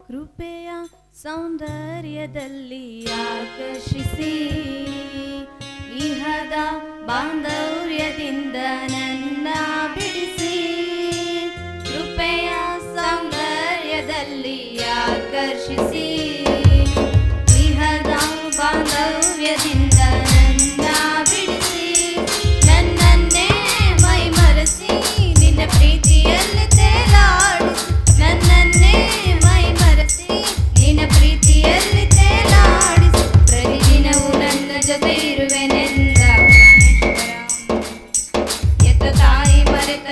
ಕೃಪೆಯ ಸೌಂದರ್ಯದಲ್ಲಿ ಆಕರ್ಷಿಸಿ ಇಹದ ಬಾಂಧವ್ಯದಿಂದ ನನ್ನ ಬಿಡಿಸಿ ಕೃಪೆಯ ಸೌಂದರ್ಯದಲ್ಲಿ ಆಕರ್ಷಿಸಿ ಇಹದ ಬಾಂಧವ್ಯದಿಂದ ನನ್ನ ಬಿಡಿಸಿ ನನ್ನನ್ನೇ ಮೈಮರೆಸಿ ನಿನ್ನ ಪ್ರೀತಿಯಲ್ಲಿ ತೇಲಾಡಿಸಿ ನನ್ನನ್ನೇ ಮೈಮರೆಸಿ ನಿನ್ನ ಪ್ರೀತಿಯಲ್ಲಿ ತೇಲಾಡಿಸಿ ಪ್ರತಿದಿನವೂ ನನ್ನ ಜೊತೆ ಇರುವೆನೆಂದ ಪ್ರಾಣೇಶ್ವರ ಎತ್ತ ತಾಯಿ ಮರೆತ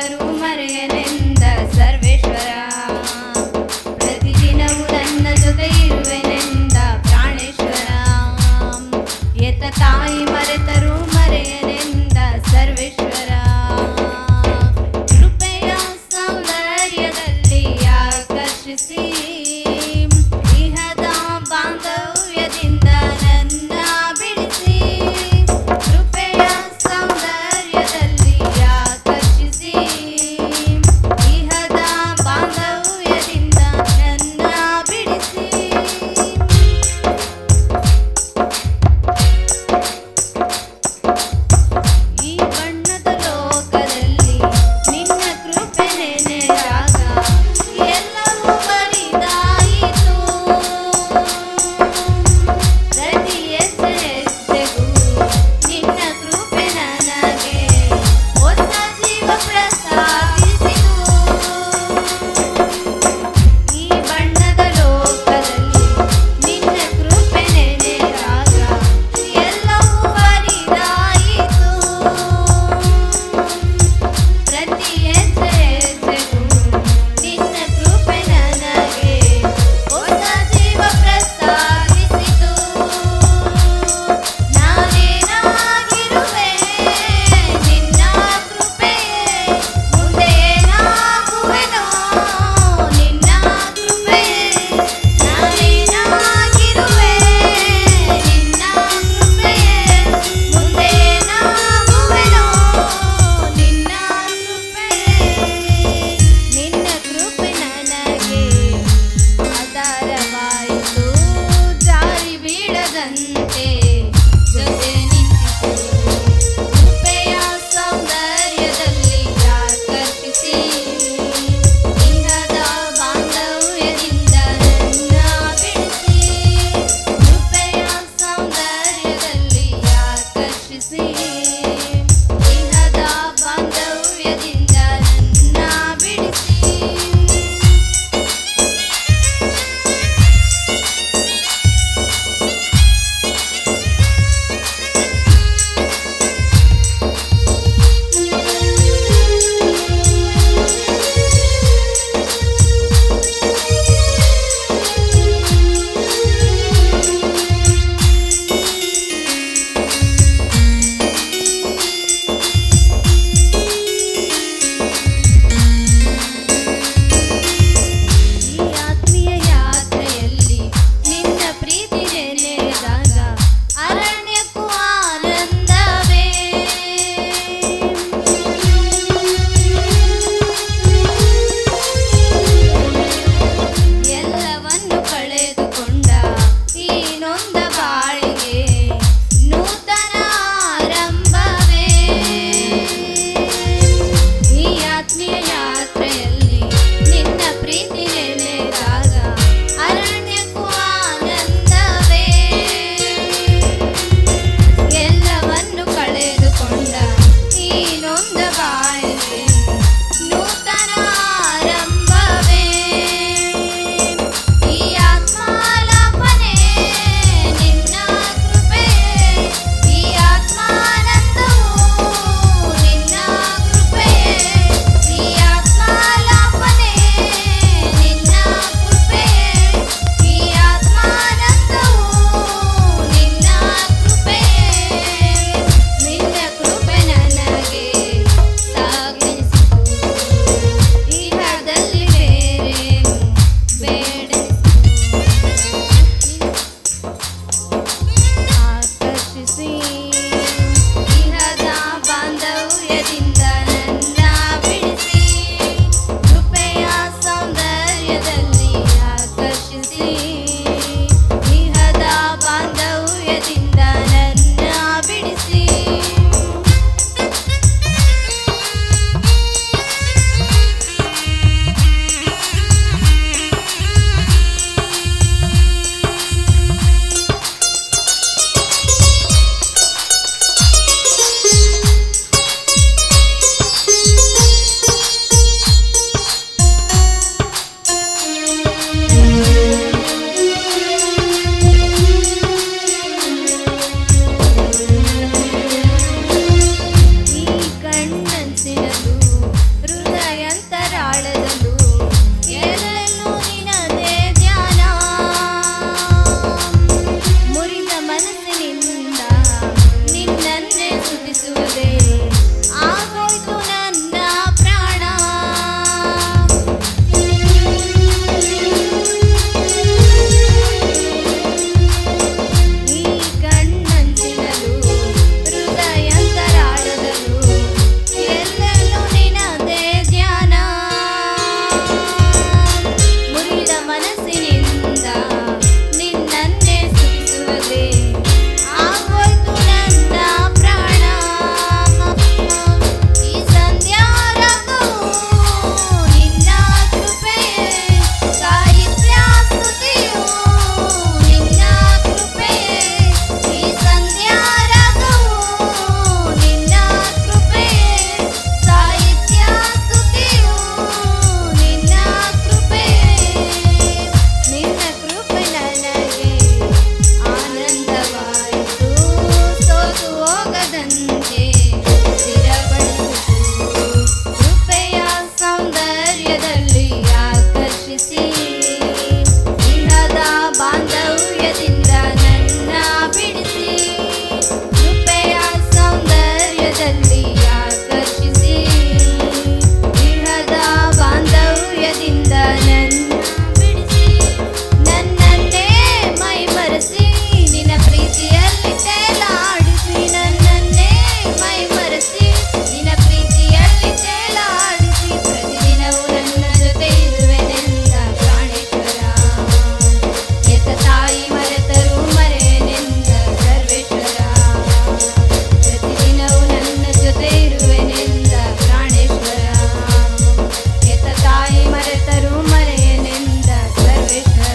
ಆಕರ್ಷಿಸಿ ಇಹದ ಬಾಂಧವ್ಯದಿಂದ ನನ್ನ ಬಿಡಿಸಿ ಕೃಪೆಯ ಸೌಂದರ್ಯದಲ್ಲಿ ಆಕರ್ಷಿಸಿ ಇಹದ ಬಾಂಧವ್ಯದಿಂದ ನನ್ನ ಬಿಡಿಸಿ ನನ್ನನ್ನೇ ಮೈ ಮರೆಸಿ ನಿನ್ನ ಪ್ರೀತಿಯಲ್ಲಿ ತೇಲಾಡಿಸಿ ನನ್ನನ್ನೇ ಮೈ ಮರೆಸಿ ನಿನ್ನ ಪ್ರೀತಿಯಲ್ಲಿ ತೇಲಾಡಿಸಿ ಪ್ರತಿದಿನವೂ ನನ್ನ ಜೊತೆ ಇರುವೆನೆಂದ ಪ್ರಾಣೇಶ್ವರ ಎತ್ತ ತಾಯಿ ಮರೆತರು ಮರೆನೆಂದ ಸರ್ವೇಶ್ವರ ಪ್ರತಿದಿನವೂ ನನ್ನ ಜೊತೆ ಇರುವೆನೆಂದ ಪ್ರಾಣೇಶ್ವರ ಎತ್ತ ತಾಯಿ ಮರೆತರು ಮರೆಯನೆಂದ ಸರ್ವೇಶ್ವರ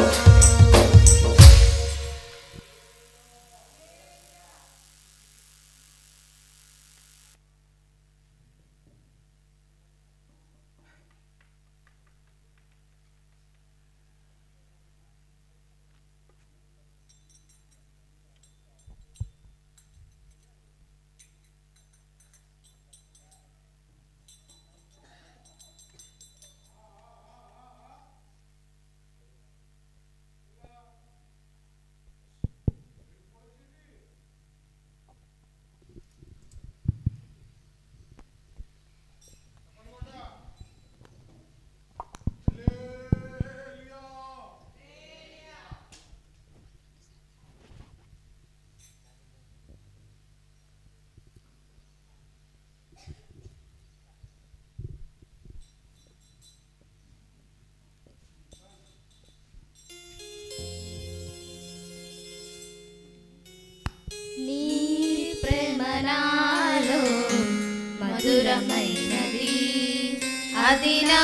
నీ ప్రేమ నాలో మధురమైనది అది నా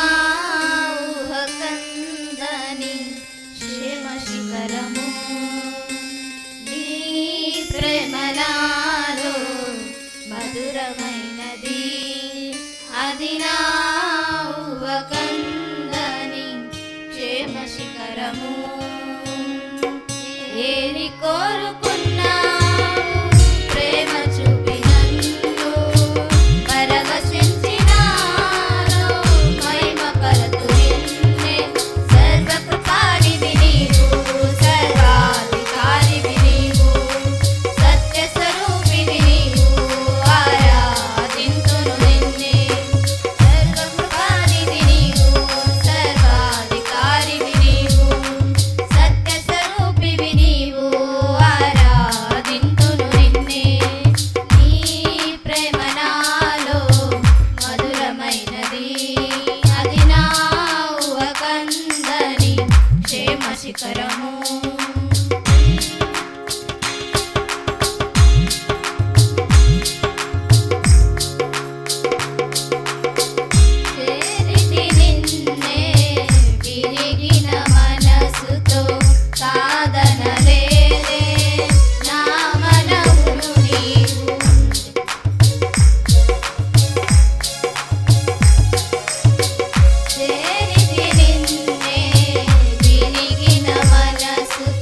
ఊహకందని క్షేమ శిఖరము నీ ప్రేమ నాలో మధురమైనది అది నా ఊహకందని క్షేమ శిఖరము ఏరి కోరుకున్నావు ప్రేమ చూపి నన్ను పరవశించినాను మహిమ పరతు నిన్నే సర్వకృపానిధి నీవు సర్వాధికారివి నీవు సత్య స్వరూపివి నీవు ఆరాధింతును నిన్నే సర్వకృపానిధి నీవు సర్వాధికారివి నీవు సత్య స్వరూపివి నీవు ఆరాధింతును నిన్నే నీ ప్రేమ నాలో మధురమైనది అది నా ఊహకందని క్షేమ శిఖరము చేరితి నిన్నే విరిగిన మనసుతో కాదనలేదే నా మనవును నీవు చేరితి నిన్నే విరిగిన మనసుతో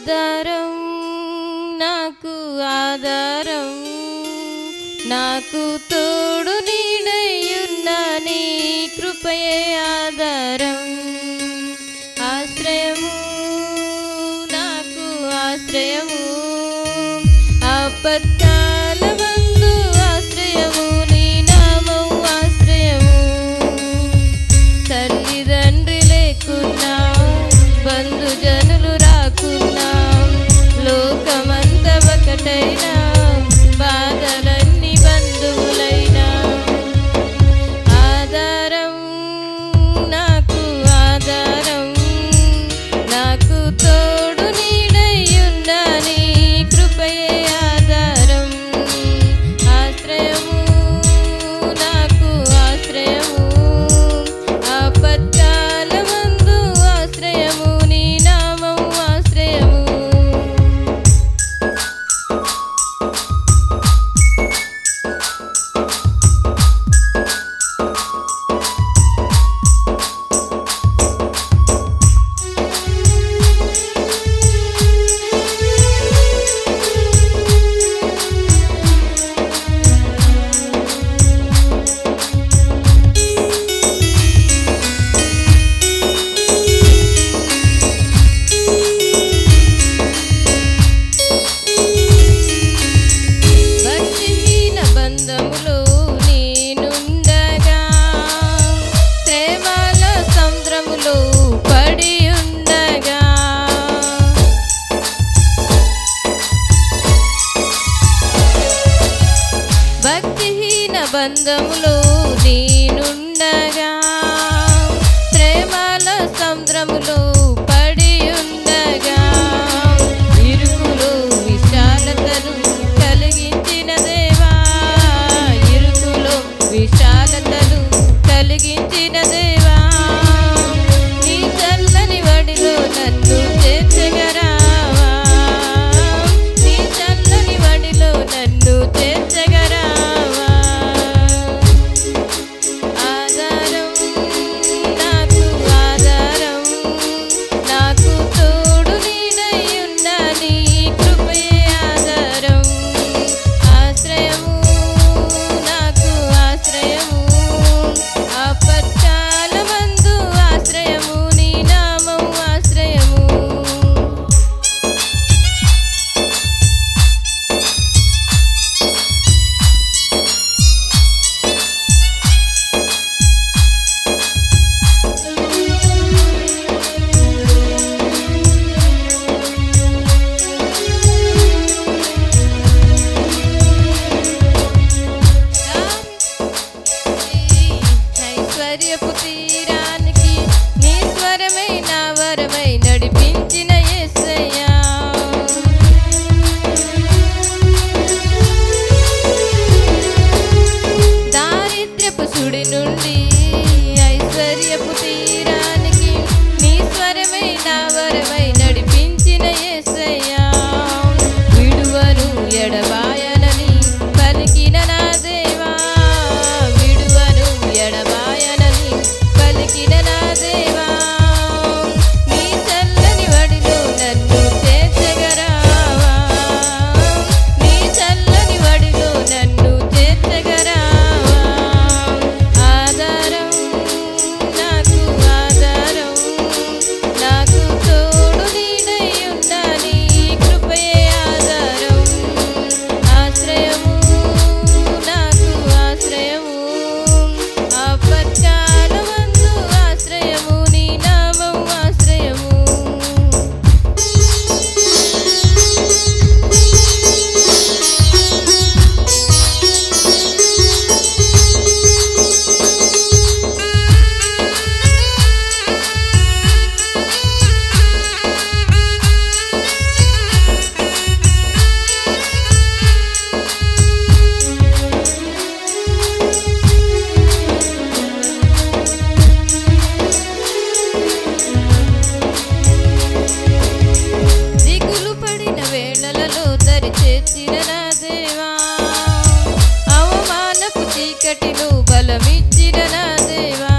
ఆధారం నాకు ఆధారం నాకు తోడు నీడయున్న నీ కృపయే ఆధారం ఆశ్రయము నాకు ఆశ్రయము ఆపత్కాల బంధు ఆశ్రయము నీ నామం ఆశ్రయము తల్లిదండ్రి లేకున్నా బంధుజనులు రాకున్నా లోకమంత ఒకటైనా బాధలన్నీ బంధువులైనా ఆధారం నాకు ఆధారం నాకు తోడు నీడయున్న నీ కృపయే ఆధారం ఆశ్రయము నాకు ఆశ్రయము ఆపత్కాల మందు ఆశ్రయము నీ నామం ఆశ్రయము భక్తిహీన బంధములో నేనుండగా ప్రేమల సముద్రములో పడి ఉండగా భక్తిహీన బంధములో నేనుండగా ప్రేమల సముద్రములో పడి ఉండగా ఇరుకులో విశాలతను కలిగించిన దేవా ఇరుకులో విశాలతను కలిగించిన దేవా నీ చల్లని వడిలో నన్ను చేర్చగరావా నీ చల్లని వడిలో నన్ను చేర్చగరావా ఆధారం నాకు ఆధారం నాకు తోడు నీడయున్న నీ కృపయే ఆధారం ఆశ్రయము నాకు ఆశ్రయము ఆపత్కాల మందు ఆశ్రయము నీ నామం ఆశ్రయము ఐశ్వర్యపు తీరానికి నీ స్వరమై నా వరమై నడిపించిన యేసయ్యా దారిద్ర్యపు సుడి నుండి ఐశ్వర్యపు తీరానికి నీ స్వరమై నా వరమై నడిపించిన యేసయ్యా విడువను ఎడబాయనని పలికిన నా దేవా విడువను ఎడబాయనని పలికిన నా దేవా నీ చల్లని వడిలో నన్ను చేర్చగరావా నీ చల్లని వడిలో నన్ను చేర్చగరావా ఆధారం నాకు ఆధారం నాకు తోడు నీడై ఉన్న నీ కృపయే ఆధారం ఆశ్రయము నాకు ఆశ్రయము ఆపత్కాలమందు ఆశ్రయము నీ నామం ఆశ్రయము దిగులు పడిన వేళలలో దరి చేర్చిన నా దేవా అవమానపు చీకటిలో బలమిచ్చిన నా దేవా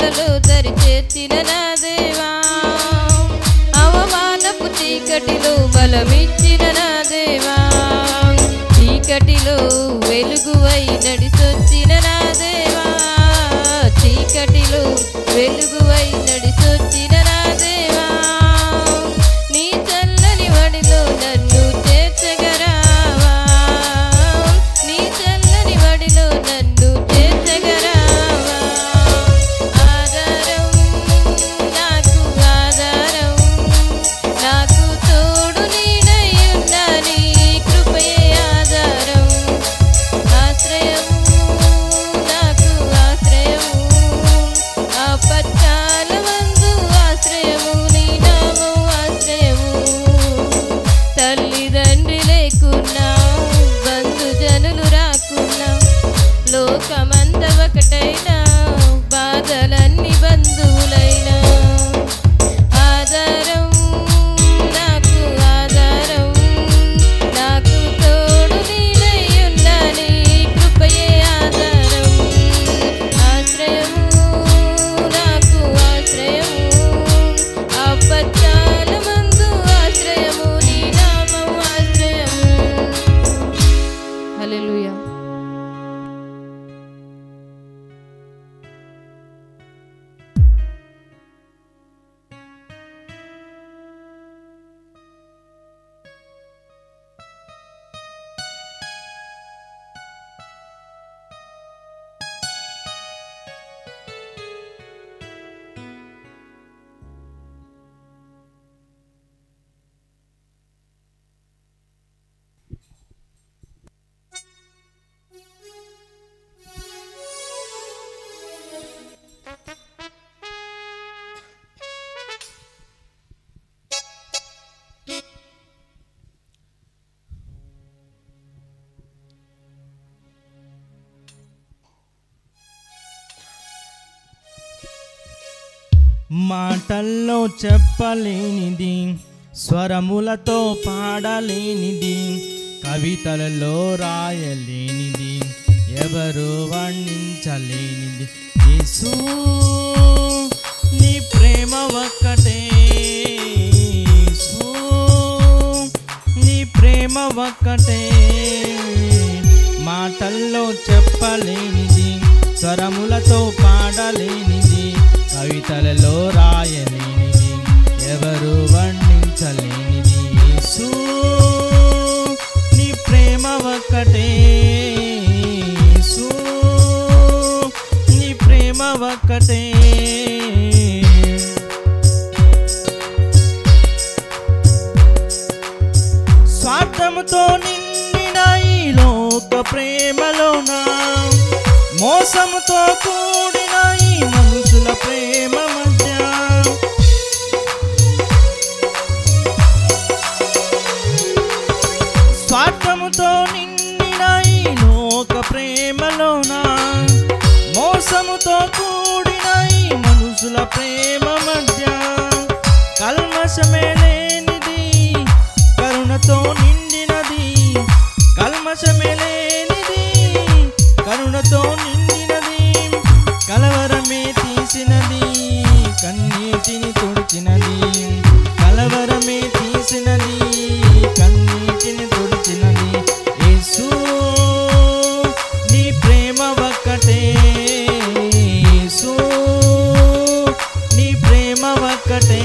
వేళలలో దరి చేర్చిన నా దేవా అవమానపు చీకటిలో బలమిచ్చిన నా దేవా చీకటిలో వెలుగువై నడిసొచ్చిన నా దేవా చీకటిలో వెలుగువై నడిసొచ్చిన నా దేవా నీ చల్లని వడిలో నన్ను చేర్చగరావా నీ చల్లని వడిలో నన్ను చేర్చగరావా ఆధారం నాకు ఆధారం నాకు తోడు నీడై ఉన్న నీ కృపయే ఆధారం ఆశ్రయం నాకు ఆశ్రయం ఆపత్కాల మందు ఆశ్రయము నీ నామం ఆశ్రయము తల్లిదండ్రి లేకున్నా బంధుజనులు రాకున్నా లోకమంత ఒకటైనా బాధలన్నీ బంధువులైనా ఆధారం నాకు ఆధారం నాకు తోడు నీడై ఉన్న నీ కృపయే ఆధారం ఆశ్రయము నాకు ఆశ్రయము ఆపత్కాల మందు ఆశ్రయము నీ నామం ఆశ్రయము హల్లెలూయా మాటల్లో చెప్పలేనిది స్వరములతో పాడలేనిది కవితలలో రాయలేనిది ఎవరు వర్ణించలేనిది యేసు నీ ప్రేమ ఒక్కటే యేసు నీ ప్రేమ ఒక్కటే మాటల్లో చెప్పలేనిది స్వరములతో పాడలేనిది కవితలలో రాయలేనిది ఎవరు వర్ణించలేనిది యేసు నీ ప్రేమ ఒక్కటే యేసు నీ ప్రేమ ఒక్కటే స్వార్థముతో నిండిన ఈ లోక ప్రేమలోన మోసముతో కూడిన ఈ మనుషుల ప్రేమ మధ్య స్వార్థముతో నిండిన ఈ లోక ప్రేమలోన మోసముతో కూడిన ఈ మనుషుల ప్రేమ మధ్య కల్మషమే లేనిది కరుణతో నిండినది కల్మషమే లేనిది కరుణతో నిండినది కలవరమే తీసినది కన్నీటిని తుడిచినది కలవరమే తీసినది కన్నీటిని తుడిచినది యేసు నీ ప్రేమ ఒక్కటే యేసు నీ ప్రేమ ఒక్కటే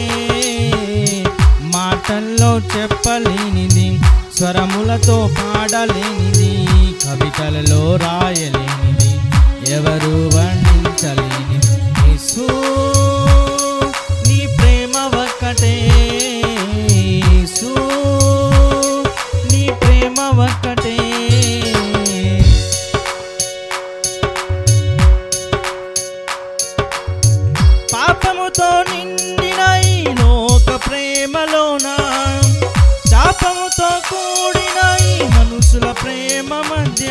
మాటల్లో చెప్పలేనిది స్వరములతో పాడలేనిది కవితలలో రాయలేనిది ఎవరు వర్ణించలేనిది యేసు నీ ప్రేమ ఒక్కటే యేసు నీ ప్రేమ ఒక్కటే పాపముతో నిండిన ఈ లోక ప్రేమలోన శాపముతో కూడిన ఈ మనుషుల ప్రేమ మధ్య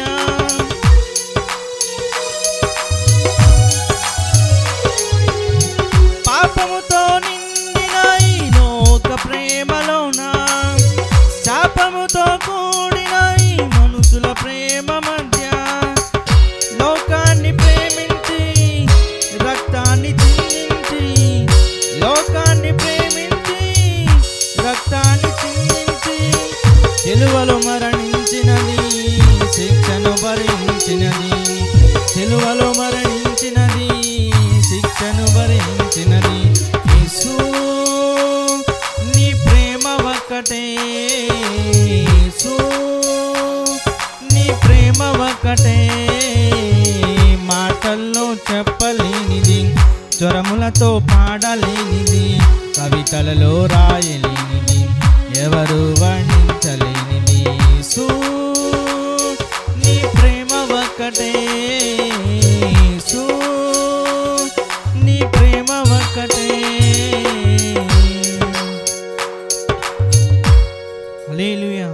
పాపముతో నిండిన ఈ లోక ప్రేమలోన శాపముతో కూడిన ఈ మనుషుల ప్రేమ మధ్య లోకాన్ని ప్రేమించి రక్తాన్ని చిందించి స్వరములతో పాడలేనిది కవితలలో రాయలేనిది ఎవరు వర్ణించలేనిది యేసు నీ ప్రేమ ఒక్కటే యేసు నీ ప్రేమ ఒక్కటే హల్లెలూయా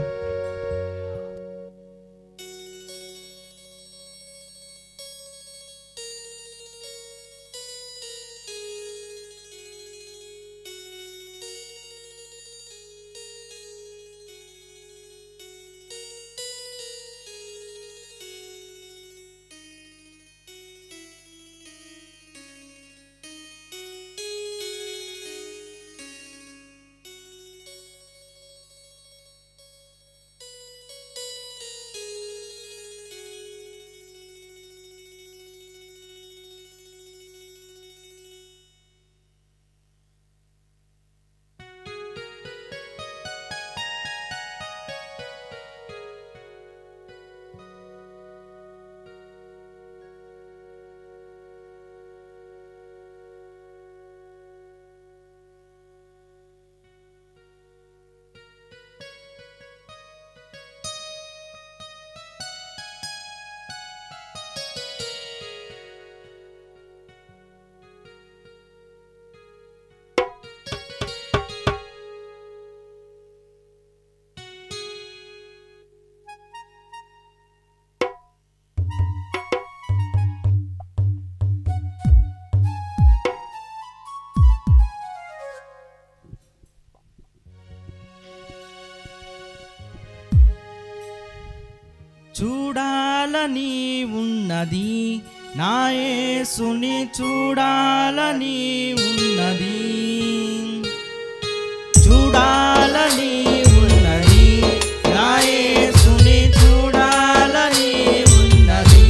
చూడాలని ఉన్నది నా యేసుని చూడాలని ఉన్నది చూడాలని ఉన్నది నా యేసుని చూడాలని ఉన్నది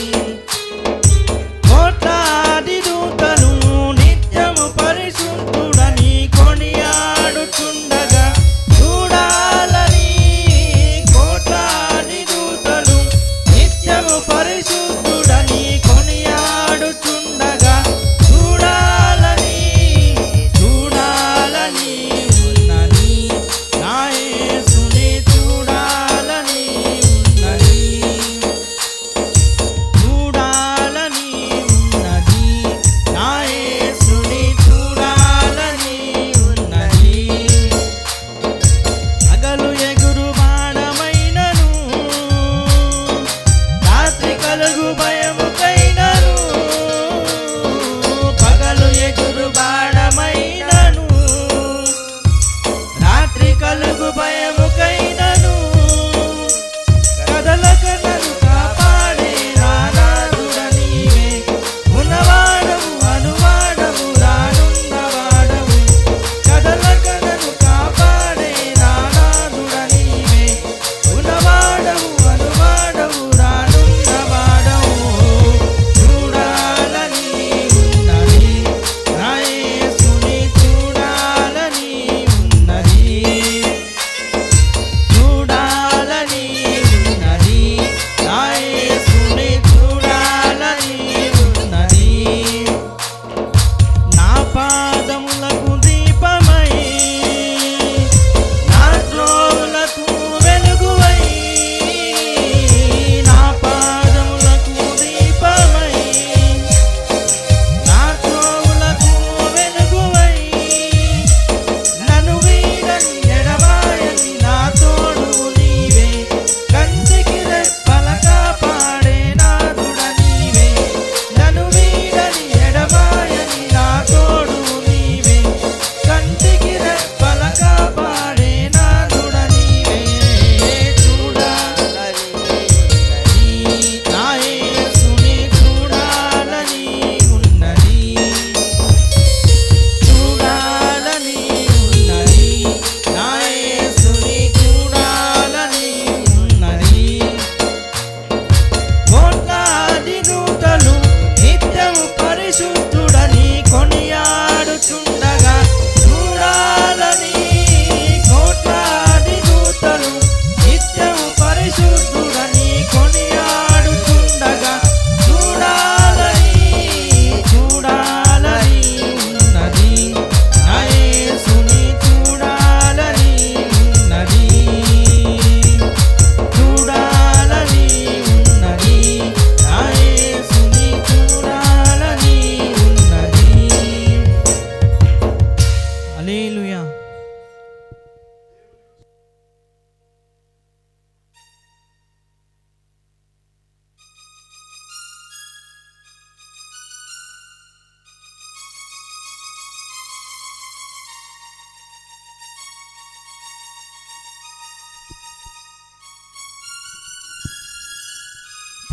కోట్లాది దూతలు నిత్యము పరిశుద్ధుడని కొనియాడుచుండగా చూడాలని కోట్లాది దూతలు నిత్యము పరిశుద్ధుడని కొనియాడుచుండగా చూడాలని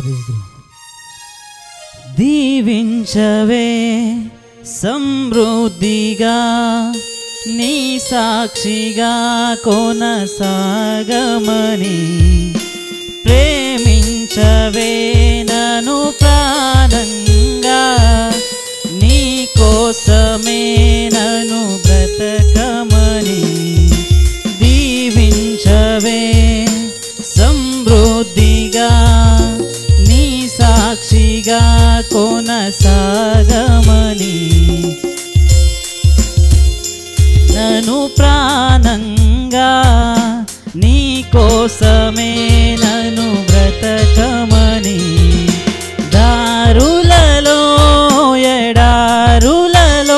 Praise the Lord. దీవించవే సమృద్ధిగా నీ సాక్షిగా కొనసాగమని ప్రేమించవే నను ప్రాణంగా నీ కోసమే నను బ్రతకమని దీవించవే సమృద్ధిగా నీ సాక్షిగా కొనసాగమని నను ప్రాణంగా నీ కోసమే నను బ్రతకమని దారులలో ఎడారులలో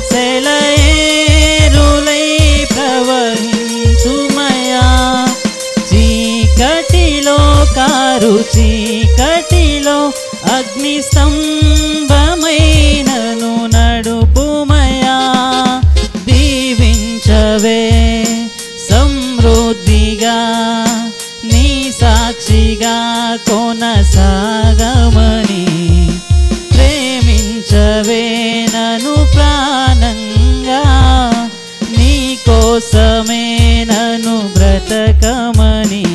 సెలయేరులై ప్రవహించుమయా చీకటిలో కారు చీకటిలో అగ్ని స్తంభమైనను నడుపుమయా దీవించవే సమృద్ధిగా నీ సాక్షిగా కొనసాగమని ప్రేమించవే నను ప్రాణంగా నీ కోసమే నను బ్రతకమని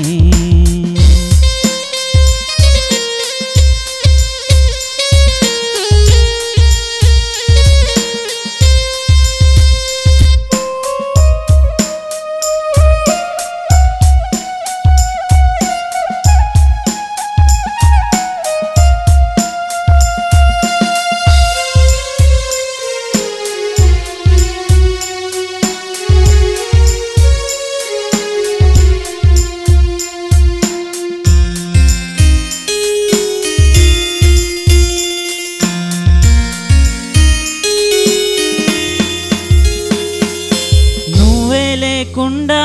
నువ్వే లేకుండా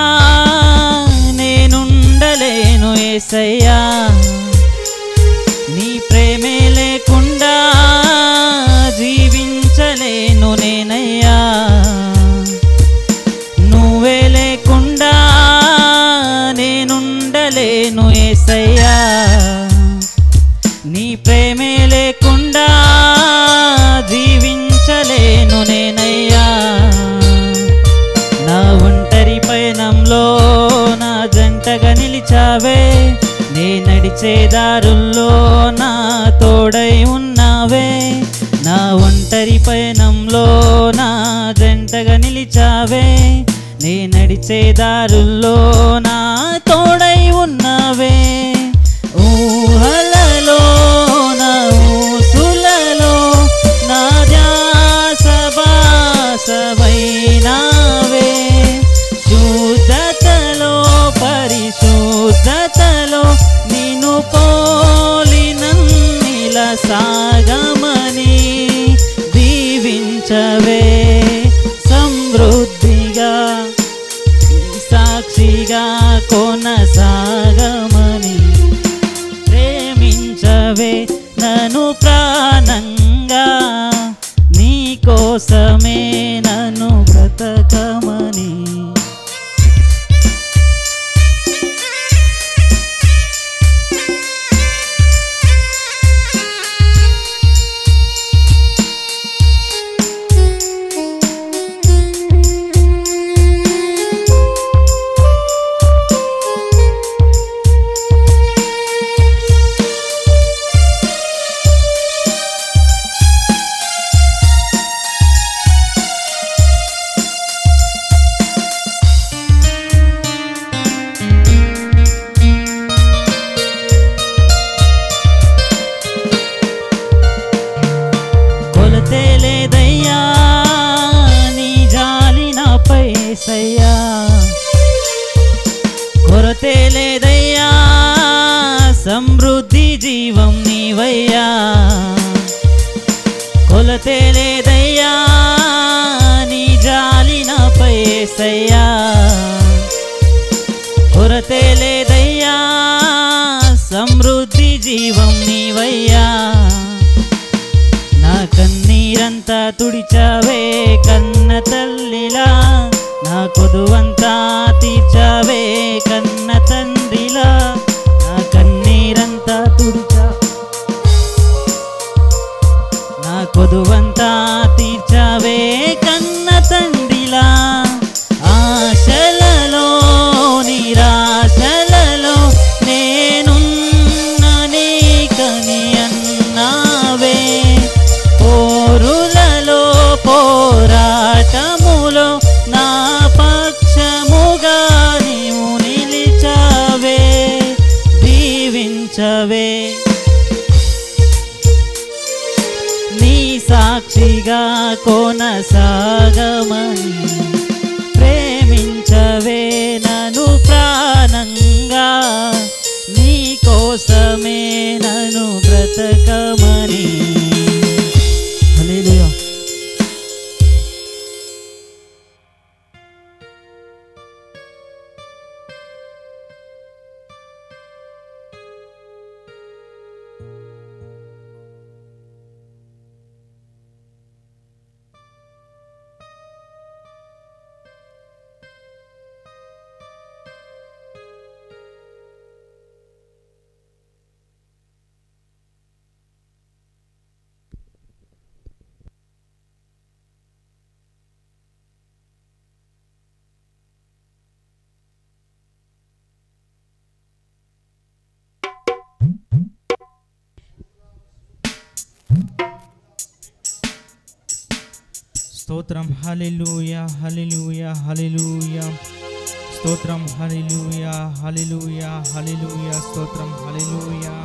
నేనుండలేను ఏసయ్యా నీ ప్రేమే లేకుండా జీవించలేను నేనయ్యా నువ్వే లేకుండా నేనుండలేను ఏసయ్యా నీ ప్రేమే లేకుండా జీవించలేను నేనయ్యా నా ఒంటరి పయనంలో నా జంటగా నిలిచావే నే నడిచే దారుల్లో నా తోడై ఉన్నావే నా ఒంటరి పయనంలో నా జంటగా నిలిచావే నే నడిచే దారుల్లో నా తోడై ఉన్నావే ఊహలలో నా ఊసులలో నా ధ్యాస బాసవైనావే శుద్ధతలో పరిశుద్ధతలో నిన్ను పోలినన్నిల సాగమని దీవించవే సమృద్ధిగా ఈ సాక్షిగా కొనసాగమని ప్రేమించవే నన్ను ప్రాణంగా నీ కోసమే నన్ను బ్రతకమని కొలతే లేదయ్యా నీ జాలి నాపై సయ్యా కొరతే లేదయ్యా సమృద్ధి జీవం నీవయ్యా కొలతే లేదయ్యా నీ జాలి నాపై సయ్యా కొరతే లేదయ్యా సమృద్ధి జీవం నీవయ్యా నా కన్నీరంతా తుడిచావే కన్న తల్లిలా నా కొదువంతా తీర్చావే కన్న తండ్రిలా నా కన్నీరంతా తుడిచా పోరాటములో నా పక్షముగా నీవు నిలిచావే దీవించవే నీ సాక్షిగా కొనసాగమని ప్రేమించవే నన్ను ప్రాణంగా నీ కోసమే నన్ను బ్రతకమని హల్లెలూయా స్తోత్రం హల్లెలూయా హల్లెలూయా హల్లెలూయా స్తోత్రం హల్లెలూయా హల్లెలూయా హల్లెలూయా స్తోత్రం హల్లెలూయా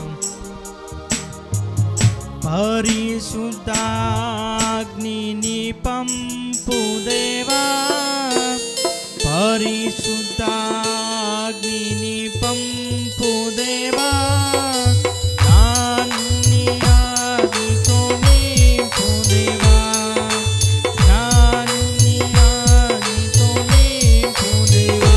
పరిశుద్ధాగ్నిని పంపు దేవా పరిశుద్ధాగ్నిని పంపు దేవా నాన్ని ఆదితో నింపు దేవా నాన్ని ఆదితో నింపు దేవా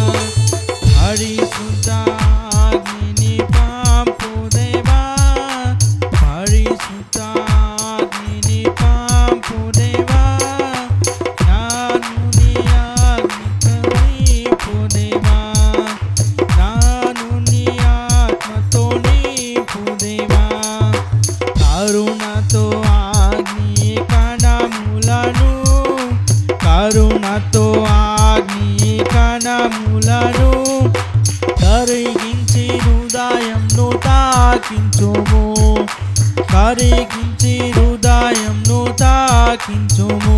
పరిశుద్ధాగ్నిని పంపు దేవా పరిశుద్ధాగ్నిని పంపు దేవా నాను నీ ఆజ్ఞతో నింపు దేవా నాను నీ ఆత్మతో నింపు దేవా కరుణతో ఆగ్ని కణములను కరుణతో ఆగ్ని కణములను కరిగించి హృదయంను తాకించుము కరిగించి హృదయంను తాకించుము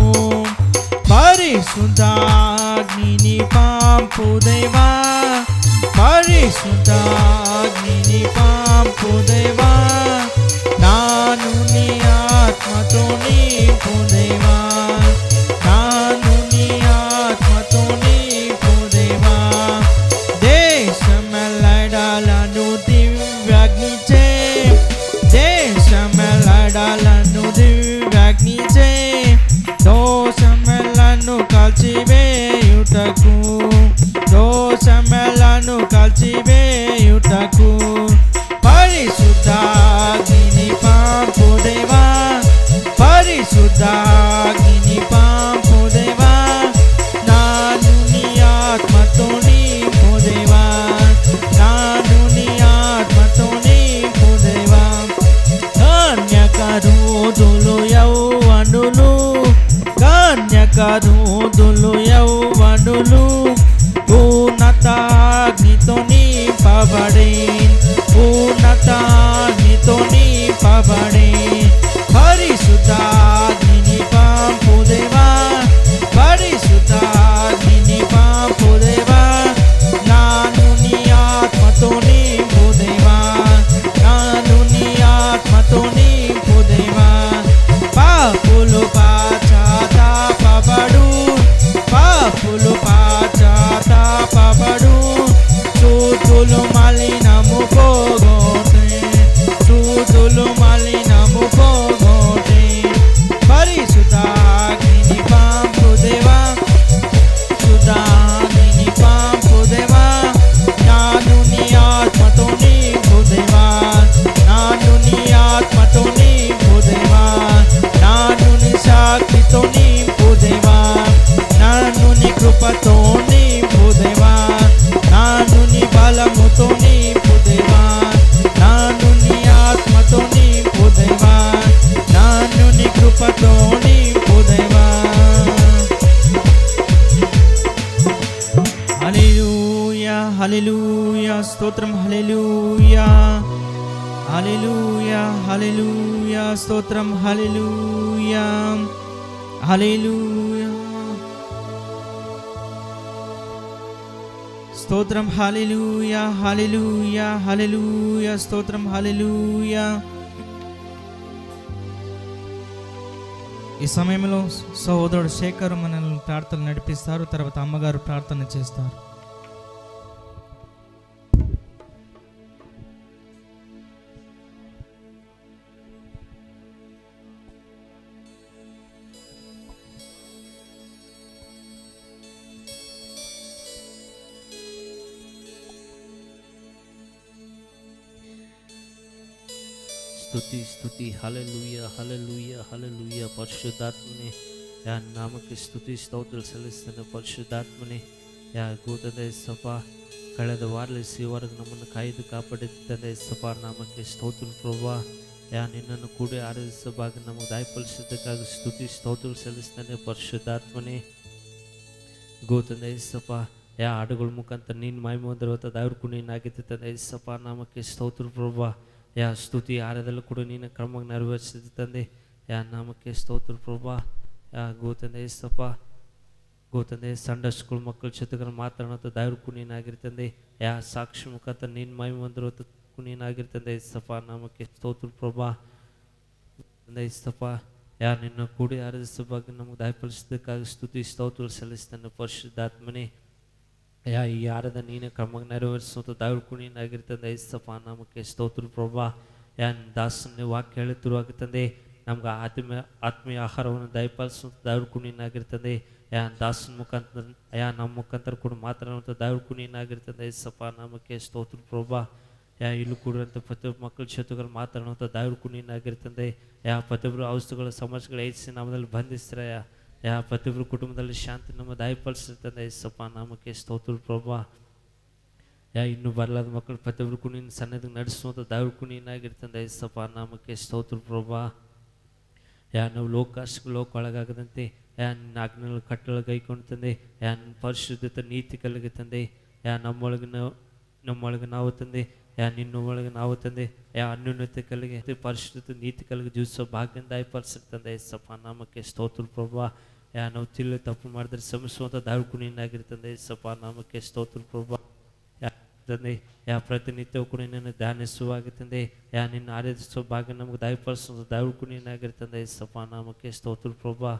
పరిశుద్ధాగ్నిని పాంపు దేవా పరిశుద్ధాగ్నిని పాంపు దేవా నాను నీ ఆత్మతో నింపు దేవా నాను నీ ఆత్మతో నింపు దేవా దేశమెల్లడాలను దివ్యాగ్నిచే దేశమెల్లడాలను దివ్యాగ్నిచే దోషమెల్లను కాల్చివేయుటకు దోషమెల్లను కాల్చివేయుటకు పరిశుద్ధాగ్ని పాంపు దేవా పరిశుద్ధాగ్ని పాంపు దేవా నాను నీ ఆత్మతో నింపు దేవా నాను నీ ఆత్మతో నింపు దేవా కన్యకరుదులు యౌవనులు కన్యకరుదులు యౌవనులు ఉన్నతాగ్నితో నింపబడి ఉన్నతాగ్నితో నింపబడి పరిశుద్ధాగ్ని పాంపు దేవా పరిశుద్ధాగ్ని పాంపు దేవా నాను నీ ఆత్మతో నింపు దేవా నాను నీ ఆత్మతో నింపు దేవా పాపులు పాచాతాపబడు పాపులు పాచాతాపబడు చూతులు మలినము పోగొట్టే చూతులు మలినము పోగొట్టే పరిశుద్ధాగ్ని పాంపు దేవా సుధాని పాంపు దేవా నాను నీ ఆత్మతో నింపు దేవా నాను నీ ఆత్మతో నింపు దేవా నాను నీ శక్తితో నింపు దేవా నాను నీ కృపతో నింపు దేవా నాను నీ బలముతో నింపు దేవా నాను నీ ఆత్మతో నింపు దేవా నాను నీ కృపతో నింపు దేవా హల్లెలూయా హల్లెలూయా స్తోత్రం హల్లెలూయా హల్లెలూయా హల్లెలూయా స్తోత్రం హల్లెలూయా హల్లెలూయా స్తోత్రం హల్లెలూయా హల్లెలూయా హల్లెలూయా స్తోత్రం హల్లెలూయా ఈ సమయంలో సహోదరుడు శేఖర్ మనల్ని ప్రార్థన నడిపిస్తారు తర్వాత అమ్మగారు ప్రార్థన చేస్తారు స్తుతి స్తుతి హలలుయ హలలుయ హలలుయ పరిశుద్ధాత్మని యా నామకి ಸ್ತುತಿ ಸ್ತೋತ್ರ ಸಲ್ಲಿಸ್ತೇನೆ ಪರಿಶುದ್ಧಾತ್ಮನೆ ಯಾ ಗೋತದ ಸಪ ಕಳೆದ ವಾರಲಿಸಿವರೆಗೆ ನಮ್ಮನ್ನು ಕಾಯ್ದು ಕಾಪಾಡಿದ್ದಂದೆ ಸಪ ನಾಮಕ್ಕೆ ಸ್ತೋತ್ರ ಪ್ರಭಾ ಯಾ ನಿನ್ನನ್ನು ಕೂಡಿ ಆರಾಧಿಸಬಾಗ ನಮಗೆ ದಾಯಪಡಿಸಿದ್ದಕ್ಕಾಗಿ ಸ್ತುತಿ ಸ್ತೋತ್ರ ಸಲ್ಲಿಸ್ತೇನೆ ಪರಿಶುದ್ಧಾತ್ಮನೆ ಗೋತಂದ ಏಸಪ್ಪ ಯಾ ಹಾಡುಗಳ ಮುಖಾಂತರ ನೀನು ಮೈಮೋದಿರುವಂಥ ದೈವರ್ಕು ನೀನು ಆಗಿದ್ದ ಏಸಪ್ಪ ನಾಮಕ್ಕೆ ಸ್ತೋತ್ರ ಪ್ರಭಾ ಯಾ ಸ್ತುತಿ ಆರದಲ್ಲೂ ಕೂಡ ನೀನು ಕ್ರಮವಾಗಿ ನೆರವೇರಿಸಿದ ತಂದೆ ಯಾ ನಾಮಕ್ಕೆ ಸ್ತೋತ್ರ ಪ್ರಭಾ ಯಾ ಗೋತಂದ ಏಸಪ್ಪ ಗೋತಂದೆ ಸಂಡೇ ಸ್ಕೂಲ್ ಮಕ್ಕಳ ಜೊತೆಗೆ ಮಾತನಾಡುವಂಥ ದೈವರ್ಕು ನೀನಾಗಿರ್ತಂದೆ ಯಾ ಸಾಕ್ಷಿ ಮುಖಾಂತರ ನೀನು ಮೈಮೋದಿರುವಂಥ ನೀನಾಗಿರ್ತಂದೆ ಏಸಪ್ಪ ನಾಮಕ್ಕೆ ಸ್ತೋತ್ರ ಪ್ರಭಾ ತಂದೆ ಇಸ್ತಪ್ಪ ಯಾ ನಿನ್ನ ಕೂಡಿ ಆರಾಧಿಸೋ ಬಗ್ಗೆ ನಮಗೆ ದಯಪಡಿಸಿದ್ದಕ್ಕಾಗಿ ಸ್ತುತಿ ಸ್ತೋತ್ರ ಸಲ್ಲಿಸ್ತಾನೆ ಪರಿಶುದ್ಧಾತ್ಮನೇ ಯಾ ಈ ಆರದ ನೀನೇ ಕ್ರಮ ನೆರವೇರಿಸುವಂಥ ದೈವಕ್ಕೂ ನೀನಾಗಿರ್ತಂದೆ ಇಸ್ತಪ್ಪ ನಮಗೆ ಸ್ತೋತ್ರ ಪ್ರಭಾ ಯಾ ನಿನ್ನ ದಾಸನ ವಾಕ್ಯ ಹೇಳುತ್ತಿರುವಾಗ ತಂದೆ ನಮ್ಗೆ ಆತ್ಮೀಯ ಆತ್ಮೀಯ ಆಹಾರವನ್ನು ದಯಪಾಲಿಸುವಂಥ ದೈವಕ್ಕೂ ನೀನಾಗಿರ್ತದೆ ಯಾ ದಾಸನ ಮುಖಾಂತರ ಯಾ ನಮ್ಮ ಮುಖಾಂತರ ಕೂಡ ಮಾತನಾಡುವಂಥ ದೈವಕ್ಕೂ ನೀನಾಗಿರ್ತದೆ ಇಸ್ತಪ್ಪ ನಮಗೆ ಸ್ತೋತ್ರ ಪ್ರಭಾ ಯಾ ಇಲ್ಲೂ ಕೂಡಿರುವಂಥ ಪ್ರತಿಯೊಬ್ಬ ಮಕ್ಕಳ ಜೊತೆಗಳು ಮಾತಾಡುವಂಥ ದೈವಕ್ಕೂ ನೀನಾಗಿರ್ತಂದೆ ಯಾ ಪ್ರತಿಯೊಬ್ಬರು ಔಷಧಿಗಳ ಸಮಸ್ಯೆಗಳು ಹೆಚ್ಚಿ ನಮ್ಮದಲ್ಲಿ ಬಂಧಿಸ್ತಾರೆ ಯಾ ಯಾ ಪ್ರತಿಯೊಬ್ಬರು ಕುಟುಂಬದಲ್ಲಿ ಶಾಂತಿ ನಮ್ಮ ದಯಪಡಿಸಿರ್ತಂದೆ ಸಪ್ಪ ನಾಮಕ್ಕೆ ಸ್ತೋತ್ರ ಪ್ರಭಾ ಯಾ ಇನ್ನೂ ಬರಲಾದ ಮಕ್ಕಳು ಪ್ರತಿಯೊಬ್ಬರಿಗೂ ನಿನ್ನ ಸನ್ನದಿಗೆ ನಡೆಸುವಂಥ ದೈವಕ್ಕೂ ನೀನಾಗಿರ್ತಂದೆ ಸಪ್ಪ ನಾಮಕ್ಕೆ ಸ್ತೋತ್ರ ಪ್ರಭಾ ಯಾ ನಾವು ಲೋಕಾಶಕ್ಕೆ ಲೋಕ ಒಳಗಾಗದಂತೆ ಯಾ ನಿನ್ನ ಆಜ್ಞೆಗಳು ಕಟ್ಟಳ ಕೈಕೊಂಡು ತಂದೆ ಯಾ ನಿನ್ನ ಪರಿಶುದ್ಧತೆ ನೀತಿ ಕಲಿಗೆ ತಂದೆ ಯಾ ನಮ್ಮೊಳಗೆ ನಾವು ನಮ್ಮೊಳಗೆ ನಾವು ತಂದೆ ಯಾ ನಿನ್ನ ಒಳಗೆ ನಾವು ತಂದೆ ಯಾ ಅನ್ಯೋನ್ಯತೆ ಕಲಿಗೆ ಪರಿಶುದ್ಧ ನೀತಿ ಕಲಿಗೆ ಜೀವಿಸೋ ಭಾಗ್ಯದಿಂದ ದಯಪಡಿಸಿರ್ತಂದೆ ಸಪ್ಪ ನಾಮಕ್ಕೆ ಸ್ತೋತ್ರ ಪ್ರಭಾ ಯಾ ನಾವು ತಿಳಿ ತಪ್ಪು ಮಾಡಿದ್ರೆ ಶ್ರಮಿಸುವಂಥ ದೈವಕ್ಕೂ ನೀನಾಗಿರ್ತಂದೆ ಸಪ್ಪ ನಾಮಕ್ಕೆ ಸ್ತೋತ್ರ ಪ್ರಭಾ ಯಾ ತಂದೆ ಯಾ ಪ್ರತಿನಿತ್ಯವೂ ಕೂಡ ನಿನ್ನ ಧ್ಯಾನಿಸುವಾಗ ತಂದೆ ಯಾ ನಿನ್ನ ಆರಾಧಿಸುವ ಭಾಗ್ಯ ನಮಗೆ ದಯಪಡಿಸುವಂಥ ದೈವಕ್ಕೂ ನೀನಾಗಿರ್ತಂದೆ ಸಪ್ಪ ನಾಮಕ್ಕೆ ಸ್ತೋತ್ರ ಪ್ರಭಾ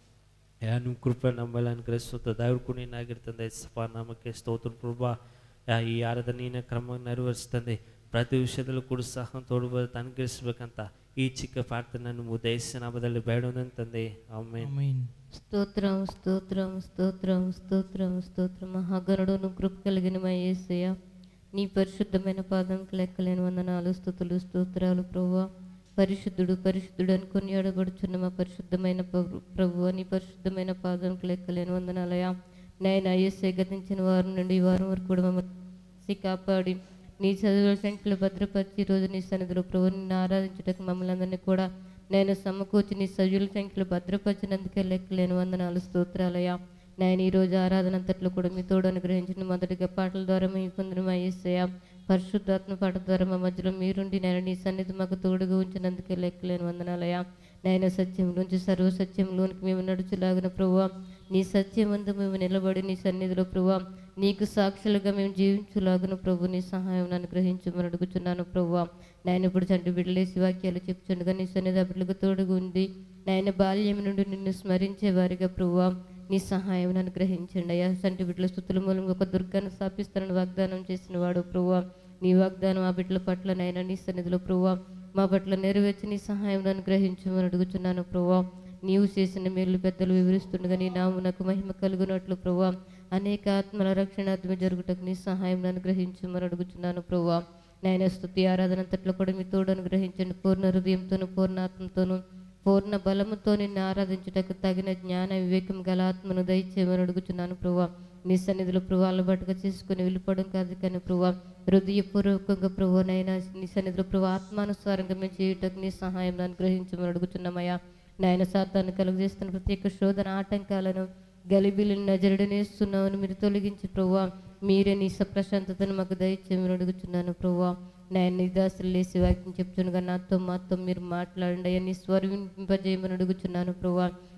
ಯಾ ನಿಮ್ಮ ಕೃಪೆ ನಮ್ಮಲ್ಲಿ ಅನುಗ್ರಹಿಸುವಂಥ ದೈವಕ್ಕೂ ನೀನಾಗಿರ್ತಂದೆ ಸಪ್ಪ ನಾಮಕ್ಕೆ ಸ್ತೋತ್ರ ಪ್ರಭಾ ಯಾ ಈ ಯಾರದ ನೀನೇ ಕ್ರಮ ನೆರವೇರಿಸ್ತಂದೆ ಪ್ರತಿ ವಿಷಯದಲ್ಲೂ ಕೂಡ ಸಹ ತೋಡ್ಬೋದು ಅನುಗ್ರಹಿಸ್ಬೇಕಂತ ಈ ಚಿಕ್ಕ ಪ್ರಾರ್ಥನೆ ನಿಮ್ಮ ಉದ್ದೇಶ ನಾಮದಲ್ಲಿ ಬೇಡೋದಂತಂದೆ ಆಮೇಲೆ ఆమేన్ స్తోత్రం స్తోత్రం స్తోత్రం స్తోత్రం స్తోత్రం మహాగరుడును కృప కలిగిన మా యేసయ్య నీ పరిశుద్ధమైన పాదంకి లెక్కలేని వందనాలు స్థుతులు స్తోత్రాలు ప్రభువా పరిశుద్ధుడు పరిశుద్ధుడు అని కొనియాడబడుచున్న మా పరిశుద్ధమైన ప్రభు- ప్రభువా నీ పరిశుద్ధమైన పాదంకి లెక్కలేని వందనాలయా నేను ఐఎస్ఐ గతించిన వారం నుండి ఈ వారం వరకు కూడా మమ్మల్ని కాపాడి నీ చదువుల సంఖ్యలో భద్రపరిచి ఈ రోజు నీ సన్నిధిలో ప్రభు నిన్ను ఆరాధించుటకు మమ్మల్ని అందరినీ కూడా నేను సమకూర్చి నీ సజీవుల సంఖ్యలో భద్రపరిచినందుకే లెక్కలేని వందనాలు స్తోత్రాలయ్యా నేను ఈ రోజు ఆరాధన అంతట్లో కూడా మీ తోడు అనుగ్రహించిన మొదటిగా పాటల ద్వారా మీ పొందిన మా యేసయ్య పరిశుద్ధాత్మ పాట ద్వారా మా మధ్యలో మీరుండి నేను నీ సన్నిధి మాకు తోడుగా ఉంచినందుకే లెక్కలేని వందనాలయ్యా నాయన సత్యంలోంచి సర్వ సత్యంలోనికి మేము నడుచులాగిన ప్రభు నీ సత్యమందు మేము నిలబడి నీ సన్నిధిలో ప్రభు నీకు సాక్షులుగా మేము జీవించులాగున ప్రభు నీ సహాయం అనుగ్రహించమని అడుగుచున్నాను ప్రభు నాయన ఇప్పుడు చంటి బిడ్డలేసి వాక్యాలు చెప్తుండగా నీ సన్నిధి ఆ బిడ్డలకు తోడుగా ఉంది నాయన బాల్యం నుండి నిన్ను స్మరించే వారిగా ప్రభు నీ సహాయం అనుగ్రహించండి అయ్యా చంటి బిడ్డల స్థుతుల మూలంగా ఒక దుర్గాన్ని స్థాపిస్తానని వాగ్దానం చేసిన వాడు ప్రభు నీ వాగ్దానం ఆ బిడ్డల పట్ల నైనా నీ సన్నిధిలో ప్రభు మా పట్ల నెరవేర్చి నీ సహాయం అనుగ్రహించమని అడుగుచున్నాను ప్రభు నీవు చేసిన మేలు పెద్దలు వివరిస్తుండగా నీ నామునకు మహిమ కలుగునట్లు ప్రభు అనేక ఆత్మల రక్షణాత్మ జరుగుటకు నీ సహాయం అనుగ్రహించమని అడుగుచున్నాను ప్రభు నాయన స్థుతి ఆరాధన అంతట్లో కూడా మీ తోడు అనుగ్రహించండి పూర్ణ హృదయంతోను పూర్ణ ఆత్మతోను పూర్ణ బలముతో నిన్ను ఆరాధించుటకు తగిన జ్ఞాన వివేకం గల ఆత్మను దయచేయమని అడుగుచున్నాను ప్రభు నీ సన్నిధిలో ప్రభు బట్టుగా చేసుకుని వెళ్ళిపోవడం కాదు కానీ ప్రభు హృదయపూర్వకంగా ప్రభు నైనా నీ సన్నిధిలో ప్రభు ఆత్మానుసారంగా మేము చేయుటకు నీ సహాయం అనుగ్రహించమని అడుగుతున్నామయ్యా నాయన సాతాన్ని కలుగజేస్తున్న ప్రత్యేక శోధన ఆటంకాలను గలిబిలిని నజరడనేస్తున్నామని మీరు తొలగించి ప్రభు మీరే నీ సప్రశాంతతను మాకు దయచేయమని అడుగుచున్నాను ప్రభు నాయన నిదాసులు లేసి వాక్యం చెప్తుండగా నాతో మాతో మీరు మాట్లాడండి అయ్యా నీ స్వరం వినిపింపజేయమని అడుగుచున్నాను ప్రభు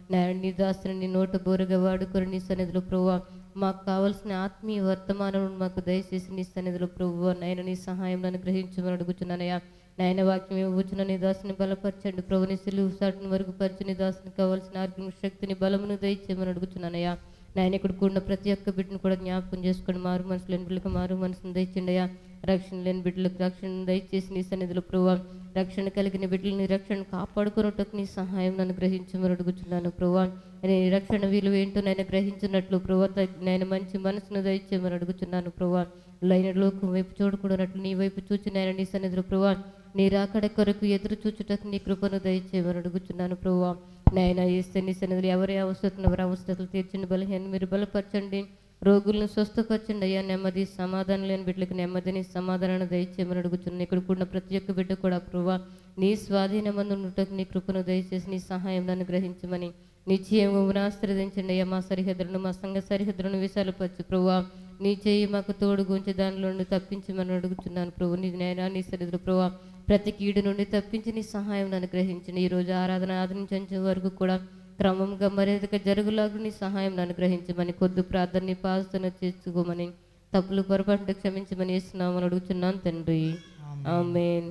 నాయన నీ దాసుని నీ నోట బోరుగా వాడుకొని నీ సన్నిధిలో ప్రభు మాకు కావలసిన ఆత్మీయ వర్తమానం మాకు దయచేసి నీ సన్నిధిలో ప్రభు నాయన నీ సహాయం నన్ను గ్రహించమని అడుగుతున్నానయ్యా నాయన వాక్యం ఇవ్వచ్చున నీ దాసుని బలపరచండి ప్రభుని సిలువు సాటుని వరకు పరిచి నీ దాసుని కావాల్సిన ఆర్గ్యం శక్తిని బలమును దయచేయమని అడుగుతున్నానయ్యా నాయన ఇక్కడ కూడిన ప్రతి ఒక్క బిడ్డను కూడా జ్ఞాపకం చేసుకొని మారు మనసు లేని బిడ్డలకు మారు మనసును దయచండియా రక్షణ లేని బిడ్డలకు రక్షణ దయచేసి నీ సన్నిధిలో ప్రభు రక్షణ కలిగిన బిడ్డలని రక్షణ కాపాడుకున్నట్టుకు నీ సహాయం నన్ను గ్రహించమని అడుగుతున్నాను ప్రభు నీ రక్షణ విలువ ఏంటో నేను గ్రహించినట్లు ప్రభు నేను మంచి మనసును దయచేయమని అడుగుతున్నాను ప్రభు లైన లోకం వైపు చూడకూడనట్లు నీ వైపు చూచి నేను నీ సన్నిధిలో ప్రభు నీ రాకడ కొరకు ఎదురు చూచుటకు నీ కృపను దయచేయమని అడుగుతున్నాను ప్రభు నాయన ఏస్తే నీ సన్నిధిలో ఎవరి అవసరం ఎవరి అవసరతలు తీర్చండి బలహీన మీరు బలపరచండి రోగులను స్వస్థపరచండి అయ్యా నెమ్మది సమాధానం లేని బిడ్డలకు నెమ్మదిని సమాధానాన్ని దయచేయమని అడుగుతున్నాను ఇక్కడ కూడిన ప్రతి ఒక్క బిడ్డ కూడా ప్రభు నీ స్వాధీనమందు ఉండటకు నీ కృపను దయచేసి నీ సహాయం నన్ను గ్రహించమని నిశ్చయమును ఆశ్రదించండి అయ్యా మా సరిహద్దులను మా సంఘ సరిహద్దులను విశాలపరచు ప్రభు నీ చేయి మాకు తోడు గుంచి దానిలో నుండి తప్పించమని అడుగుతున్నాను ప్రభు నీ నైనా నీ సరిహద్దు ప్రభు ప్రతి కీడు నుండి తప్పించి నీ సహాయం నన్ను గ్రహించండి ఈ రోజు ఆరాధన ఆదరించే వరకు కూడా క్రమంగా మర్యాదగా జరుగులాగా నీ సహాయం నన్ను గ్రహించమని కొద్ది ప్రార్థన పాస్తున్న చేసుకోమని తప్పులు పొరపాటు క్షమించమని ఇస్తున్నామని అడుగుతున్నాను తండ్రి ఆమేన్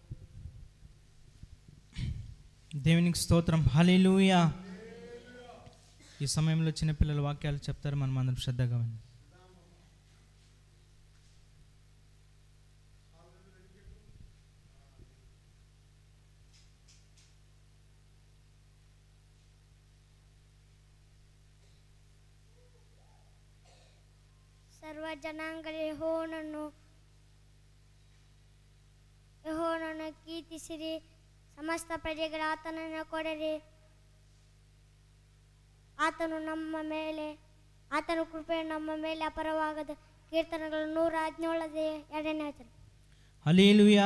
దేవునికి స్తోత్రం హల్లెలూయా ఈ సమయంలో చిన్నపిల్లల వాక్యాలు చెప్తారు మనం అందరం శ్రద్ధగా విందాం. ಸರ್ವ ಜನಾಂಗದ ಯೆಹೋವನನ್ನು ಯೆಹೋವನನ್ನು ಕೀರ್ತಿಸಿರಿ ಸಮಸ್ತ ಪ್ರಜೆಗಳ ಆತನನ್ನು ಕೊಡರಿ ಆತನು ನಮ್ಮ ಮೇಲೆ ಆತನ ಕೃಪೆ ನಮ್ಮ ಮೇಲೆ ಅಪರವಾಗದ ಕೀರ್ತನೆಗಳು ನೂರ ಹದಿನೇಳದೇ ಎರಡನೇ ವಚನ హల్లెలూయా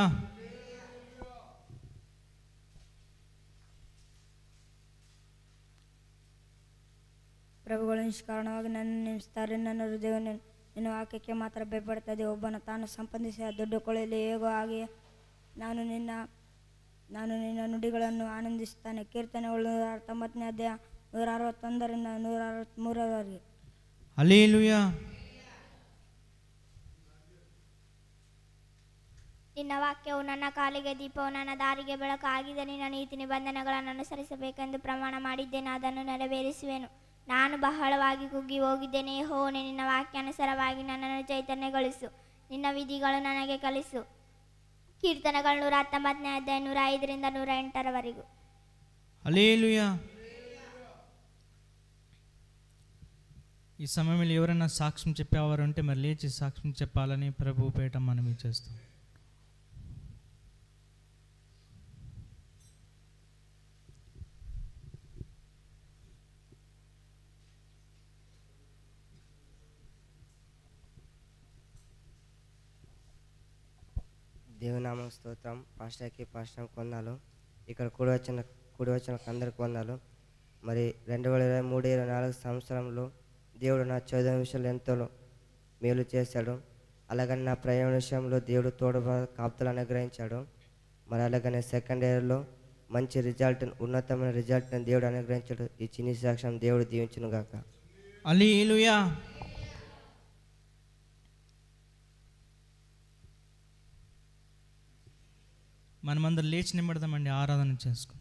ಪ್ರಭುಗಳು ನಿಷ್ಕಾರಣವಾಗಿ ನನ್ನ ನೆನೆಸ್ತಾರೆ ನನ್ನ ಹೃದಯವು ನಿನ್ನ ನಿನ್ನ ವಾಕ್ಯಕ್ಕೆ ಮಾತ್ರ ಭಯಪಡ್ತದೆ ಒಬ್ಬನು ತಾನು ಸಂಪಾದಿಸಿದ ದುಡ್ಡು ಕೊಳೆಯಲ್ಲಿ ಹೇಗೋ ಹಾಗೆ ನಾನು ನಿನ್ನ ನಾನು ನಿನ್ನ ನುಡಿಗಳನ್ನು ಆನಂದಿಸುತ್ತಾನೆ ಕೀರ್ತನೆಗಳು ನೂರ ಹತ್ತೊಂಬತ್ತನೇ ಅಧ್ಯಾಯ ನೂರ ಅರವತ್ತೊಂದರಿಂದ ನೂರ ಅರವತ್ತ್ಮೂರರವರೆಗೆ హల్లెలూయా ನಿನ್ನ ವಾಕ್ಯವು ನನ್ನ ಕಾಲಿಗೆ ದೀಪವು ನನ್ನ ದಾರಿಗೆ ಬೆಳಕು ಆಗಿದೆ ನಿನ್ನ ನೀತಿ ನಿಬಂಧನೆಗಳನ್ನು ಅನುಸರಿಸಬೇಕೆಂದು ಪ್ರಮಾಣ ಮಾಡಿದ್ದೇನೆ ಅದನ್ನು ನೆರವೇರಿಸುವೆನು ನಾನು ಬಹಳವಾಗಿ ಕುಗ್ಗಿ ಹೋಗಿದ್ದೇನೆ ಹೋನೆ ನಿನ್ನ ವಾಕ್ಯಾನುಸಾರವಾಗಿ ನನ್ನನ್ನು ಚೈತನ್ಯಗೊಳಿಸು ನಿನ್ನ ವಿಧಿಗಳು ನನಗೆ ಕಲಿಸು ಕೀರ್ತನೆಗಳು ನೂರ ಹತ್ತೊಂಬತ್ತನೇ ಅಧ್ಯಾಯ ನೂರ ಐದರಿಂದ ನೂರ ಎಂಟರವರೆಗೂ హల్లెలూయా ఈ సమయంలో ఎవరైనా సాక్ష్యం చెప్పేవారు ఉంటే మరి లేచి సాక్ష్యం చెప్పాలని ప్రభు పేట మనం చేస్తాం దేవునామం స్తోత్రం పాస్టర్కి పాస్టర్ కొందాలు ఇక్కడ కూడి వచ్చిన కూడి వచ్చిన అందరికి వందాలు మరి రెండు వేల ఇరవై మూడు ఇరవై నాలుగు సంవత్సరంలో దేవుడు నా చదువు విషయంలో ఎంతో మేలు చేశాడు అలాగని నా ప్రయాణ విషయంలో దేవుడు తోడు కాపుతలు అనుగ్రహించాడు మరి అలాగనే సెకండ్ ఇయర్లో మంచి రిజల్ట్ ఉన్నతమైన రిజల్ట్ని దేవుడు అనుగ్రహించాడు ఈ చిన్ని సాక్ష్యం దేవుడు దీవించును గాక హల్లెలూయా మనమందరం లేచి నిమ్మడదామండి ఆరాధన చేసుకుని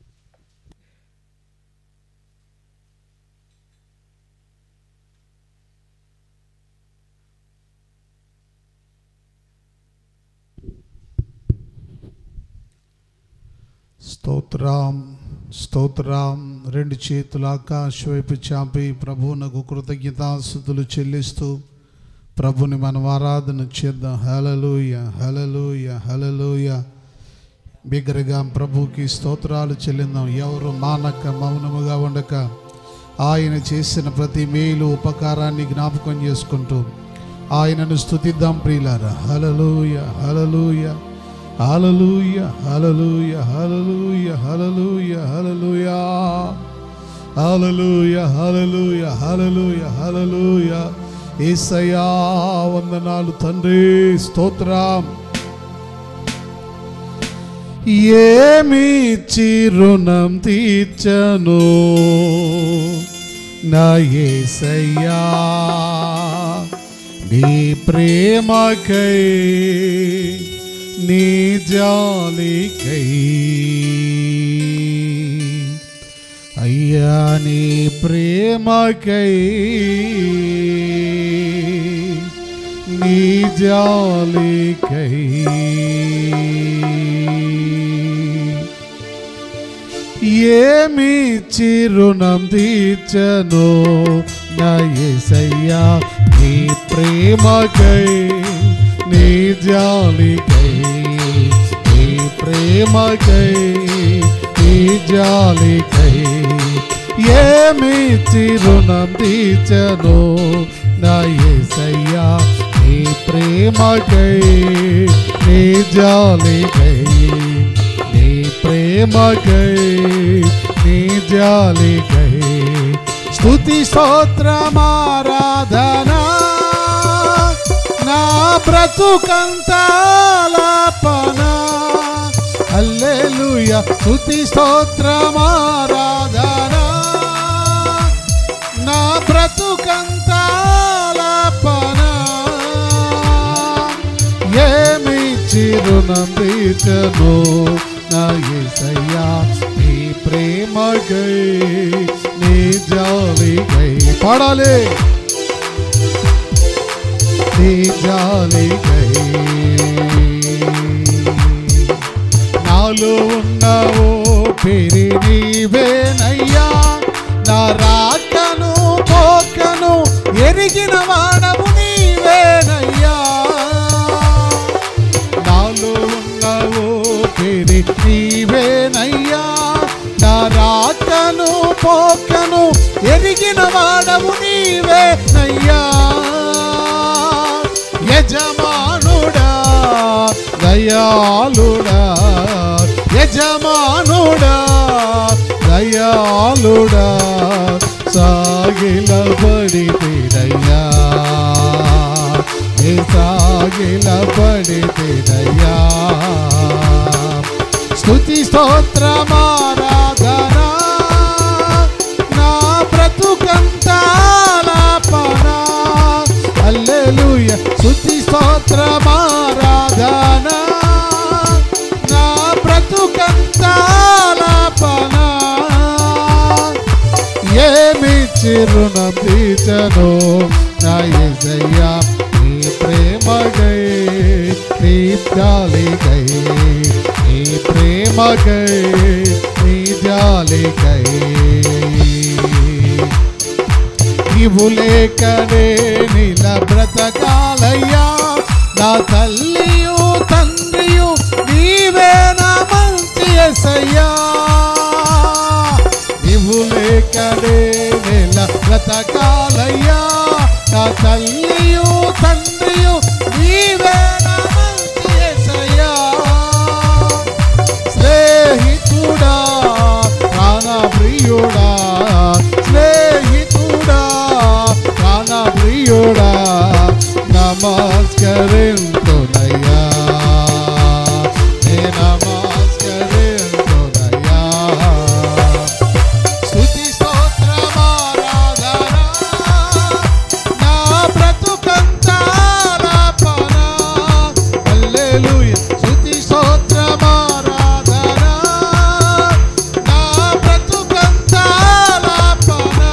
స్తోత్రం స్తోత్రం రెండు చేతులు ఆకాశ వైపు చాపి ప్రభువునకు కృతజ్ఞతాస్థుతులు చెల్లిస్తూ ప్రభుని మనం ఆరాధన చేద్దాం హలలుయ హలలుయ హలలుయ బిగ్గరగా ప్రభుకి స్తోత్రాలు చెల్లిందాం ఎవరు మానక మౌనముగా ఉండక ఆయన చేసిన ప్రతి మేలు ఉపకారాన్ని జ్ఞాపకం చేసుకుంటూ ఆయనను స్తుతిద్దాం ప్రియులారా హలలుయ హలలుయ హలలుయ హలలుయ హలలుయ హలలుయ హలలుయ హలలుయ హలలుయ హలలుయ హలలుయ ఏసయ్యా వందనాలు తండ్రి స్తోత్రం ఏమిచ్చి రుణం తీర్చను నా యేసయ్యా నీ ప్రేమకై నీ జాలికై అయ్యా నీ ప్రేమకై నీ జాలికై ఏమి చిరుణం తీర్చను నా యేసయ్యా నీ ప్రేమకై నీ జాలికై నీ ప్రేమకై నీ జాలికై ఏమి చిరుణం తీర్చను నా యేసయ్యా నీ ప్రేమకై నీ జాలికై నీ ప్రేమకై నీ జాలికై స్తుతి స్తోత్రమారాధనా నా బ్రతుకంతాలాపనా హల్లెలూయ స్తుతి స్తోత్రమారాధనా నా బ్రతుకంతాలాపనా ఏమి చిరుణం తీర్చను నా యేసయ్యా నీ ప్రేమకై నీ జాలికై పాడాలి నీ జాలికై నాలో ఉన్నావో పేరి నీవేనయ్యా నా రాకను పోకను ఎరిగిన వాడవు నీవేనయ్యా నాలో ఉన్నావో పేరి నీవేనయ్యా నా రాకను పోకను ఎరిగిన వాడవు నీవేనయ్యా యజమానుడా దయాళుడా యజమానుడా దయాళుడా సాగిల పడితేనయ్యా ఏ సాగిల పడితేనయ్యా స్తుతి స్తోత్రమారాధనా నా బ్రతుకంతాలాపనా హల్లెలూయ స్తుతి స్తోత్రమారాధనా నా బ్రతుకంతాలాపనా ఏమి చిరుణం తీర్చను నా యేసయ్యా నీ ప్రేమగై నీ జాలికై నీ ప్రేమగై నీ జాలికై నీవు లేకనే నీల బ్రతకాలయ్యా నా తల్లియు తండ్రియు నీవే నా మంచి ఎసయ్యా నీవు లేకనే నీల బ్రతకాలయ్యా నా తల్లియు తండ్రియు నీవే నా మంచి ఎసయ్యా స్నేహితుడా ప్రాణ ప్రియుడా స్నేహితుడా ప్రాణ ప్రియుడా నమస్కరింతునయ్యా నే నమస్కరింతునయ్యా స్తుతి స్తోత్రమారాధనా నా బ్రతుకంతాలాపనా హల్లెలూయ స్తుతి స్తోత్రమారాధనా నా బ్రతుకంతాలాపనా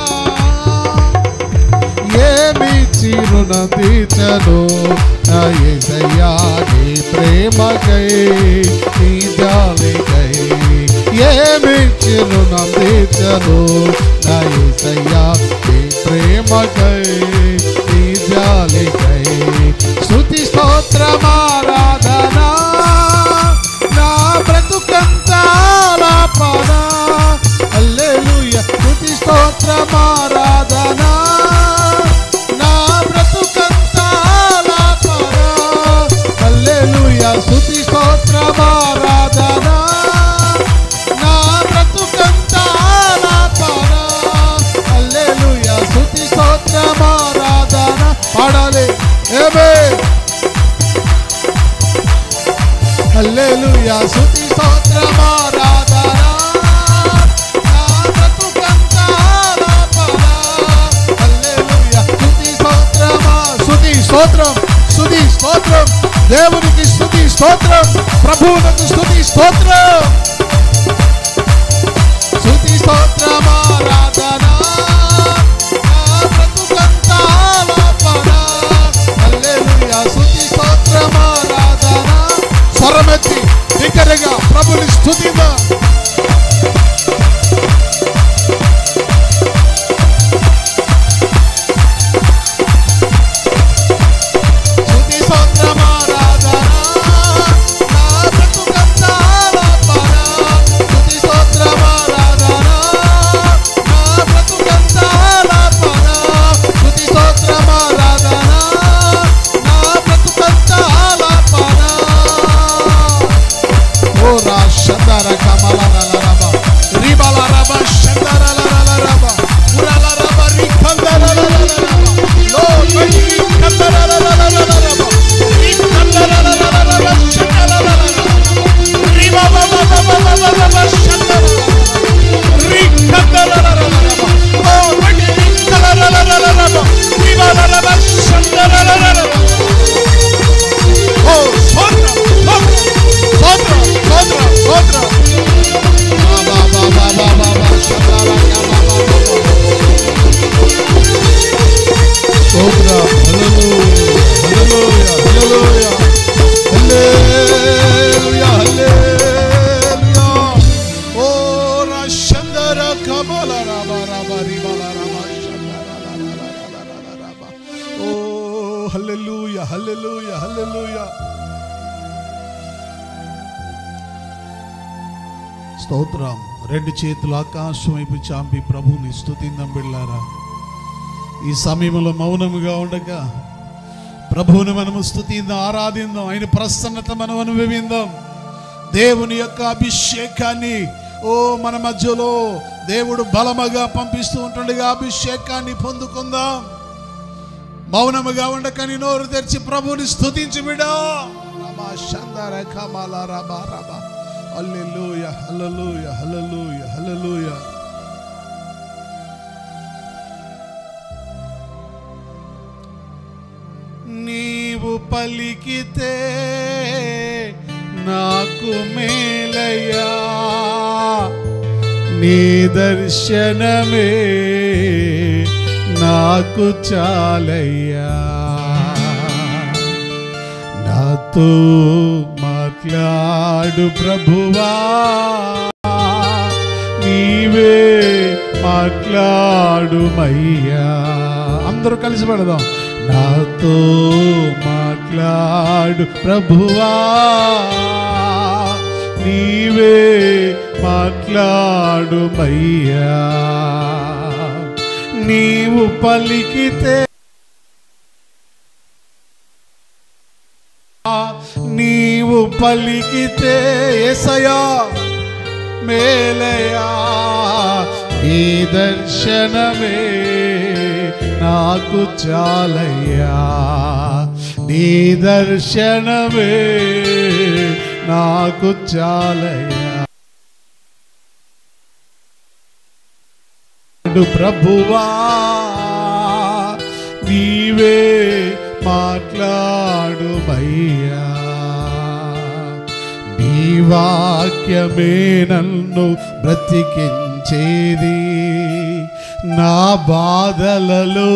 ఏమి చిరుణం తీర్చను నా యేసయ్యా నీ ప్రేమకై నీ జాలికై ఏమి చిరుణం తీర్చను నా యేసయ్యా నీ ప్రేమకై నీ జాలికై స్తుతి స్తోత్రమారాధనా నా బ్రతుకంతాలాపనా హల్లెలూయ స్తుతి స్తోత్రమారాధనా నా బ్రతుకంతాలాపనా హల్లెలూయ స్తుతి స్తోత్రమారాధనా నా బ్రతుకంతాలాపనా హల్లెలూయ స్తుతి స్తోత్రమారాధనా పాడాలి ఏమే హల్లెలూయా స్తుతి స్తోత్రం ఆరాధన నా బ్రతుకంతా ఆలాపన హల్లెలూయా స్తుతి స్తోత్రమా స్తుతి స్తోత్రం స్తుతి స్తోత్రం దేవునికి స్తుతి స్తోత్రం ప్రభువునకు స్తుతి స్తోత్రం స్తుతి స్తోత్రం ఆరాధన నా బ్రతుకంతా ఆలాపన హల్లెలూయా స్తుతి స్తోత్రం ఆరాధన స్వరమెత్తి బిగ్గరగా ప్రభుని స్తుతిద్దాం స్తుతి స్తోత్రం ఆరాధన నా బ్రతుకంతా ఆలాపన స్తుతి స్తోత్రం ఆరాధన నా బ్రతుకంతా ఆలాపన స్తుతి స్తోత్రం ఆరాధన నా బ్రతుకంతా ఆలాపన ఓ రా శందర కమల రలరబ రిబల రబ శందర లలరబ ఉరల రబ రికందర లలరబ లో రి కందర లలరబ రికందర లలరబ శందర లలరబ రిబ బ బ బ బ బ బ బ శందర రికందర లలరబ ఓ రి రికందర లలరబ రిబ లలరబ శందర లలరబ ఓ సోత్ర సోత్ర సోత్ర సోత్ర బా బా బా బా బా బా శందర బా బా బా స్తోత్ర హల్లెలూయా హల్లెలూయా హల్లెలూయా హల్లెలూయా ఓ రశందర కమల రబ రబ రిబల రబ శందర రబ ఓ హల్లెలూయా హల్లెలూయా హల్లెలూయా స్తోత్రం రెండు చేతులు ఆకాశం వైపు చాంపి ప్రభుని స్తుతిందం బిళ్ళారా ఈ సమయంలో మౌనముగా ఉండగా ప్రభువుని మనము స్తుతిందాం ఆరాధిందాం ఆయన ప్రసన్నత మనం అనుభవిందాం దేవుని యొక్క అభిషేకాన్ని ఓ మన మధ్యలో దేవుడు బలముగా పంపిస్తూ ఉంటుండగా అభిషేకాన్ని పొందుకుందాం మౌనముగా ఉండకని నోరు తెరిచి ప్రభుని స్తుతించి బిడా రమా శందర కమల రబ రబ హల్లెలూయా హల్లెలూయా హల్లెలూయా హల్లెలూయా నీవు పలికితే నాకు మేలయ్యా నీ దర్శనమే నాకు చాలయ్యా నాతో మాట్లాడు ప్రభువా నీవే మాట్లాడుమయ్యా అందరూ కలిసి పడదాం నాతో మాట్లాడు ప్రభువా నీవే మాట్లాడుమయ్యా నీవు పలికితే నీవు పలికితే ఎసయా మేలయా ఈ దర్శనమే నాకు చాలయ్యా నీ దర్శనమే నాకు చాలయ్యా ప్రభువా నీవే మాట్లాడుమయ్యా నీ వాక్యమే నన్ను బ్రతికించేది నా బాధలలో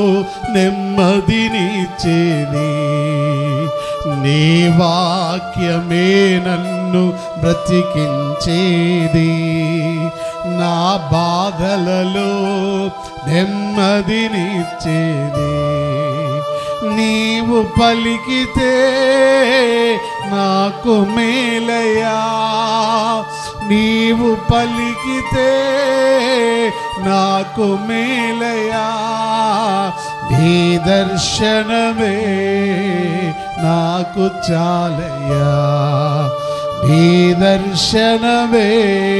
నెమ్మదినిచ్చేది నీ వాక్యమే నన్ను బ్రతికించేది నా బాధలలో నెమ్మదినిచ్చేది నీవు పలికితే నాకు మేలయా నీవు పలికితే నాకు మేలయా నీ దర్శనమే నాకు చాలయ్యా నీ దర్శనమే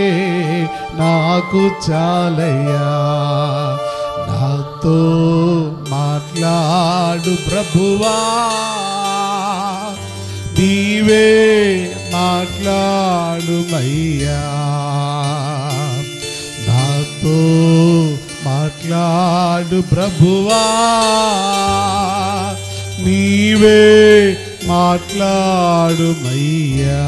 నాకు చాలయ్యా నాతో మాట్లాడు ప్రభువా నీవే మాట్లాడుమయ్యా మాట్లాడుమయ్యా నాతో మాట్లాడు ప్రభువా నీవే మాట్లాడుమయ్యా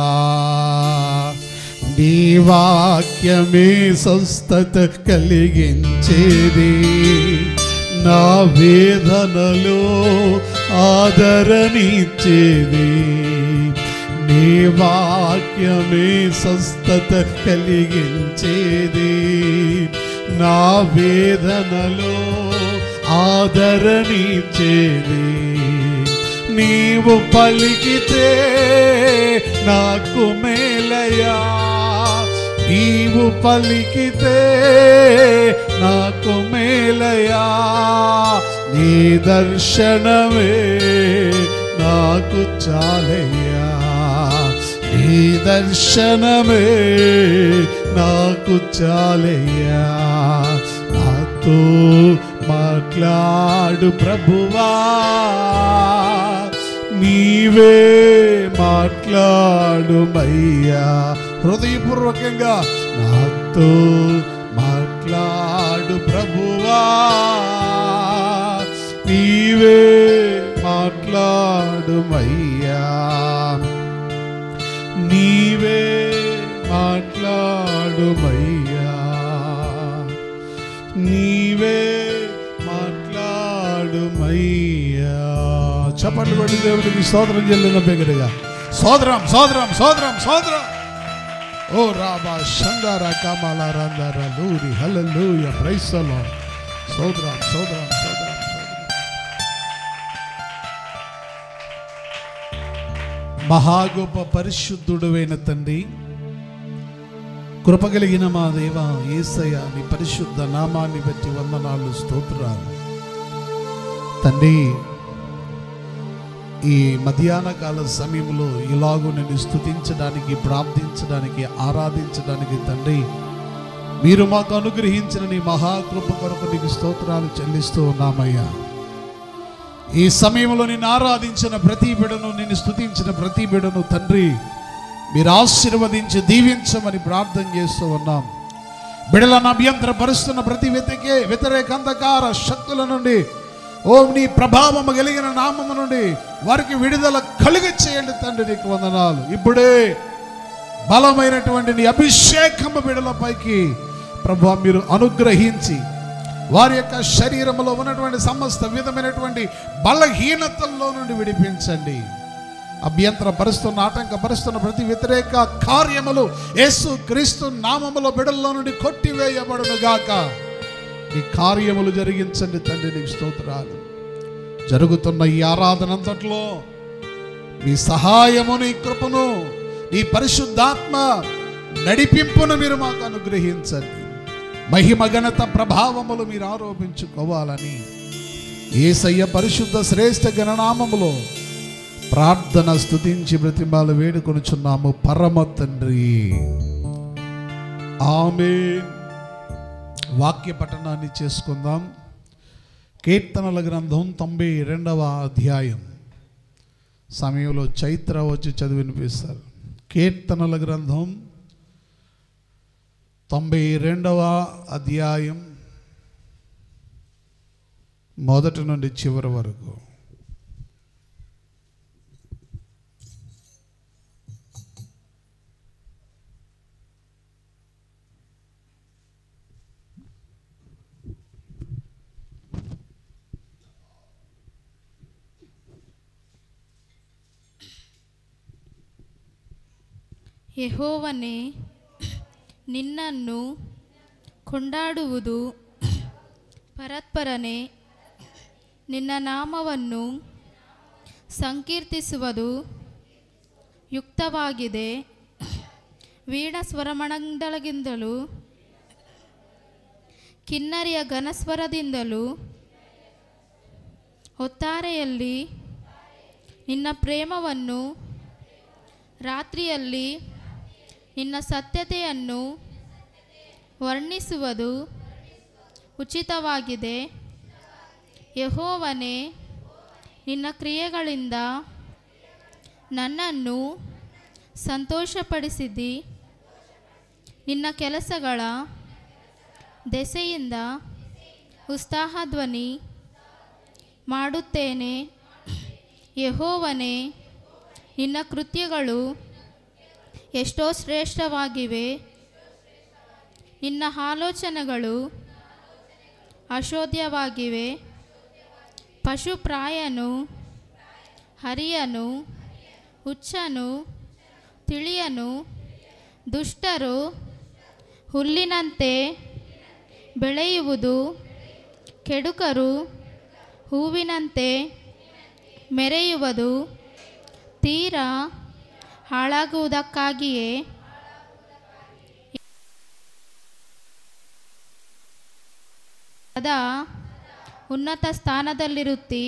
నీ వాక్యమే స్వస్థత కలిగించేది నా వేదనలో ఆదరణించేది నీ వాక్యమే స్వస్థత కలిగించేది నా వేదనలో ఆదరణించేది నీవు పలికితే నాకు మేలయా నీవు పలికితే నాకు మేలయా నీ దర్శనమే నాకు చాలయ్యా నీ దర్శనమే నాకు చాలయ్యా నాతో మాట్లాడు ప్రభువా నీవే మాట్లాడుమయ్యా హృదయపూర్వకంగా నాతో మాట్లాడు ప్రభువా నీవే మాట్లాడుమయ్యా నీవే మాట్లాడుమయ్యా నీవే మాట్లాడుమయ్యా చప్పట్లు కొట్టి దేవుడికి స్తోత్రం చెల్లిన బిగ్గరగా సోదరం సోదరం సోదరం సోదరం ఓ రాబా షంగార కామాల రంగార లూరి హల్లెలూయ ప్రైసలో సోదరం సోదరం సోదరం మహాగొప్ప పరిశుద్ధుడువైన తండ్రి కృప కలిగిన మా దేవ ఏసయ్య నీ పరిశుద్ధ నామాన్ని బట్టి వందనాలు స్తోత్రాలు తండ్రి ఈ మధ్యాహ్న కాల సమయంలో ఇలాగూ నేను స్తుతించడానికి ప్రార్థించడానికి ఆరాధించడానికి తండ్రి మీరు మాకు అనుగ్రహించిన నీ మహాకృప కొరకు నీకు స్తోత్రాలు చెల్లిస్తూ ఉన్నామయ్యా ఈ సమయంలో నిన్ను ఆరాధించిన ప్రతి బిడను నిన్ను స్తుతించిన ప్రతి బిడను తండ్రి మీరు ఆశీర్వదించి దీవించమని ప్రార్థన చేస్తూ ఉన్నాం బిడలను అభ్యంతరపరుస్తున్న ప్రతి వ్యతికే వ్యతిరేక అంధకార శక్తుల నుండి ఓ నీ ప్రభావము కలిగిన నామము నుండి వారికి విడుదల కలుగ చేయండి తండ్రి నీకు వందనాలు ఇప్పుడే బలమైనటువంటి నీ అభిషేకము బిడలపైకి ప్రభు మీరు అనుగ్రహించి వారి యొక్క శరీరంలో ఉన్నటువంటి సమస్త విధమైనటువంటి బలహీనతల్లో నుండి విడిపించండి అభ్యంతర పరుస్తున్న ఆటంకపరుస్తున్న ప్రతి వ్యతిరేక కార్యములు యేసు క్రీస్తు నామములో బిడల్లో నుండి కొట్టివేయబడును గాక ఈ కార్యములు జరిగించండి తండ్రి నీకు స్తోత్రాలు జరుగుతున్న ఈ ఆరాధన అంతట్లో మీ సహాయము నీ కృపను నీ పరిశుద్ధాత్మ నడిపింపును మీరు మాకు అనుగ్రహించండి మహిమ ఘనత ప్రభావములు మీరు ఆరోపించుకోవాలని ఏసయ్య పరిశుద్ధ శ్రేష్ఠ గణనామములో ప్రార్థన స్తుతించి బ్రతిమాలు వేడుకొనుచున్నాము పరమ తండ్రి ఆమె వాక్య పఠనాన్ని చేసుకుందాం కీర్తనల గ్రంథం తొంభై రెండవ అధ్యాయం సమయంలో చైత్ర వచ్చి చదివి వినిపిస్తారు కీర్తనల గ్రంథం తొంభై రెండవ అధ్యాయం మొదటి నుండి చివరి వరకు ಯೆಹೋವನೇ ನಿನ್ನನ್ನು ಕೊಂಡಾಡುವುದು ಪರತ್ಪರನೇ ನಿನ್ನ ನಾಮವನ್ನು ಸಂಕೀರ್ತಿಸುವುದು ಯುಕ್ತವಾಗಿದೆ ವೀಣ ಸ್ವರಮಣದೊಳಗಿಂದಲೂ ಕಿನ್ನರಿಯ ಘನಸ್ವರದಿಂದಲೂ ಹೊತ್ತಾರೆಯಲ್ಲಿ ನಿನ್ನ ಪ್ರೇಮವನ್ನು ರಾತ್ರಿಯಲ್ಲಿ ನಿನ್ನ ಸತ್ಯತೆಯನ್ನು ವರ್ಣಿಸುವುದು ಉಚಿತವಾಗಿದೆ ಯಹೋವನೇ ನಿನ್ನ ಕ್ರಿಯೆಗಳಿಂದ ನನ್ನನ್ನು ಸಂತೋಷಪಡಿಸಿದ್ದಿ ನಿನ್ನ ಕೆಲಸಗಳ ದೆಸೆಯಿಂದ ಉತ್ಸಾಹ ಧ್ವನಿ ಮಾಡುತ್ತೇನೆ ಯಹೋವನೇ ನಿನ್ನ ಕೃತ್ಯಗಳು ಎಷ್ಟೋ ಶ್ರೇಷ್ಠವಾಗಿವೆ ನಿನ್ನ ಆಲೋಚನೆಗಳು ಅಶೋಧ್ಯವಾಗಿವೆ ಪಶುಪ್ರಾಯನು ಹರಿಯನು ಹುಚ್ಚನು ತಿಳಿಯನು ದುಷ್ಟರು ಹುಲ್ಲಿನಂತೆ ಬೆಳೆಯುವುದು ಕೆಡುಕರು ಹೂವಿನಂತೆ ಮೆರೆಯುವುದು ತೀರಾ ಹಾಳಾಗುವುದಕ್ಕಾಗಿಯೇ ಸದಾ ಉನ್ನತ ಸ್ಥಾನದಲ್ಲಿರುತ್ತಿ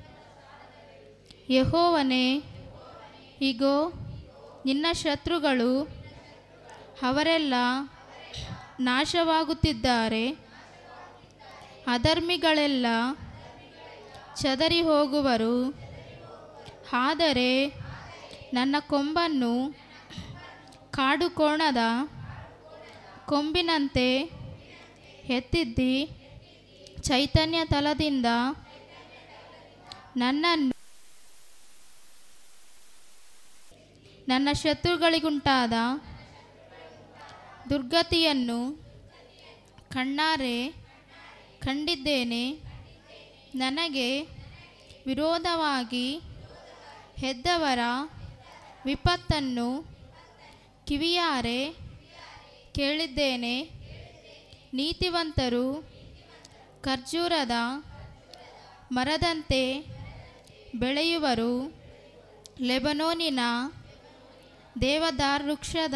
ಯಹೋವನೇ ಇಗೋ ನಿನ್ನ ಶತ್ರುಗಳು ಅವರೆಲ್ಲ ನಾಶವಾಗುತ್ತಿದ್ದಾರೆ ಅಧರ್ಮಿಗಳೆಲ್ಲ ಚದರಿ ಹೋಗುವರು ಆದರೆ ನನ್ನ ಕೊಂಬನ್ನು ಕಾಡು ಕೋಣದ ಕೊಂಬಿನಂತೆ ಎತ್ತಿದ್ದಿ ಚೈತನ್ಯ ತಲದಿಂದ ನನ್ನನ್ನು ನನ್ನ ಶತ್ರುಗಳಿಗುಂಟಾದ ದುರ್ಗತಿಯನ್ನು ಕಣ್ಣಾರೆ ಕಂಡಿದ್ದೇನೆ ನನಗೆ ವಿರೋಧವಾಗಿ ಹೆದ್ದವರ ವಿಪತ್ತನ್ನು ಕಿವಿಯಾರೆ ಕೇಳಿದ್ದೇನೆ ನೀತಿವಂತರು ಖರ್ಜೂರದ ಮರದಂತೆ ಬೆಳೆಯುವರು ಲೆಬನೋನಿನ ದೇವದಾರ್ ವೃಕ್ಷದ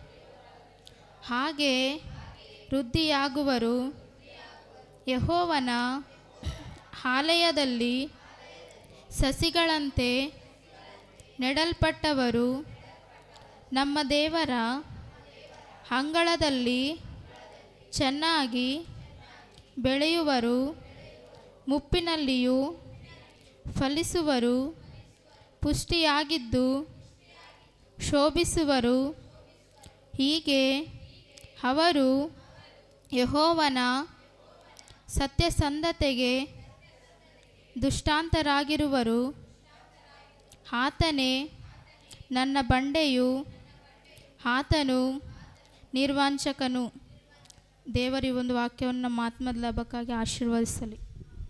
ಹಾಗೆ ವೃದ್ಧಿಯಾಗುವರು ಯಹೋವನ ಆಲಯದಲ್ಲಿ ಸಸಿಗಳಂತೆ ನೆಡಲ್ಪಟ್ಟವರು ನಮ್ಮ ದೇವರ ಅಂಗಳದಲ್ಲಿ ಚೆನ್ನಾಗಿ ಬೆಳೆಯುವರು ಮುಪ್ಪಿನಲ್ಲಿಯೂ ಫಲಿಸುವರು ಪುಷ್ಟಿಯಾಗಿದ್ದು ಶೋಭಿಸುವರು ಹೀಗೆ ಅವರು ಯಹೋವನ ಸತ್ಯಸಂಧತೆಗೆ ದುಷ್ಟಾಂತರಾಗಿರುವರು ಆತನೇ ನನ್ನ ಬಂಡೆಯು ಆತನು ನಿರ್ವಾಂಚಕನು ದೇವರು ಈ ಒಂದು ವಾಕ್ಯವನ್ನು ನಮ್ಮ ಆತ್ಮದ ಲಾಭಕ್ಕಾಗಿ ಆಶೀರ್ವದಿಸಲಿ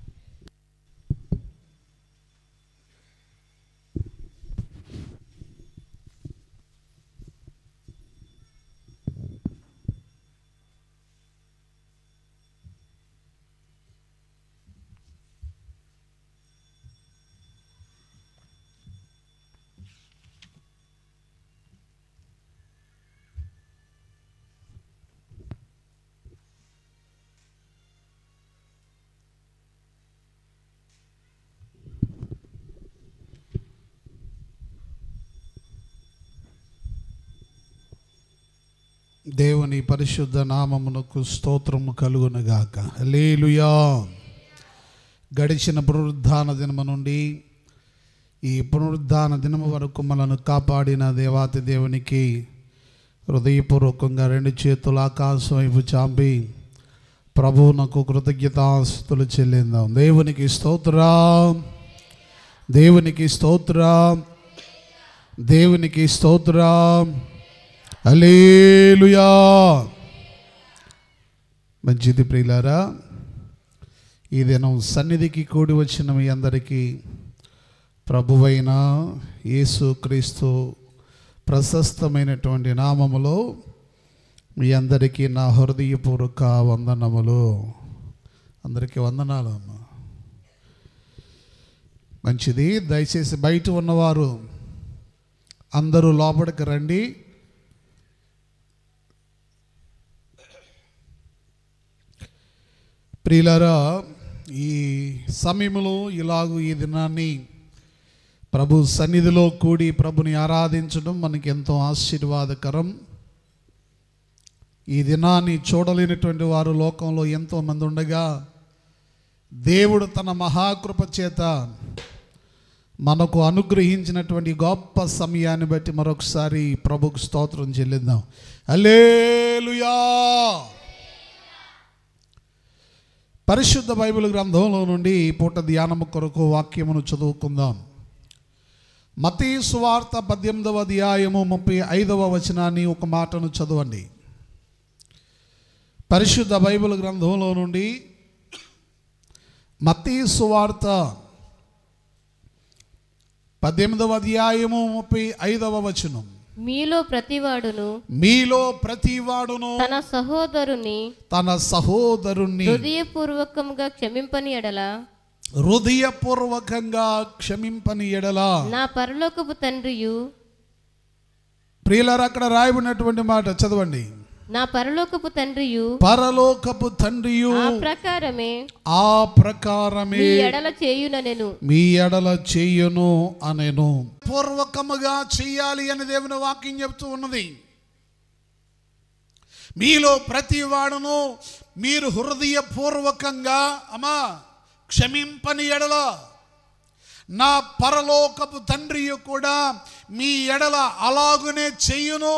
దేవుని పరిశుద్ధ నామమునకు స్తోత్రము కలుగునుగాక హల్లెలూయా గడిచిన పునరుద్ధాన దినము నుండి ఈ పునరుద్ధాన దినము వరకు మనను కాపాడిన దేవాతి దేవునికి హృదయపూర్వకంగా రెండు చేతులు ఆకాశం వైపు చాంపి ప్రభువునకు కృతజ్ఞతాస్తులు చెల్లిందాం దేవునికి స్తోత్రా దేవునికి స్తోత్రా దేవునికి స్తోత్రా అలేలుయా మంచిది ప్రియులారా ఈ దినం సన్నిధికి కూడి వచ్చిన మీ అందరికీ ప్రభువైన యేసుక్రీస్తు ప్రశస్తమైనటువంటి నామములో మీ అందరికీ నా హృదయపూర్వక వందనములు అందరికీ వందనాలు అమ్మ మంచిది దయచేసి బయట ఉన్నవారు అందరూ లోపలికి రండి ప్రియులారా ఈ సమయంలో ఇలాగూ ఈ దినాన్ని ప్రభు సన్నిధిలో కూడి ప్రభుని ఆరాధించడం మనకి ఎంతో ఆశీర్వాదకరం ఈ దినాన్ని చూడలేనటువంటి వారు లోకంలో ఎంతోమంది ఉండగా దేవుడు తన మహాకృప చేత మనకు అనుగ్రహించినటువంటి గొప్ప సమయాన్ని బట్టి మరొకసారి ప్రభుకు స్తోత్రం చెల్లిద్దాం అల్లేలుయా పరిశుద్ధ బైబిల్ గ్రంథంలో నుండి ఈ పూట ధ్యానము కొరకు వాక్యమును చదువుకుందాం మతీ సువార్త పద్దెనిమిదవ అధ్యాయము ముప్పై ఐదవ వచనాన్ని ఒక మాటను చదవండి పరిశుద్ధ బైబిల్ గ్రంథంలో నుండి మతీ సువార్త పద్దెనిమిదవ అధ్యాయము ముప్పై ఐదవ వచనం మీలో ప్రతివాడును మీలో ప్రతివాడును తన సహోదరుని తన సహోదరుణ్ణి హృదయపూర్వకంగా క్షమింపని ఎడల హృదయపూర్వకంగా క్షమింపని ఎడలా నా పరలోకపు తండ్రియు ప్రియులారు అక్కడ రాయబడినటువంటి మాట చదవండి నా పరలోకపు తండ్రియు పరలోకపు తండ్రియు ఆ ప్రకారమే ఆ ప్రకారమే మీ ఎడల చేయుననెను మీ ఎడల చెయ్యను అనేను పూర్వకముగా చెయ్యాలి అని దేవుని వాక్యం చెప్తూ ఉన్నది మీలో ప్రతి వాడును మీరు హృదయపూర్వకంగా అమ్మా క్షమింపని ఎడల నా పరలోకపు తండ్రి కూడా మీ ఎడల అలాగునే చెయ్యును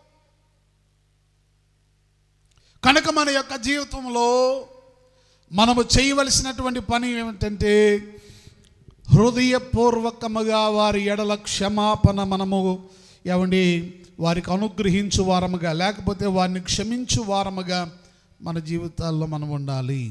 కనుక మన యొక్క జీవితంలో మనము చేయవలసినటువంటి పని ఏమిటంటే హృదయపూర్వకముగా వారి ఎడల క్షమాపణ మనము ఏమండి వారికి అనుగ్రహించు వారముగా లేకపోతే వారిని క్షమించు వారముగా మన జీవితాల్లో మనం ఉండాలి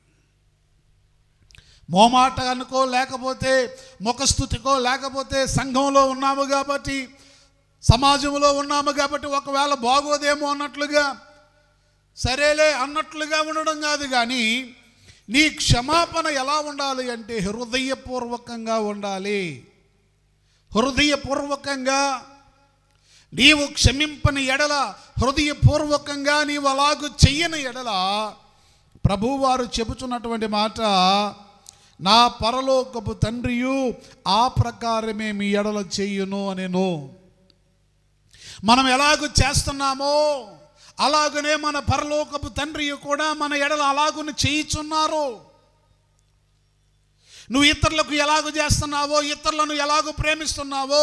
మోమాట అనుకో లేకపోతే ముఖస్థుతికో లేకపోతే సంఘంలో ఉన్నాము కాబట్టి సమాజంలో ఉన్నాము కాబట్టి ఒకవేళ బాగోదేమో అన్నట్లుగా సరేలే అన్నట్లుగా ఉండడం కాదు కానీ నీ క్షమాపణ ఎలా ఉండాలి అంటే హృదయపూర్వకంగా ఉండాలి హృదయపూర్వకంగా నీవు క్షమింపని ఎడల హృదయపూర్వకంగా నీవు అలాగూ చెయ్యని ఎడల ప్రభువారు చెబుతున్నటువంటి మాట నా పరలోకపు తండ్రియు ఆ ప్రకారమే మీ ఎడల చెయ్యును అనేను మనం ఎలాగూ చేస్తున్నామో అలాగనే మన పరలోకపు తండ్రి కూడా మన ఎడల అలాగుని చేయిచున్నారు నువ్వు ఇతరులకు ఎలాగూ చేస్తున్నావో ఇతరులను ఎలాగూ ప్రేమిస్తున్నావో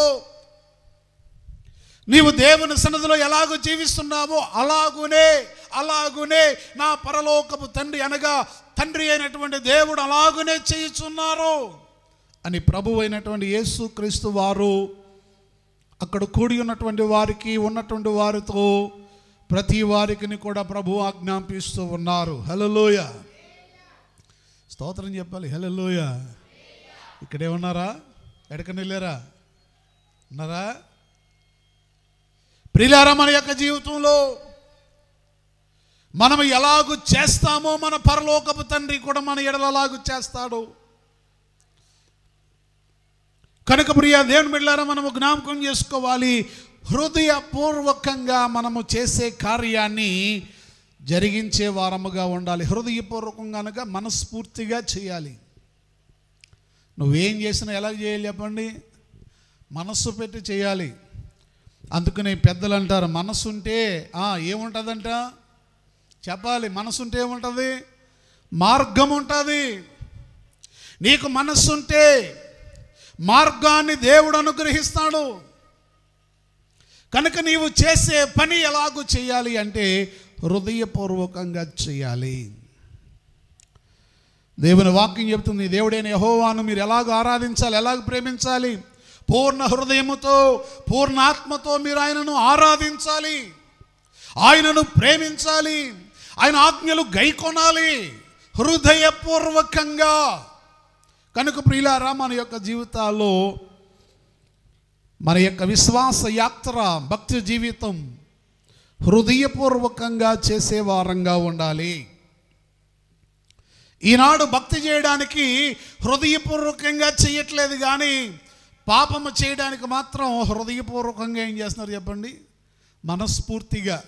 నీవు దేవుని సన్నిధిలో ఎలాగూ జీవిస్తున్నావో అలాగునే అలాగునే నా పరలోకపు తండ్రి అనగా తండ్రి అయినటువంటి దేవుడు అలాగునే చేయుచున్నారు అని ప్రభు అయినటువంటి యేసు క్రీస్తు వారు అక్కడ కూడి ఉన్నటువంటి వారికి ఉన్నటువంటి వారితో ప్రతి వారికి కూడా ప్రభు ఆజ్ఞాపిస్తూ ఉన్నారు హలోయ స్తోత్రం చెప్పాలి హలోయ ఇక్కడే ఉన్నారా ఎడకని వెళ్ళారా ఉన్నారా ప్రిలారా మన యొక్క జీవితంలో మనం ఎలాగూ చేస్తామో మన పరలోకపు తండ్రి కూడా మన ఎడలలాగు చేస్తాడు కనుక ప్రియ దేవుని బిడ్డారా మనము జ్ఞాపకం చేసుకోవాలి హృదయపూర్వకంగా మనము చేసే కార్యాన్ని జరిగించే వారముగా ఉండాలి హృదయపూర్వకంగా అనగా మనస్ఫూర్తిగా చేయాలి నువ్వేం చేసినా ఎలా చేయాలి చెప్పండి మనస్సు పెట్టి చేయాలి అందుకని పెద్దలు అంటారు మనస్సు ఉంటే ఏముంటుందంట చెప్పాలి మనసు ఉంటే ఏముంటుంది మార్గం ఉంటుంది నీకు మనస్సు ఉంటే మార్గాన్ని దేవుడు అనుగ్రహిస్తాడు కనుక నీవు చేసే పని ఎలాగూ చేయాలి అంటే హృదయపూర్వకంగా చేయాలి దేవుని వాక్యం చెప్తుంది దేవుడైన యహోవాను మీరు ఎలాగ ఆరాధించాలి ఎలాగ ప్రేమించాలి పూర్ణ హృదయముతో పూర్ణ ఆత్మతో మీరు ఆయనను ఆరాధించాలి ఆయనను ప్రేమించాలి ఆయన ఆజ్ఞలు గైకొనాలి హృదయపూర్వకంగా కనుక ప్రియులారా మన యొక్క జీవితాల్లో మన యొక్క విశ్వాస యాత్ర భక్తి జీవితం హృదయపూర్వకంగా చేసే వారంగా ఉండాలి ఈనాడు భక్తి చేయడానికి హృదయపూర్వకంగా చేయట్లేదు కానీ పాపము చేయడానికి మాత్రం హృదయపూర్వకంగా ఏం చేస్తున్నారు చెప్పండి మనస్ఫూర్తిగా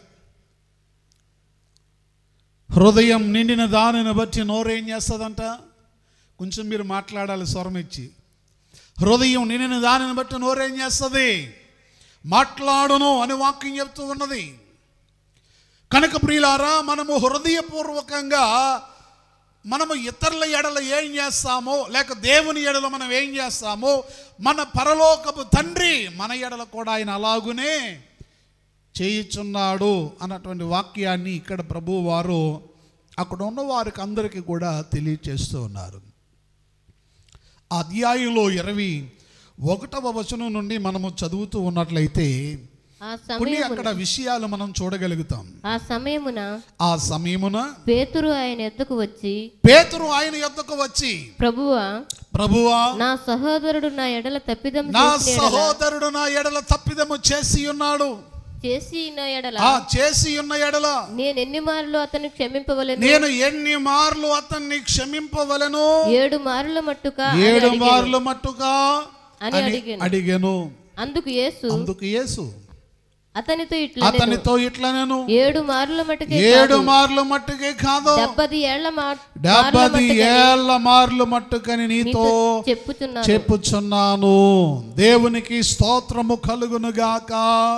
హృదయం నిండిన దానిని బట్టి నోరేం చేస్తుందంట కొంచెం మీరు మాట్లాడాలి స్వరం ఇచ్చి హృదయం నిండిన దానిని బట్టి నోరేం చేస్తుంది మాట్లాడును అని వాక్యం చెప్తూ ఉన్నది కనుక ప్రియులారా మనము హృదయపూర్వకంగా మనము ఇతరుల ఎడల ఏం చేస్తామో లేక దేవుని ఎడల మనం ఏం చేస్తామో మన పరలోకపు తండ్రి మన ఎడల కూడా ఆయన అలాగునే చేయుచున్నాడు అన్నటువంటి వాక్యాన్ని ఇక్కడ ప్రభు వారు అక్కడ ఉన్న వారికి అందరికీ కూడా తెలియచేస్తూ ఉన్నారు ఆ అధ్యాయంలో ఇరవై ఒకటవ వచనం నుండి మనము చదువుతూ ఉన్నట్లయితే ఆ కొన్ని సమయమున అక్కడ విషయాలు మనం చూడగలుగుతాం ఆ సమయమున ఆ సమయమున పేతురు ఆయన ఎద్దకు వచ్చి పేతురు ఆయన యొద్దకు వచ్చి ప్రభువా ప్రభువా నా సహోదరుడు నా ఎడల తప్పిదం నా చేసిన ఎడల- సహోదరుడు నా ఎడల తప్పిదము చేసి ఉన్నాడు చేసి నా ఎడల ఆ చేసి ఉన్న ఎడల నేను ఎన్ని మార్లు అతన్ని క్షమింపవలెను నేను ఎన్ని మార్లు అతన్ని క్షమింపవలను ఏడు మార్ల మట్టుక అని ఏడు అడిగాను. మార్లు మట్టుగా అని అని అడిగాను. అడిగాను అందుకు యేసు అందుకు యేసు అతనితో ఇట్లా అతనితో ఇట్లా నేను ఏడు మార్ల మట్టుకే ఏడు కాదు, మార్లు మట్టుకే కాదు డెబ్బది ఏళ్ల మా- మార్ల డెబ్బది మట్టుకని ఏళ్ల మార్లు మట్టుకని నీతో నీతో చెప్పుచున్నాను చెప్పుచున్నాను దేవునికి స్తోత్రము కలుగును గాక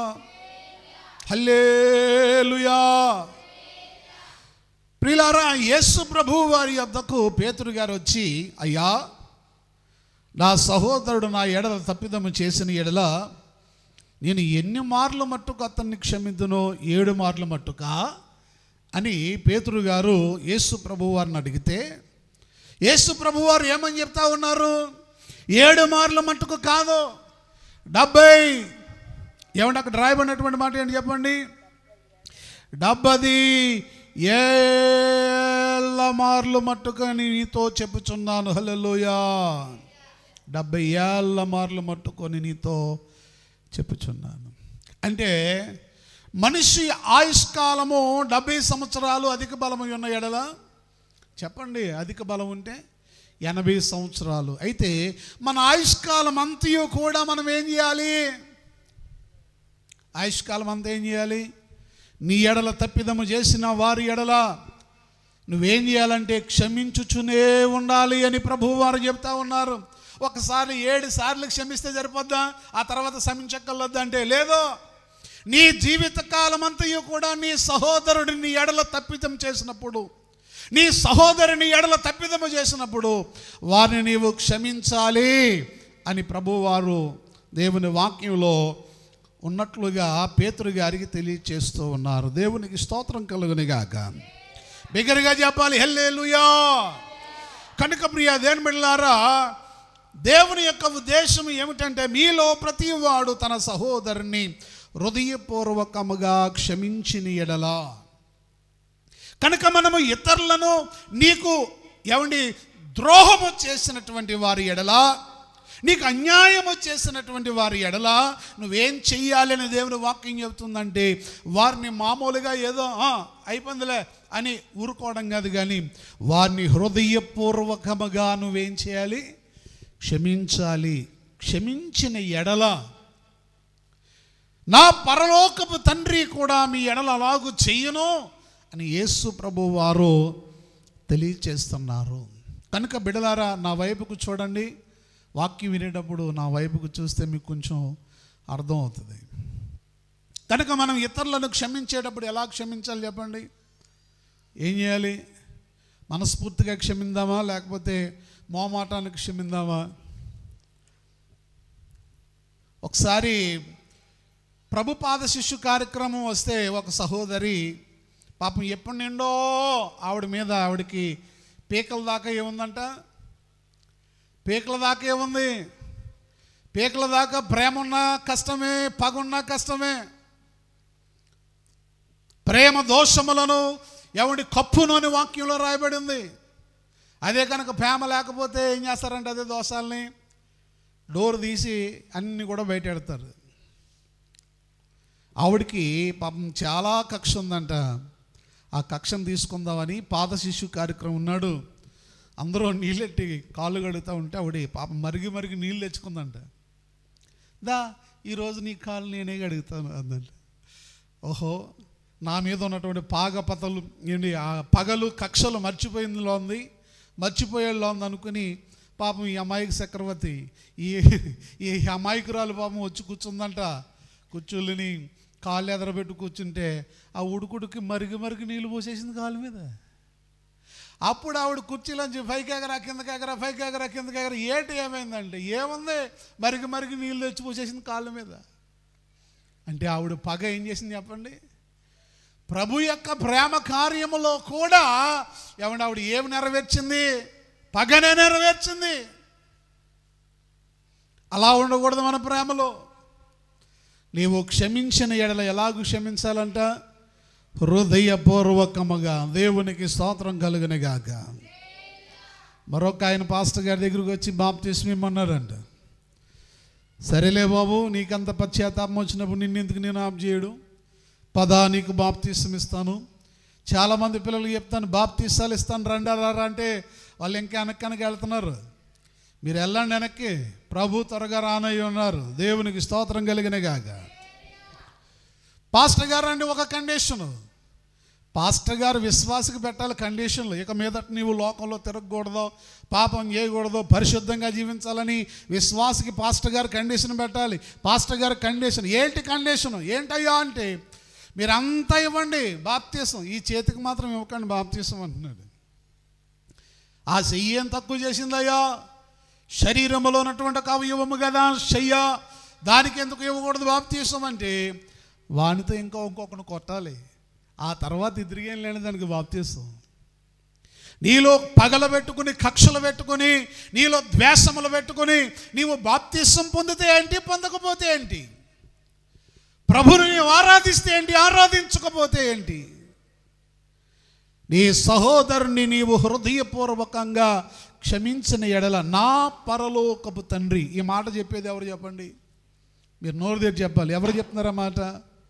హల్లేలుయా ప్రిలారా యేసు ప్రభు వారి యొద్దకు పేతురు గారు వచ్చి అయ్యా నా సహోదరుడు నా ఎడల తప్పిదము చేసిన ఎడల నేను ఎన్ని మార్లు మట్టుకు అతన్ని క్షమిందునో ఏడు మార్లు మట్టుకా అని పేతురు గారు యేసు ప్రభు వారిని అడిగితే యేసు ప్రభు వారు ఏమని చెప్తా ఉన్నారు ఏడు మార్ల మట్టుకు కాదు డెబ్బై ఏమంటే అక్కడ రాయబడినటువంటి మాట ఏంటి చెప్పండి డెబ్బది ఏళ్ళ మార్లు మట్టుకని నీతో చెప్పుచున్నాను హల్లెలూయా డెబ్బై ఏళ్ళ మార్లు మట్టుకొని నీతో చెప్పుచున్నాను అంటే మనిషి ఆయుష్కాలము డెబ్బై సంవత్సరాలు అధిక బలమై ఉన్న ఎడల చెప్పండి అధిక బలం ఉంటే ఎనభై సంవత్సరాలు అయితే మన ఆయుష్కాలం అంతయు కూడా మనం ఏం చేయాలి ఆయుష్కాలం అంతా ఏం చేయాలి నీ ఎడల తప్పిదము చేసిన వారి ఎడల నువ్వేం చేయాలంటే క్షమించుచునే ఉండాలి అని ప్రభువు వారు చెప్తా ఉన్నారు ఒకసారి ఏడు సార్లు క్షమిస్తే సరిపోద్దా ఆ తర్వాత క్షమించక్కర్లొద్దా అంటే లేదు నీ జీవిత కాలం అంతయు కూడా నీ సహోదరుడి నీ ఎడల తప్పిదం చేసినప్పుడు నీ సహోదరుని ఎడల తప్పిదము చేసినప్పుడు వారిని నీవు క్షమించాలి అని ప్రభువారు దేవుని వాక్యంలో ఉన్నట్లుగా పేతురు గారికి తెలియచేస్తూ ఉన్నారు దేవునికి స్తోత్రం కలుగునిగాక బిగ్గరగా చెప్పాలి హెల్లేలుయా కనుక ప్రియ దేని బిళ్ళారా దేవుని యొక్క ఉద్దేశం ఏమిటంటే మీలో ప్రతి వాడు తన సహోదరుని హృదయపూర్వకముగా క్షమించిన ఎడలా కనుక మనము ఇతరులను నీకు ఏమండి ద్రోహము చేసినటువంటి వారి ఎడల నీకు అన్యాయము చేసినటువంటి వారి ఎడల నువ్వేం చెయ్యాలి అని దేవుని వాక్యం చెబుతుందంటే వారిని మామూలుగా ఏదో "ఆ, అయిపోయిందిలే అని ఊరుకోవడం కాదు కానీ వారిని హృదయపూర్వకముగా నువ్వేం చేయాలి క్షమించాలి క్షమించిన ఎడల నా పరలోకపు తండ్రి కూడా మీ ఎడల అలాగు చెయ్యను అని యేసు ప్రభు వారు తెలియచేస్తున్నారు కనుక బిడలారా నా వైపుకు చూడండి వాక్యం వినేటప్పుడు నా వైపుకు చూస్తే మీకు కొంచెం అర్థం అవుతుంది కనుక మనం ఇతరులను క్షమించేటప్పుడు ఎలా క్షమించాలి చెప్పండి ఏం చేయాలి మనస్ఫూర్తిగా క్షమిందామా లేకపోతే మోమాటానికి క్షమిందామా ఒకసారి ప్రభు పాద శిష్యు కార్యక్రమం వస్తే ఒక సహోదరి పాపం ఎప్పటి నిండో ఆవిడ మీద ఆవిడకి పీకల దాకా ఏముందంట పీకల దాకా ఏముంది పీకల దాకా ప్రేమ ఉన్నా కష్టమే పగున్నా కష్టమే ప్రేమ దోషములను ఎవడి కప్పును అని వాక్యంలో రాయబడింది అదే కనుక ప్రేమ లేకపోతే ఏం చేస్తారంటే అదే దోషాలని డోర్ తీసి అన్నీ కూడా బయటెడతారు ఆవిడకి పాపం చాలా కక్ష ఉందంట ఆ కక్షను తీసుకుందామని పాద శిశు కార్యక్రమం ఉన్నాడు అందరూ నీళ్ళెట్టి కాళ్ళు కడుగుతూ ఉంటే ఆవిడ పాపం మరిగి మరిగి నీళ్ళు తెచ్చుకుందంట దా ఈరోజు నీ కాళ్ళు నేనే కడుగుతాను అందంట ఓహో నా మీద ఉన్నటువంటి పాగపతలు ఏంటి ఆ పగలు కక్షలు మర్చిపోయిందిలో ఉంది మర్చిపోయేలో ఉంది అనుకుని పాపం ఈ అమాయక చక్రవర్తి ఈ ఈ అమాయకురాలు పాపం వచ్చి కూర్చుందంట కూర్చోలేని కాళ్ళు ఎదరబెట్టి కూర్చుంటే ఆ ఉడుకుడికి మరిగి మరిగి నీళ్ళు పోసేసింది కాళ్ళ మీద అప్పుడు ఆవిడ కుర్చీలోంచి పైకి ఎగరా కిందకి ఎగరా పైకి ఎగరా కిందకి ఎగరా ఏటి ఏమైందంటే ఏముంది మరిగి మరిగి నీళ్ళు తెచ్చి పోసేసింది కాళ్ళ మీద అంటే ఆవిడ పగ ఏం చేసింది చెప్పండి ప్రభు యొక్క ప్రేమ కార్యములో కూడా ఏమంటే ఆవిడ ఏమి నెరవేర్చింది పగనే నెరవేర్చింది అలా ఉండకూడదు మన ప్రేమలో నీవు క్షమించిన ఎడల ఎలాగూ క్షమించాలంట హృదయపూర్వకముగా దేవునికి స్తోత్రం కలుగునిగాక మరొక ఆయన పాస్టర్ గారి దగ్గరికి వచ్చి బాప్తిస్మ ఇమ్మన్నారంట సరేలే బాబు నీకంత పశ్చాత్తాపం వచ్చినప్పుడు నిన్నెందుకు నేను ఆప్ చేయడు పదా నీకు బాప్తీసం ఇస్తాను చాలామంది పిల్లలు చెప్తాను బాప్తీసాలు ఇస్తాను రండి రా అంటే వాళ్ళు ఇంకా వెనక్కి వెనక్కి వెళ్తున్నారు మీరు వెళ్ళండి వెనక్కి ప్రభు త్వరగా రానయ్యి ఉన్నారు దేవునికి స్తోత్రం కలిగిన గాక పాస్టర్ గారు అండి ఒక కండిషను పాస్టర్ గారు విశ్వాసకి పెట్టాలి కండిషన్లు ఇక మీదట నీవు లోకంలో తిరగకూడదు పాపం చేయకూడదు పరిశుద్ధంగా జీవించాలని విశ్వాసకి పాస్టర్ గారు కండిషన్ పెట్టాలి పాస్టర్ గారు కండిషన్ ఏంటి కండిషన్ ఏంటయ్యా అంటే మీరంతా ఇవ్వండి బాప్తీసం ఈ చేతికి మాత్రం ఇవ్వకండి బాప్తీసం అంటున్నాడు ఆ చెయ్యి ఏం తక్కువ చేసిందయ్యా శరీరంలో ఉన్నటువంటి ఒక అవయవము కదా చెయ్య దానికి ఎందుకు ఇవ్వకూడదు బాప్తీసం అంటే వానితో ఇంకా ఇంకొకటి కొట్టాలి ఆ తర్వాత ఇద్దరికేం లేని దానికి బాప్తీసం నీలో పగల పెట్టుకుని కక్షలు పెట్టుకుని నీలో ద్వేషములు పెట్టుకుని నీవు బాప్తీసం పొందితే ఏంటి పొందకపోతే ఏంటి ప్రభుని నీవు ఆరాధిస్తే ఏంటి ఆరాధించకపోతే ఏంటి నీ సహోదరుని నీవు హృదయపూర్వకంగా క్షమించిన ఎడల నా పరలోకపు తండ్రి ఈ మాట చెప్పేది ఎవరు చెప్పండి మీరు నోరు తెరిచి చెప్పాలి ఎవరు చెప్తున్నారా మాట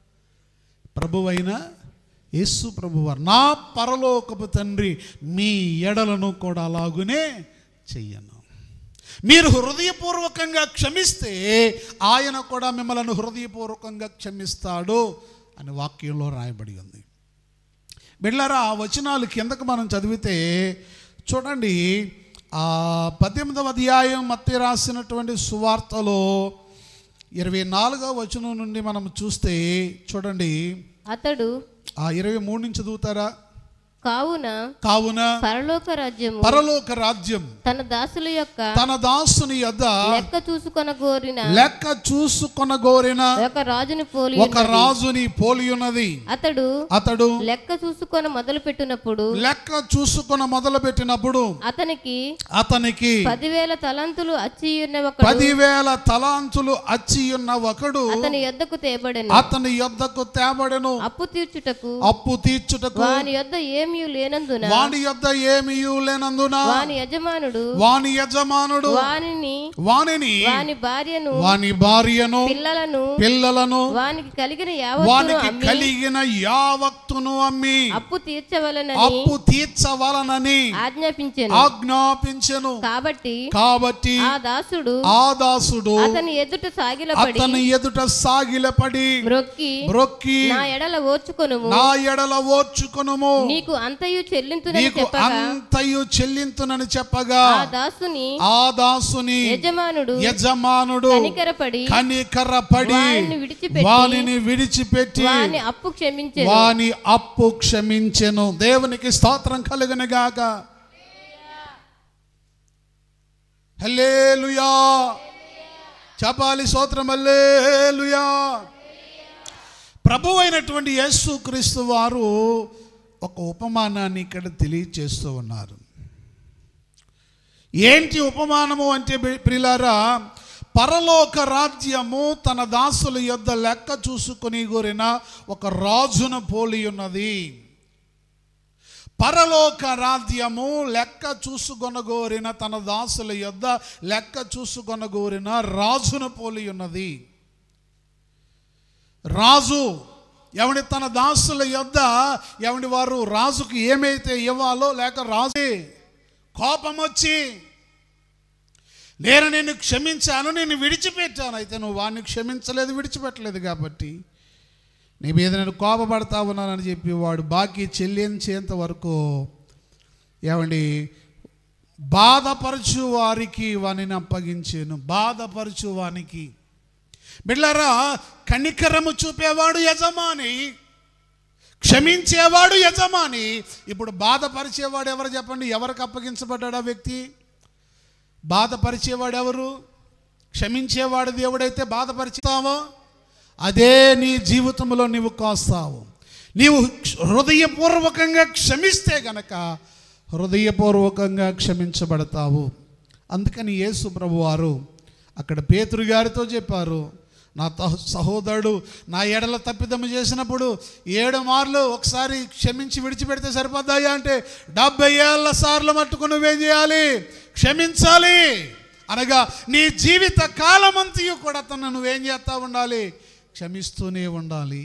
ప్రభువైన యేసు ప్రభువారు నా పరలోకపు తండ్రి మీ ఎడలను కూడా అలాగునే చెయ్యను మీరు హృదయపూర్వకంగా క్షమిస్తే ఆయన కూడా మిమ్మల్ని హృదయపూర్వకంగా క్షమిస్తాడు అని వాక్యంలో రాయబడి ఉంది బిళ్ళరా ఆ వచనాలు కిందకు మనం చదివితే చూడండి ఆ పద్దెనిమిదవ అధ్యాయం మత్తి రాసినటువంటి సువార్తలో ఇరవై నాలుగవ వచనం నుండి మనం చూస్తే చూడండి అతడు ఆ ఇరవై మూడు నుంచి చదువుతారా కావున కావున పరలోక రాజ్యము పరలోక రాజ్యం తన దాసుల యొక్క తన దాసుని యొద్ద లెక్క చూసుకొన గోరిన లెక్క చూసుకొనగోరిన ఒక రాజుని పోలి ఒక ఉన్నది. రాజుని పోలి ఉన్నది అతడు అతడు లెక్క చూసుకొన మొదలు పెట్టినప్పుడు లెక్క చూసుకొన మొదలు పెట్టినప్పుడు అతనికి అతనికి పదివేల తలంతులు అచ్చి ఉన్న ఒకడు పదివేల తలాంతులు అచ్చి ఉన్న ఒకడు అతని యొద్దకు తేబడెను అతని యొద్దకు తేబడెను అప్పు తీర్చుటకు అప్పు తీర్చుటకు వాని యొద్ద ఏమీ లేనందున వాని యొద్ద ఏమీ లేనందున వాని యజమానుడు వాని యజమానుడు వానిని వానిని వాని భార్యను వాని భార్యను పిల్లలను పిల్లలను వానికి కలిగిన యావత్తును వానికి అమ్మి కలిగిన యావత్తును అమ్మి అప్పు తీర్చవలనని అప్పు తీర్చవలనని ఆజ్ఞాపించెను ఆజ్ఞాపించెను కాబట్టి కాబట్టి ఆ దాసుడు ఆ దాసుడు అతని ఎదుట సాగిలపడి అతని ఎదుట సాగిలపడి మ్రొక్కి మ్రొక్కి నా ఎడల ఓర్చుకొనుము నా ఎడల ఓర్చుకొనుము నీకు అంతయు చెల్లింతునని నీకు చెప్పగా అంతయు చెల్లింతునని చెప్పగా ఆ దాసుని ఆ దాసుని యజమానుడు యజమానుడు కనికరపడి కనికరపడి వానిని విడిచిపెట్టి వానిని విడిచిపెట్టి వాని అప్పు క్షమించెను వాని అప్పు క్షమించెను దేవునికి స్తోత్రం కలుగునుగాక హల్లేలుయా చెప్పాలి స్తోత్రం హల్లేలుయా ప్రభు అయినటువంటి యేసు క్రీస్తు వారు ఒక ఉపమానాన్ని ఇక్కడ తెలియచేస్తూ ఉన్నారు ఏంటి ఉపమానము అంటే ప్రి- ప్రిలారా పరలోక రాజ్యము తన దాసుల యొద్ద లెక్క చూసుకొని కోరిన ఒక రాజును పోలి ఉన్నది పరలోక రాజ్యము లెక్క చూసుకొనగోరిన తన దాసుల యొద్ద లెక్క చూసుకొనగోరిన రాజును పోలి ఉన్నది రాజు ఎవడి తన దాసుల యొద్ద ఎవడి వారు రాజుకు ఏమైతే ఇవ్వాలో లేక రాజు కోపం వచ్చి నేను నిన్ను క్షమించాను నేను విడిచిపెట్టాను అయితే నువ్వు వాడిని క్షమించలేదు విడిచిపెట్టలేదు కాబట్టి నీ మీద నేను కోపపడతా ఉన్నానని చెప్పి వాడు బాకీ చెల్లించేంత వరకు ఏమండి బాధపరచు వారికి వానిని అప్పగించాను బాధపరచు వానికి బిడ్లారా కనికరము చూపేవాడు యజమాని క్షమించేవాడు యజమాని ఇప్పుడు బాధపరిచేవాడు ఎవరు చెప్పండి ఎవరికి అప్పగించబడ్డాడు ఆ వ్యక్తి బాధపరిచేవాడు ఎవరు క్షమించేవాడు దేవుడైతే బాధపరిచావో అదే నీ జీవితంలో నీవు కాస్తావు నీవు హృదయపూర్వకంగా క్షమిస్తే గనక హృదయపూర్వకంగా క్షమించబడతావు అందుకని యేసు ప్రభు వారు అక్కడ పేతురు గారితో చెప్పారు నా తహ- సహోదరుడు నా ఎడల తప్పిదము చేసినప్పుడు ఏడు మార్లు ఒకసారి క్షమించి విడిచిపెడితే సరిపోద్దాయా అంటే డెబ్బై ఏళ్ళ సార్లు మట్టుకు నువ్వేం చేయాలి క్షమించాలి అనగా నీ జీవిత కాలమంతయు కూడా తను నువ్వేం చేస్తా ఉండాలి క్షమిస్తూనే ఉండాలి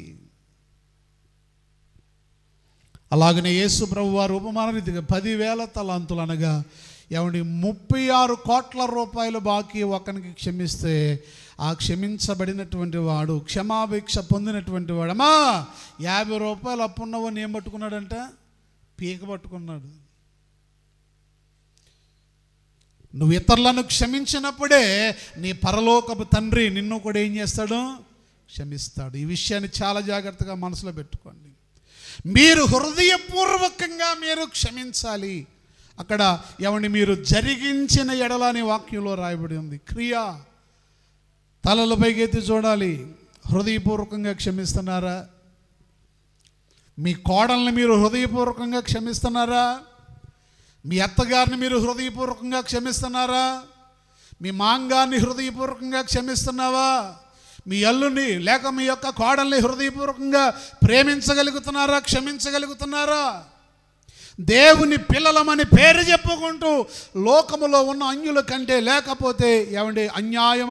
అలాగనే యేసు ప్రభు వారు ఉపమాన రీతిగా పదివేల తలాంతులు అనగా ఏమండి ముప్పై ఆరు కోట్ల రూపాయలు బాకీ ఒకనికి క్షమిస్తే ఆ క్షమించబడినటువంటి వాడు క్షమాభిక్ష పొందినటువంటి వాడు అమ్మా యాభై రూపాయలు అప్పున్నవని ఏం పట్టుకున్నాడంట పీక పట్టుకున్నాడు నువ్వు ఇతరులను క్షమించినప్పుడే నీ పరలోకపు తండ్రి నిన్ను కూడా ఏం చేస్తాడు క్షమిస్తాడు ఈ విషయాన్ని చాలా జాగ్రత్తగా మనసులో పెట్టుకోండి మీరు హృదయపూర్వకంగా మీరు క్షమించాలి అక్కడ ఏమండి మీరు జరిగించిన ఎడల అనే వాక్యంలో రాయబడి ఉంది క్రియ తలలు పైకెత్తి చూడాలి హృదయపూర్వకంగా క్షమిస్తున్నారా మీ కోడల్ని మీరు హృదయపూర్వకంగా క్షమిస్తున్నారా మీ అత్తగారిని మీరు హృదయపూర్వకంగా క్షమిస్తున్నారా మీ మాంగాన్ని హృదయపూర్వకంగా క్షమిస్తున్నావా మీ అల్లుని లేక మీ యొక్క కోడల్ని హృదయపూర్వకంగా ప్రేమించగలుగుతున్నారా క్షమించగలుగుతున్నారా దేవుని పిల్లలమని పేరు చెప్పుకుంటూ లోకములో ఉన్న అన్యుల కంటే లేకపోతే ఏమండి అన్యాయం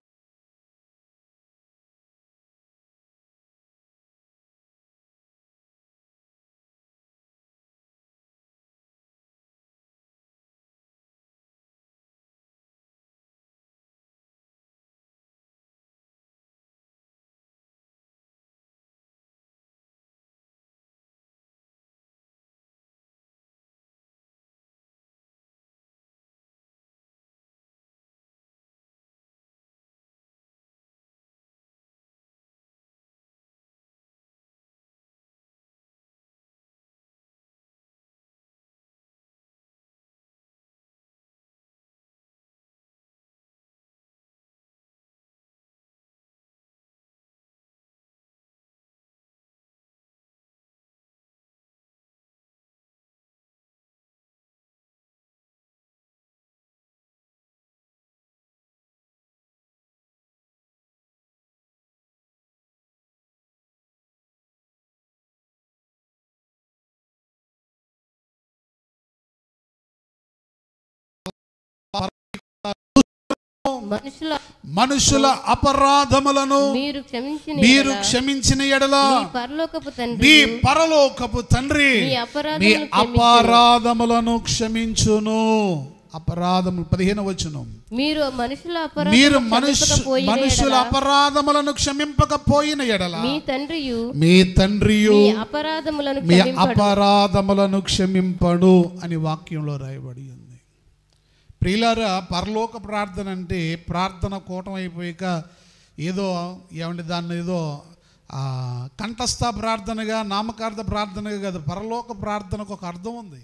మనుషుల మనుషుల అపరాధములను మీరు క్షమించిన మీరు ఎడల క్షమించిన ఎడల మీ పరలోకపు మీ తండ్రి పరలోకపు తండ్రి మీ మీ అపరాధములను అపరాధములను క్షమించును అపరాధములు పదిహేను వచ్చును మీరు మనుషుల మీరు అపరాధములను మనుషు క్షమింపకపోయిన మనుషుల ఎడల అపరాధములను క్షమింపకపోయిన ఎడల మీ తండ్రియు మీ తండ్రియు మీ అపరాధములను మీ క్షమింపడు అపరాధములను క్షమింపడు అని వాక్యంలో రాయబడి ఉంది ప్రియులారా పరలోక ప్రార్థన అంటే ప్రార్థన కూటం అయిపోయాక ఏదో ఏమంటే దాన్ని ఏదో ఆ, కంఠస్థ ప్రార్థనగా నామకార్థ ప్రార్థనగా కాదు పరలోక ప్రార్థనకు ఒక అర్థం ఉంది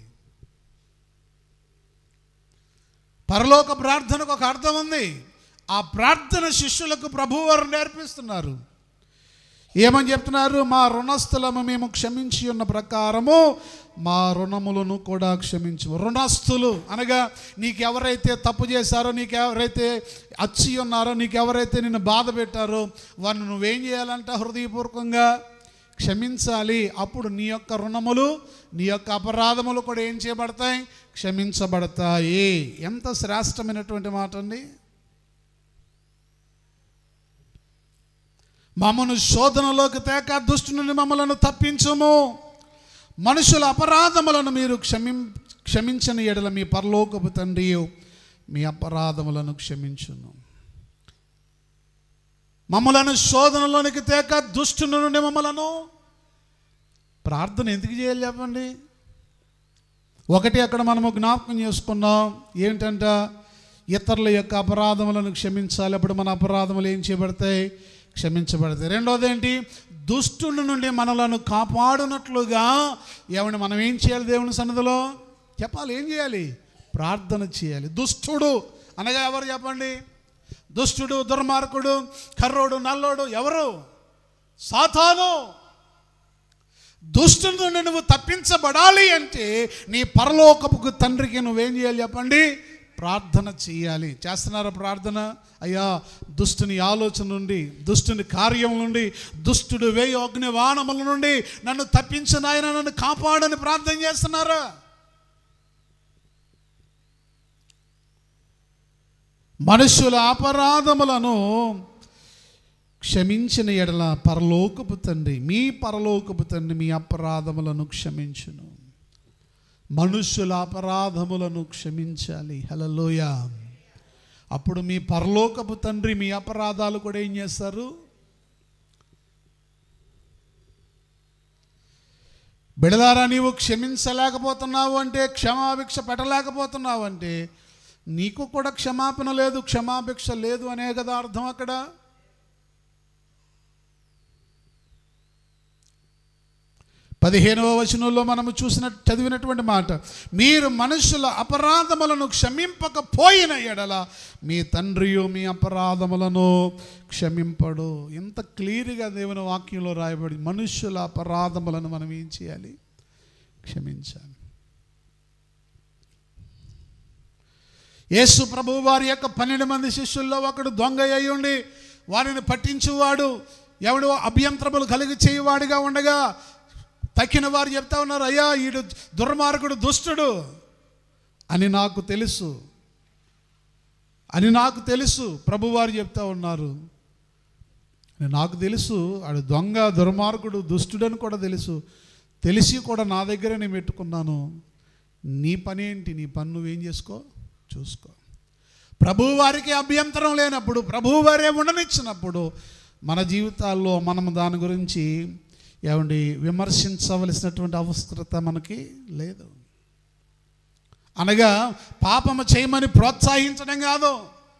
పరలోక ప్రార్థనకు ఒక అర్థం ఉంది ఆ ప్రార్థన శిష్యులకు ప్రభువారు నేర్పిస్తున్నారు ఏమని చెప్తున్నారు మా రుణస్థులము మేము క్షమించి ఉన్న ప్రకారము మా రుణములను కూడా క్షమించు రుణస్థులు అనగా నీకెవరైతే తప్పు చేశారో నీకెవరైతే అచ్చి ఉన్నారో నీకెవరైతే నిన్ను బాధ పెట్టారో వారిని నువ్వేం చేయాలంట హృదయపూర్వకంగా క్షమించాలి అప్పుడు నీ యొక్క రుణములు నీ యొక్క అపరాధములు కూడా ఏం చేయబడతాయి క్షమించబడతాయి ఎంత శ్రేష్టమైనటువంటి మాట అండి మమ్మను శోధనలోకి తేక దుష్టు నుండి మమ్మలను తప్పించుము మనుషుల అపరాధములను మీరు క్షమిం క్షమించని ఎడల మీ పరలోకపు తండ్రి మీ అపరాధములను క్షమించును మమ్మలను శోధనలోనికి తేక దుష్టు నుండి మమ్మలను ప్రార్థన ఎందుకు చేయాలి చెప్పండి ఒకటి అక్కడ మనము జ్ఞాపకం చేసుకున్నాం ఏంటంట ఇతరుల యొక్క అపరాధములను క్షమించాలి అప్పుడు మన అపరాధములు ఏం చేయబడతాయి క్షమించబడతాయి రెండోది ఏంటి దుష్టుని నుండి మనలను కాపాడునట్లుగా ఏమని మనం ఏం చేయాలి దేవుని సన్నిధిలో చెప్పాలి ఏం చేయాలి ప్రార్థన చేయాలి దుష్టుడు అనగా ఎవరు చెప్పండి దుష్టుడు దుర్మార్గుడు కర్రోడు నల్లోడు ఎవరు సాతాను దుష్టుని నుండి నువ్వు తప్పించబడాలి అంటే నీ పరలోకపుకు తండ్రికి నువ్వేం చేయాలి చెప్పండి ప్రార్థన చేయాలి చేస్తున్నారా ప్రార్థన అయ్యా దుష్టుని ఆలోచన నుండి దుష్టుని కార్యం నుండి దుష్టుడు వేయి అగ్ని వానముల నుండి నన్ను తప్పించిన ఆయన నన్ను కాపాడని ప్రార్థన చేస్తున్నారా మనుషుల అపరాధములను క్షమించిన ఎడల పరలోకపు తండ్రి మీ పరలోకపు తండ్రి మీ అపరాధములను క్షమించును మనుష్యుల అపరాధములను క్షమించాలి హలలోయ అప్పుడు మీ పరలోకపు తండ్రి మీ అపరాధాలు కూడా ఏం చేస్తారు బిడదారా నీవు క్షమించలేకపోతున్నావు అంటే క్షమాభిక్ష పెట్టలేకపోతున్నావు అంటే నీకు కూడా క్షమాపణ లేదు క్షమాభిక్ష లేదు అనే కదా అర్థం అక్కడ పదిహేనవ వచనంలో మనము చూసిన చదివినటువంటి మాట మీరు మనుషుల అపరాధములను క్షమింపకపోయిన ఎడల మీ తండ్రియు మీ అపరాధములను క్షమింపడు ఎంత క్లియర్గా దేవుని వాక్యంలో రాయబడి మనుషుల అపరాధములను మనం ఏం చేయాలి క్షమించాలి యేసు ప్రభు వారి యొక్క పన్నెండు మంది శిష్యుల్లో ఒకడు దొంగ అయి ఉండి వారిని పట్టించువాడు ఎవడు అభ్యంతరములు కలిగి చేయువాడిగా ఉండగా తక్కిన వారు చెప్తా ఉన్నారు అయ్యా ఈడు దుర్మార్గుడు దుష్టుడు అని నాకు తెలుసు అని నాకు తెలుసు ప్రభువారు చెప్తా ఉన్నారు అని నాకు తెలుసు ఆడు దొంగ దుర్మార్గుడు దుష్టుడని కూడా తెలుసు తెలిసి కూడా నా దగ్గర నేను పెట్టుకున్నాను నీ పని ఏంటి నీ పని నువ్వేం చేసుకో చూసుకో ప్రభువారికి అభ్యంతరం లేనప్పుడు ప్రభువారే ఉండనిచ్చినప్పుడు మన జీవితాల్లో మనం దాని గురించి ఏమండి విమర్శించవలసినటువంటి అవసరత మనకి లేదు అనగా పాపము చేయమని ప్రోత్సహించడం కాదు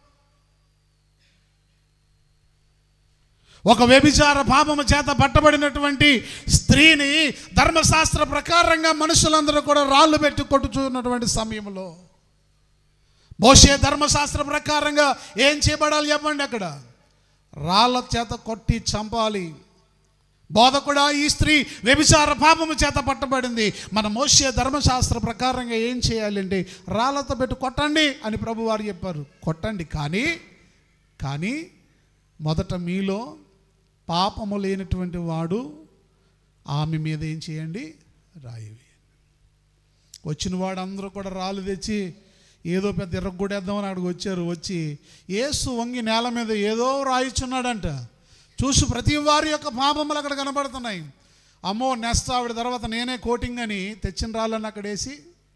ఒక వ్యభిచార పాపము చేత పట్టబడినటువంటి స్త్రీని ధర్మశాస్త్ర ప్రకారంగా మనుషులందరూ కూడా రాళ్ళు పెట్టి కొట్టుచున్నటువంటి సమయంలో మోసే ధర్మశాస్త్ర ప్రకారంగా ఏం చేయబడాలి చెప్పండి అక్కడ రాళ్ళ చేత కొట్టి చంపాలి బోధకుడా ఈ స్త్రీ వ్యభిచార పాపము చేత పట్టబడింది మన మోసే ధర్మశాస్త్ర ప్రకారంగా ఏం చేయాలంటే రాళ్ళతో పెట్టి కొట్టండి అని ప్రభువారు చెప్పారు కొట్టండి కానీ కానీ మొదట మీలో పాపము లేనటువంటి వాడు ఆమె మీద ఏం చేయండి రాయి వేయండి వచ్చిన వాడు అందరూ కూడా రాళ్ళు తెచ్చి ఏదో పెద్ద ఎర్రగొడేద్దామని అక్కడికి వచ్చారు వచ్చి ఏసు వంగి నేల మీద ఏదో రాయిచున్నాడంట చూసి ప్రతి వారి యొక్క పాపములు అక్కడ కనబడుతున్నాయి అమ్మో నెక్స్ట్ ఆవిడ తర్వాత నేనే కోటింగ్ అని తెచ్చిన రాళ్ళని అక్కడ వేసి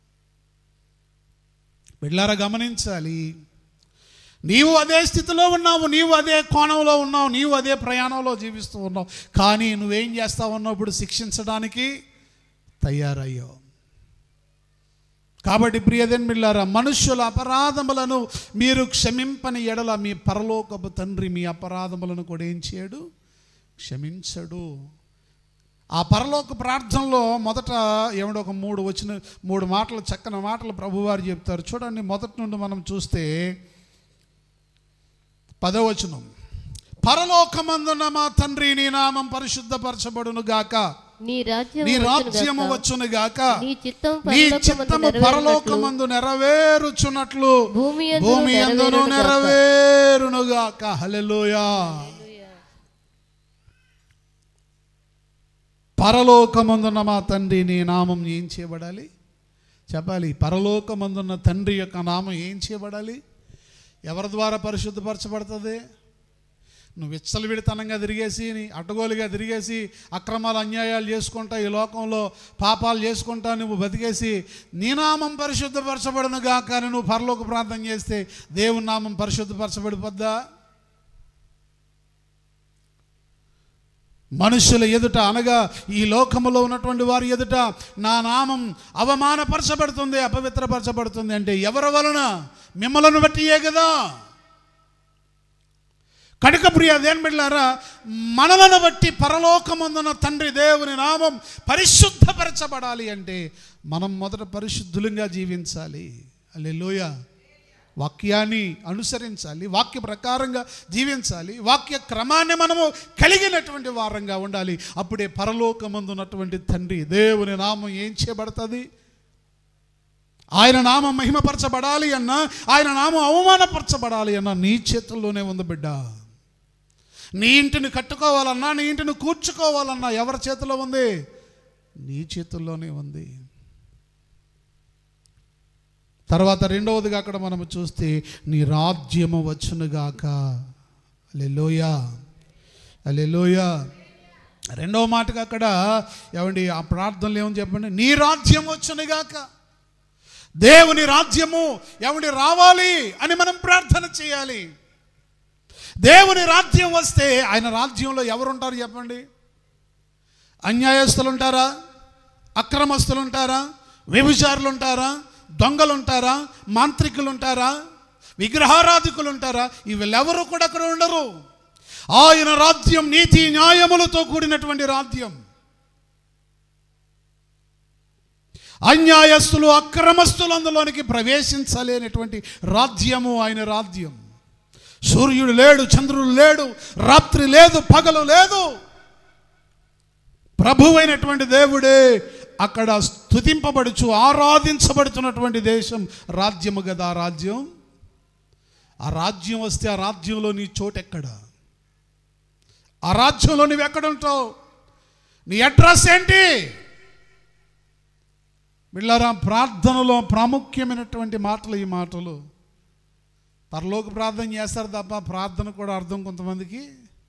బిడ్లారా గమనించాలి నీవు అదే స్థితిలో ఉన్నావు నీవు అదే కోణంలో ఉన్నావు నీవు అదే ప్రయాణంలో జీవిస్తూ ఉన్నావు కానీ నువ్వేం చేస్తావు ఉన్నప్పుడు శిక్షించడానికి తయారయ్యావు కాబట్టి ప్రియదన్మిళ్ళారా మనుష్యుల అపరాధములను మీరు క్షమింపని ఎడల మీ పరలోకపు తండ్రి మీ అపరాధములను కూడా ఏం చేయడు క్షమించడు ఆ పరలోక ప్రార్థనలో మొదట ఏమిటో ఒక మూడు వచ్చిన మూడు మాటలు చక్కని మాటలు ప్రభువారు చెప్తారు చూడండి మొదటి నుండి మనం చూస్తే పదవచనం పరలోకమందున్న మా తండ్రి నీ నామం పరిశుద్ధపరచబడును గాక నీ రాజ్యం నీ వచ్చును రాజ్యము గాక. వచ్చును గాక నీ చిత్తం నీ పరలోకమందు చిత్తము నెరవేరునట్లు పరలోకమందు నెరవేరుచున్నట్లు భూమి యందును భూమి యందును నెరవేరును గాక. నెరవేరును గాక హల్లెలూయా పరలోకమందున్న మా తండ్రి నీ నామం ఏం చేయబడాలి చెప్పాలి పరలోకమందున్న తండ్రి యొక్క నామం ఏం చేయబడాలి ఎవరి ద్వారా పరిశుద్ధపరచబడుతుంది నువ్వు విచ్చలవిడితనంగా తిరిగేసి నీ అడ్డగోలుగా తిరిగేసి అక్రమాలు అన్యాయాలు చేసుకుంటా ఈ లోకంలో పాపాలు చేసుకుంటా నువ్వు బతికేసి నీ నామం పరిశుద్ధపరచబడును గాక అని నువ్వు పరలోక ప్రార్థన చేస్తే దేవుని నామం పరిశుద్ధపరచబడిపోద్దా మనుషుల ఎదుట అనగా ఈ లోకములో ఉన్నటువంటి వారి ఎదుట నా నామం అవమానపరచబడుతుంది అపవిత్రపరచబడుతుంది అంటే ఎవరి వలన మిమ్మలను బట్టియే కదా కనుక ప్రియ దేని బిడ్డారా మనలను బట్టి పరలోకమందున తండ్రి దేవుని నామం పరిశుద్ధపరచబడాలి అంటే మనం మొదట పరిశుద్ధులంగా జీవించాలి అల్లెలోయ వాక్యాన్ని అనుసరించాలి వాక్య ప్రకారంగా జీవించాలి వాక్య క్రమాన్ని మనము కలిగినటువంటి వారంగా ఉండాలి అప్పుడే పరలోకమందున్నటువంటి తండ్రి దేవుని నామం ఏం చేయబడుతుంది ఆయన నామం మహిమపరచబడాలి అన్నా ఆయన నామం అవమానపరచబడాలి అన్నా నీ చేతుల్లోనే ఉంది బిడ్డ నీ ఇంటిని కట్టుకోవాలన్నా నీ ఇంటిని కూర్చుకోవాలన్నా ఎవరి చేతిలో ఉంది నీ చేతుల్లోనే ఉంది తర్వాత రెండవదిగా అక్కడ మనం చూస్తే నీ రాజ్యము వచ్చునుగాక అలెలోయ అలెలోయ రెండవ మాటగా అక్కడ ఏమండి ఆ ప్రార్థనలు ఏమని చెప్పండి నీ రాజ్యం వచ్చునుగాక దేవుని రాజ్యము ఏమండి రావాలి అని మనం ప్రార్థన చేయాలి దేవుని రాజ్యం వస్తే ఆయన రాజ్యంలో ఎవరుంటారు చెప్పండి అన్యాయస్తులు ఉంటారా అక్రమస్తులు ఉంటారా వ్యభిచారులు ఉంటారా దొంగలు ఉంటారా మాంత్రికులు ఉంటారా విగ్రహారాధికులు ఉంటారా వీళ్ళెవరు కూడా అక్కడ ఉండరు ఆయన రాజ్యం నీతి న్యాయములతో కూడినటువంటి రాజ్యం అన్యాయస్తులు అక్రమస్తులు అందులోనికి ప్రవేశించలేనటువంటి రాజ్యము ఆయన రాజ్యం సూర్యుడు లేడు చంద్రుడు లేడు రాత్రి లేదు పగలు లేదు ప్రభువైనటువంటి దేవుడే అక్కడ స్థుతింపబడుచు ఆరాధించబడుతున్నటువంటి దేశం రాజ్యము కదా ఆ రాజ్యం ఆ రాజ్యం వస్తే ఆ రాజ్యంలో నీ చోటు ఎక్కడ ఆ రాజ్యంలో నువ్వు ఎక్కడ ఉంటావు నీ అడ్రస్ ఏంటి బిళ్ళారా ప్రార్థనలో ప్రాముఖ్యమైనటువంటి మాటలు ఈ మాటలు పరలోక ప్రార్థన చేస్తారు తప్ప ప్రార్థన కూడా అర్థం కొంతమందికి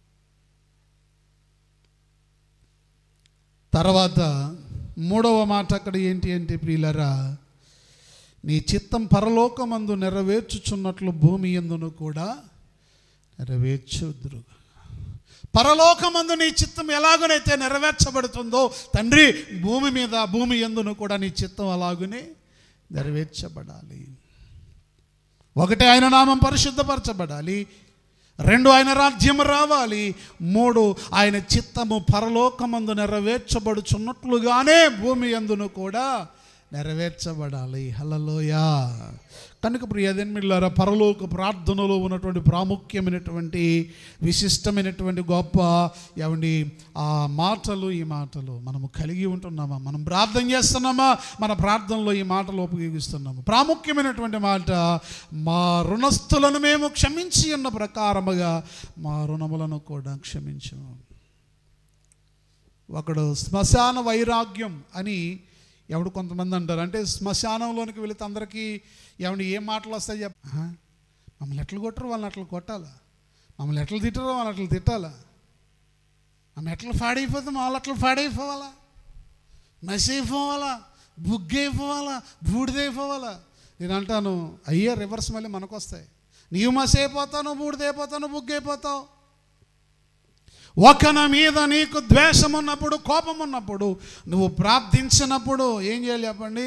తర్వాత మూడవ మాట అక్కడ ఏంటి అంటే ప్రియులరా నీ చిత్తం పరలోకమందు నెరవేర్చుచున్నట్లు భూమి ఎందును కూడా నెరవేర్చుదురు పరలోకమందు నీ చిత్తం ఎలాగనైతే నెరవేర్చబడుతుందో తండ్రి భూమి మీద భూమి ఎందును కూడా నీ చిత్తం అలాగనే నెరవేర్చబడాలి ఒకటి ఆయన నామం పరిశుద్ధపరచబడాలి రెండు ఆయన రాజ్యం రావాలి మూడు ఆయన చిత్తము పరలోకమందు నెరవేర్చబడుచున్నట్లుగానే భూమి ఎందును కూడా నెరవేర్చబడాలి హలలోయా కనుక ప్రియదన్మిళ్ళారా పరలోక ప్రార్థనలో ఉన్నటువంటి ప్రాముఖ్యమైనటువంటి విశిష్టమైనటువంటి గొప్ప ఏమండి ఆ మాటలు ఈ మాటలు మనము కలిగి ఉంటున్నామా మనం ప్రార్థన చేస్తున్నామా మన ప్రార్థనలో ఈ మాటలు ఉపయోగిస్తున్నాము ప్రాముఖ్యమైనటువంటి మాట మా రుణస్థులను మేము క్షమించి ఉన్న ప్రకారముగా మా రుణములను కూడా క్షమించము ఒకడు శ్మశాన వైరాగ్యం అని ఎవడు కొంతమంది అంటారు అంటే శ్మశానంలోనికి వెళితే అందరికీ ఏమండి ఏం మాటలు వస్తాయి చెప్ప ఆహా, మమ్మల్ని ఎట్లా కొట్టరు వాళ్ళని అట్లా కొట్టాలా మమ్మల్ని ఎట్లా తిట్టరు వాళ్ళని అట్లా తిట్టాలా ఆమె ఎట్లా పాడైపోతే వాళ్ళు అట్లా పాడైపోవాలా మసి అయిపోవాలా బుగ్గైపోవాలా బూడిదైపోవాలా నేను అంటాను అయ్యే రివర్స్ మళ్ళీ మనకు వస్తాయి నీవు మసి అయిపోతాను బూడిదైపోతాను బుగ్గైపోతావు ఒకన మీద నీకు ద్వేషం ఉన్నప్పుడు కోపం ఉన్నప్పుడు నువ్వు ప్రార్థించినప్పుడు ఏం చేయాలి చెప్పండి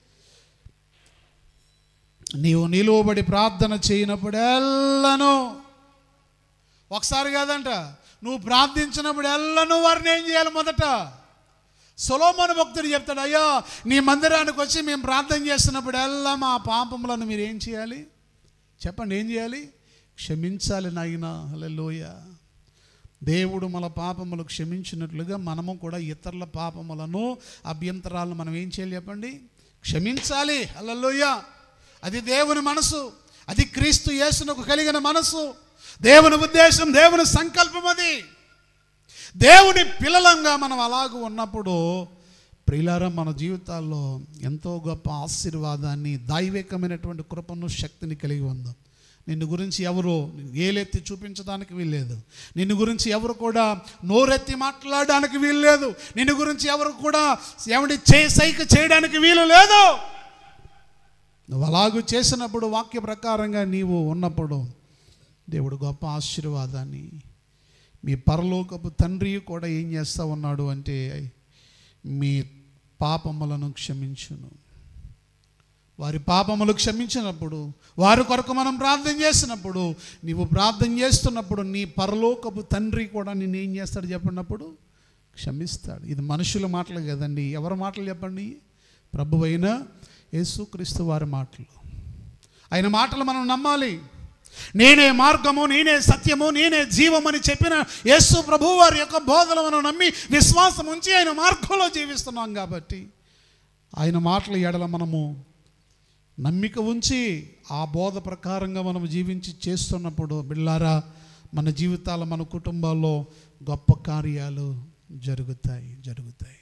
నీవు నిలువబడి ప్రార్థన చేయనప్పుడు ఎల్లను ఒకసారి కాదంట నువ్వు ప్రార్థించినప్పుడు ఎల్లను వారిని ఏం చేయాలి మొదట సొలోమోను భక్తుడు చెప్తాడు అయ్యా నీ మందిరానికి వచ్చి మేము ప్రార్థన చేస్తున్నప్పుడు ఎల్లా మా పాపములను మీరు ఏం చేయాలి చెప్పండి ఏం చేయాలి క్షమించాలి నాయన హల్లెలూయా దేవుడు మన పాపములు క్షమించినట్లుగా మనము కూడా ఇతరుల పాపములను అభ్యంతరాలను మనం ఏం చేయాలి చెప్పండి క్షమించాలి హల్లెలూయా అది దేవుని మనసు అది క్రీస్తు యేసునకు కలిగిన మనసు దేవుని ఉద్దేశం దేవుని సంకల్పం అది దేవుని పిల్లలంగా మనం అలాగూ ఉన్నప్పుడు ప్రియులారా మన జీవితాల్లో ఎంతో గొప్ప ఆశీర్వాదాన్ని దైవికమైనటువంటి కృపను శక్తిని కలిగి ఉందాం నిన్ను గురించి ఎవరు ఏలెత్తి చూపించడానికి వీల్లేదు నిన్ను గురించి ఎవరు కూడా నోరెత్తి మాట్లాడడానికి వీల్లేదు నిన్ను గురించి ఎవరు కూడా ఏమిటి చే సైక చేయడానికి వీలు లేదు నువ్వు అలాగూ చేసినప్పుడు వాక్య ప్రకారంగా నీవు ఉన్నప్పుడు దేవుడు గొప్ప ఆశీర్వాదాన్ని మీ పరలోకపు తండ్రి కూడా ఏం చేస్తూ ఉన్నాడు అంటే మీ పాపములను క్షమించును వారి పాపములు క్షమించినప్పుడు వారి కొరకు మనం ప్రార్థన చేసినప్పుడు నీవు ప్రార్థన చేస్తున్నప్పుడు నీ పరలోకపు తండ్రి కూడా నిన్ను ఏం చేస్తాడు చెప్పినప్పుడు క్షమిస్తాడు ఇది మనుషుల మాటలు కదండి ఎవరి మాటలు చెప్పండి ప్రభు అయిన యేసుక్రీస్తు వారి మాటలు ఆయన మాటలు మనం నమ్మాలి నేనే మార్గము నేనే సత్యము నేనే జీవమని చెప్పిన యేసు ప్రభు వారి యొక్క బోధన మనం నమ్మి విశ్వాసం ఉంచి ఆయన మార్గంలో జీవిస్తున్నాం కాబట్టి ఆయన మాటల ఎడల మనము నమ్మిక ఉంచి ఆ బోధ ప్రకారంగా మనం జీవించి చేస్తున్నప్పుడు బిళ్ళారా మన జీవితాల మన కుటుంబాల్లో గొప్ప కార్యాలు జరుగుతాయి జరుగుతాయి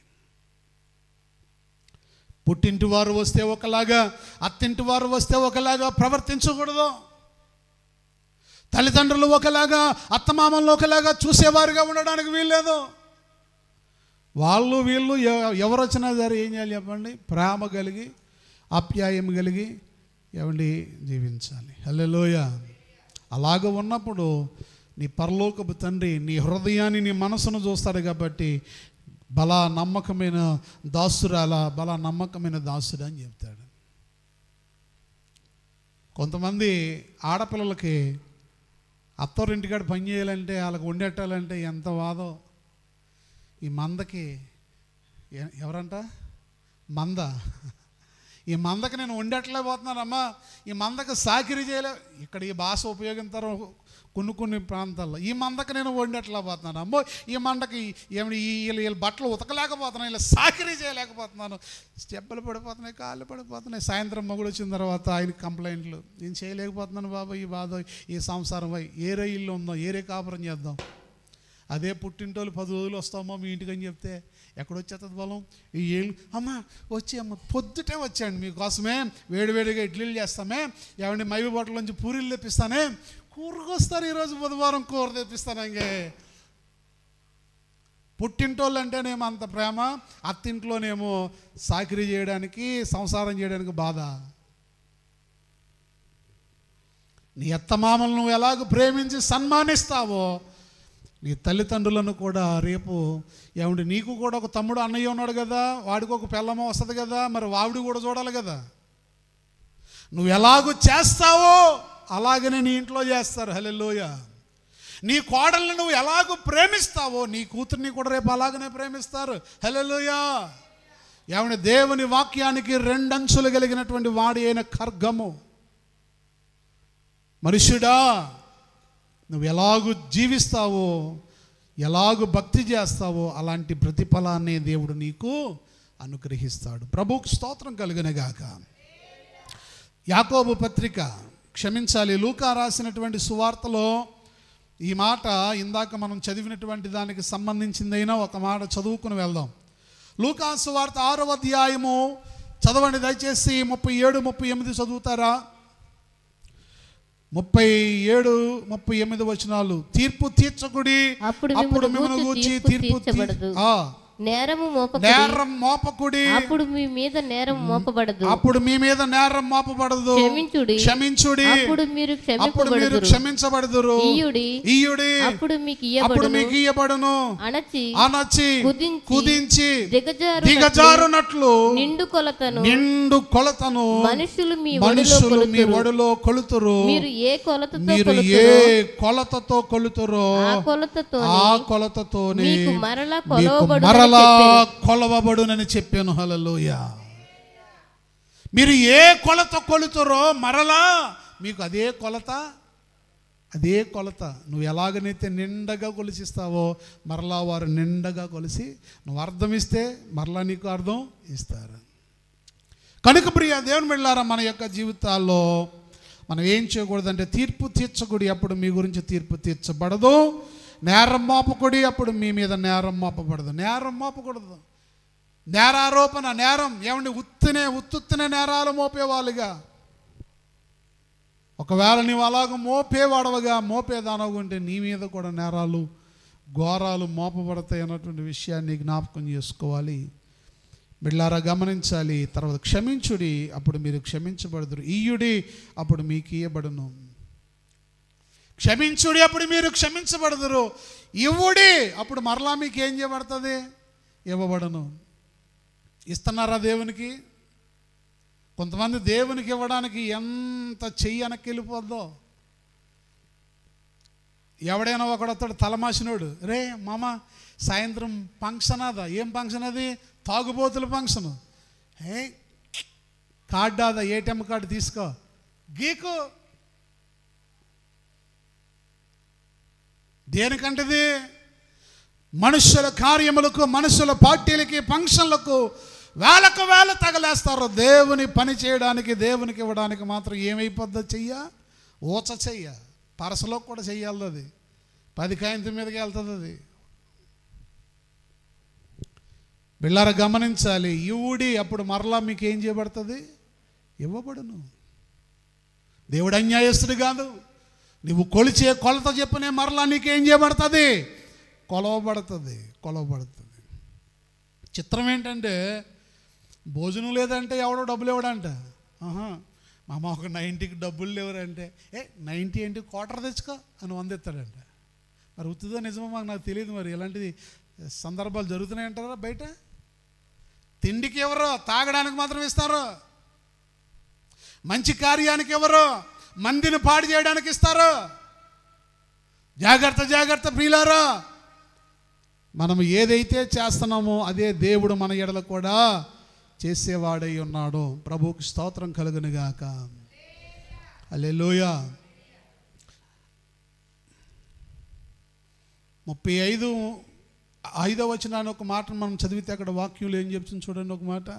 పుట్టింటి వారు వస్తే ఒకలాగా అత్తింటి వారు వస్తే ఒకలాగా ప్రవర్తించకూడదు తల్లిదండ్రులు ఒకలాగా అత్తమామలు ఒకలాగా చూసేవారుగా ఉండడానికి వీల్లేదు వాళ్ళు వీళ్ళు ఎవ- ఎవరు వచ్చినా సరే ఏం చేయాలి చెప్పండి ప్రేమ కలిగి ఆప్యాయం కలిగి ఏమండి జీవించాలి హల్లెలూయ అలాగ ఉన్నప్పుడు నీ పరలోకపు తండ్రి నీ హృదయాన్ని నీ మనసును చూస్తాడు కాబట్టి బలా నమ్మకమైన దాసురాల బలా నమ్మకమైన దాసుడు అని చెప్తాడు కొంతమంది ఆడపిల్లలకి అత్తోరింటికాడ పని చేయాలంటే వాళ్ళకి వండెట్టాలంటే ఎంత వాదం ఈ మందకి ఎ- ఎవరంట మంద ఈ మందకి నేను వండట్లేకపోతున్నానమ్మా ఈ మందకి సాకిరి చేయలే ఇక్కడ ఈ భాష ఉపయోగిస్తారు కొన్ని కొన్ని ప్రాంతాల్లో ఈ మందకి నేను వండట్లేకపోతున్నాను అమ్మో ఈ మందకి ఏమి ఈ వీళ్ళు వీళ్ళ బట్టలు ఉతకలేకపోతున్నాను ఇలా సాకిరీ చేయలేకపోతున్నాను స్టెప్పులు పడిపోతున్నాయి కాళ్ళు పడిపోతున్నాయి సాయంత్రం మొగుడు వచ్చిన తర్వాత ఆయన కంప్లైంట్లు నేను చేయలేకపోతున్నాను బాబా ఈ బాధ ఈ సంసారం పోయి ఏరే ఇల్లు ఉందో ఏరే కాపురం చేద్దాం అదే పుట్టింటోళ్ళు పది రోజులు వస్తామో మీ ఇంటికి అని చెప్తే ఎక్కడొచ్చేస్తుంది బలం ఈ ఏళ్ళు అమ్మ వచ్చి అమ్మ పొద్దుటే వచ్చాండి మీకోసమే వేడివేడిగా ఇడ్లీలు చేస్తామే ఏమండి మైవి బొట్టల నుంచి పూరీలు తెప్పిస్తానే కూరకు వస్తారు ఈరోజు బుధవారం కూర తెప్పిస్తాను ఇంకే పుట్టింటోళ్ళు అంటేనేమో అంత ప్రేమ అత్తింట్లోనేమో సాకిరీ చేయడానికి సంసారం చేయడానికి బాధ నీ అత్తమామలను నువ్వు ఎలాగ ప్రేమించి సన్మానిస్తావో నీ తల్లిదండ్రులను కూడా రేపు ఏమండి నీకు కూడా ఒక తమ్ముడు అన్నయ్య ఉన్నాడు కదా వాడికి ఒక పిల్లమో వస్తుంది కదా మరి వావిడి కూడా చూడాలి కదా నువ్వు ఎలాగూ చేస్తావో అలాగనే నీ ఇంట్లో చేస్తారు హలెలోయ నీ కోడల్ని నువ్వు ఎలాగూ ప్రేమిస్తావో నీ కూతుర్ని కూడా రేపు అలాగనే ప్రేమిస్తారు హలెలోయ ఏమని దేవుని వాక్యానికి రెండంచులు కలిగినటువంటి వాడి అయిన ఖర్గము మనుష్యుడా నువ్వు ఎలాగూ జీవిస్తావో ఎలాగూ భక్తి చేస్తావో అలాంటి ప్రతిఫలాన్ని దేవుడు నీకు అనుగ్రహిస్తాడు ప్రభుకు స్తోత్రం కలిగినగాక యాకోబు పత్రిక క్షమించాలి లూకా రాసినటువంటి సువార్తలో ఈ మాట ఇందాక మనం చదివినటువంటి దానికి సంబంధించిందైనా ఒక మాట చదువుకుని వెళ్దాం లూకా సువార్త ఆరవ అధ్యాయము చదవండి దయచేసి ముప్పై ఏడు ముప్పై ఎనిమిది చదువుతారా ముప్పై ఏడు ముప్పై ఎనిమిది వచనాలు తీర్పు తీర్చకుడి అప్పుడు అప్పుడు మిమ్మల్ని మిమ్మల్ని గూర్చి గూర్చి తీర్పు తీర్పు తీ- తీర్చబడదు. ఆ, నేరము మోపకుడి నేరం మోపకుడి అప్పుడు మీ మీద నేరం మోపబడదు అప్పుడు మీ మీద నేరం మోపబడదు క్షమించుడి క్షమించుడి అప్పుడు మీరు అప్పుడు మీరు క్షమింపబడుదురు క్షమించబడదురు ఇయ్యుడి ఇయ్యుడి అప్పుడు మీకు అప్పుడు ఇయ్యబడును మీకు ఇయ్యబడును అణచి అనచి కుదించి కుదించి దిగజారు దిగజారునట్లు నిండు కొలతను నిండు కొలతను మనుషులు మీ ఒడిలో మనుషులు మీ కొలుతురు. ఒడిలో కొలుతురు మీరు ఏ కొలతతో మీరు ఏ కొలుతురో కొలతతో కొలుతురో ఆ కొలతతో ఆ కొలతతోనే మీకు మరలా మీకు కొలవబడునని మరలా చెప్పెను. కొలవబడునని చెప్పాను హలలోయ మీరు ఏ కొలత కొలుతురో మరలా మీకు అదే కొలత అదే కొలత నువ్వు ఎలాగనైతే నిండగా కొలిసిస్తావో మరలా వారు నిండగా కొలిసి నువ్వు అర్థం ఇస్తే మరలా నీకు అర్థం ఇస్తారు కనుక ప్రియ దేవుని వెళ్ళారా మన యొక్క జీవితాల్లో మనం ఏం చేయకూడదంటే తీర్పు తీర్చకుడి అప్పుడు మీ గురించి తీర్పు తీర్చబడదు నేరం మోపకుడి అప్పుడు మీ మీద నేరం మోపబడదు నేరం మోపకూడదు నేరారోపణ నేరం ఏమండి ఉత్తినే ఉత్తుత్తినే నేరాలు మోపేవాళ్ళుగా ఒకవేళ నీవు అలాగ మోపేవాడవగా మోపేదానవు ఉంటే నీ మీద కూడా నేరాలు ఘోరాలు మోపబడతాయి అన్నటువంటి విషయాన్ని జ్ఞాపకం చేసుకోవాలి బిళ్ళారా గమనించాలి తర్వాత క్షమించుడి అప్పుడు మీరు క్షమించబడదురు ఇయ్యుడి అప్పుడు మీకు ఇయ్యబడును క్షమించుడి అప్పుడు మీరు క్షమించబడదురు ఇవ్వుడి అప్పుడు మరలా మీకు ఏం చేయబడుతుంది ఇవ్వబడను ఇస్తున్నారా దేవునికి కొంతమంది దేవునికి ఇవ్వడానికి ఎంత చెయ్యి వెనక్కి వెళ్ళిపోద్దో ఎవడైనా ఒకడు వస్తాడు తలమాసినోడు రే మామ సాయంత్రం ఫంక్షన్ అదా ఏం ఫంక్షన్ అది తాగుబోతుల ఫంక్షన్ ఏ కార్డు అదా ఏటీఎం కార్డు తీసుకో గీకు దేనికంటది మనుషుల కార్యములకు మనుషుల పార్టీలకి ఫంక్షన్లకు వేలకు వేల తగలేస్తారు దేవుని పని చేయడానికి దేవునికి ఇవ్వడానికి మాత్రం ఏమైపోద్దో చెయ్య ఊచ చెయ్య పరసలో కూడా చెయ్యాలి అది పది కాయంతి మీదకి వెళ్తుంది అది బిళ్ళార గమనించాలి ఇవుడి అప్పుడు మరలా మీకు ఏం చేయబడుతుంది ఇవ్వబడును దేవుడు అన్యాయస్తుడు కాదు నువ్వు కొలిచే కొలత చెప్పనే మరలా నీకేం చేయబడుతుంది కొలవబడుతుంది కొలవబడుతుంది చిత్రం ఏంటంటే భోజనం లేదంటే ఎవడో డబ్బులు ఇవ్వడంట ఆహా మామ ఒక నైంటీకి డబ్బులు లేవరంటే ఏ నైంటీ ఏంటి క్వార్టర్ తెచ్చుకో అని వంద ఎత్తాడంట మరి ఉత్తుదో నిజమో మాకు నాకు తెలియదు మరి ఇలాంటిది సందర్భాలు జరుగుతున్నాయి అంటారా బయట తిండికి ఎవరో తాగడానికి మాత్రం ఇస్తారు మంచి కార్యానికి ఎవరు మందిని పాడు చేయడానికి ఇస్తారు జాగ్రత్త జాగ్రత్త ప్రియులారా మనం ఏదైతే చేస్తున్నామో అదే దేవుడు మన ఎడల కూడా చేసేవాడై ఉన్నాడు ప్రభువుకి స్తోత్రం కలుగునుగాక అల్లెలోయ ముప్పై ఐదు ఐదో వచ్చిన ఒక మాట మనం చదివితే అక్కడ వాక్యంలో ఏం చెప్తుంది చూడండి ఒక మాట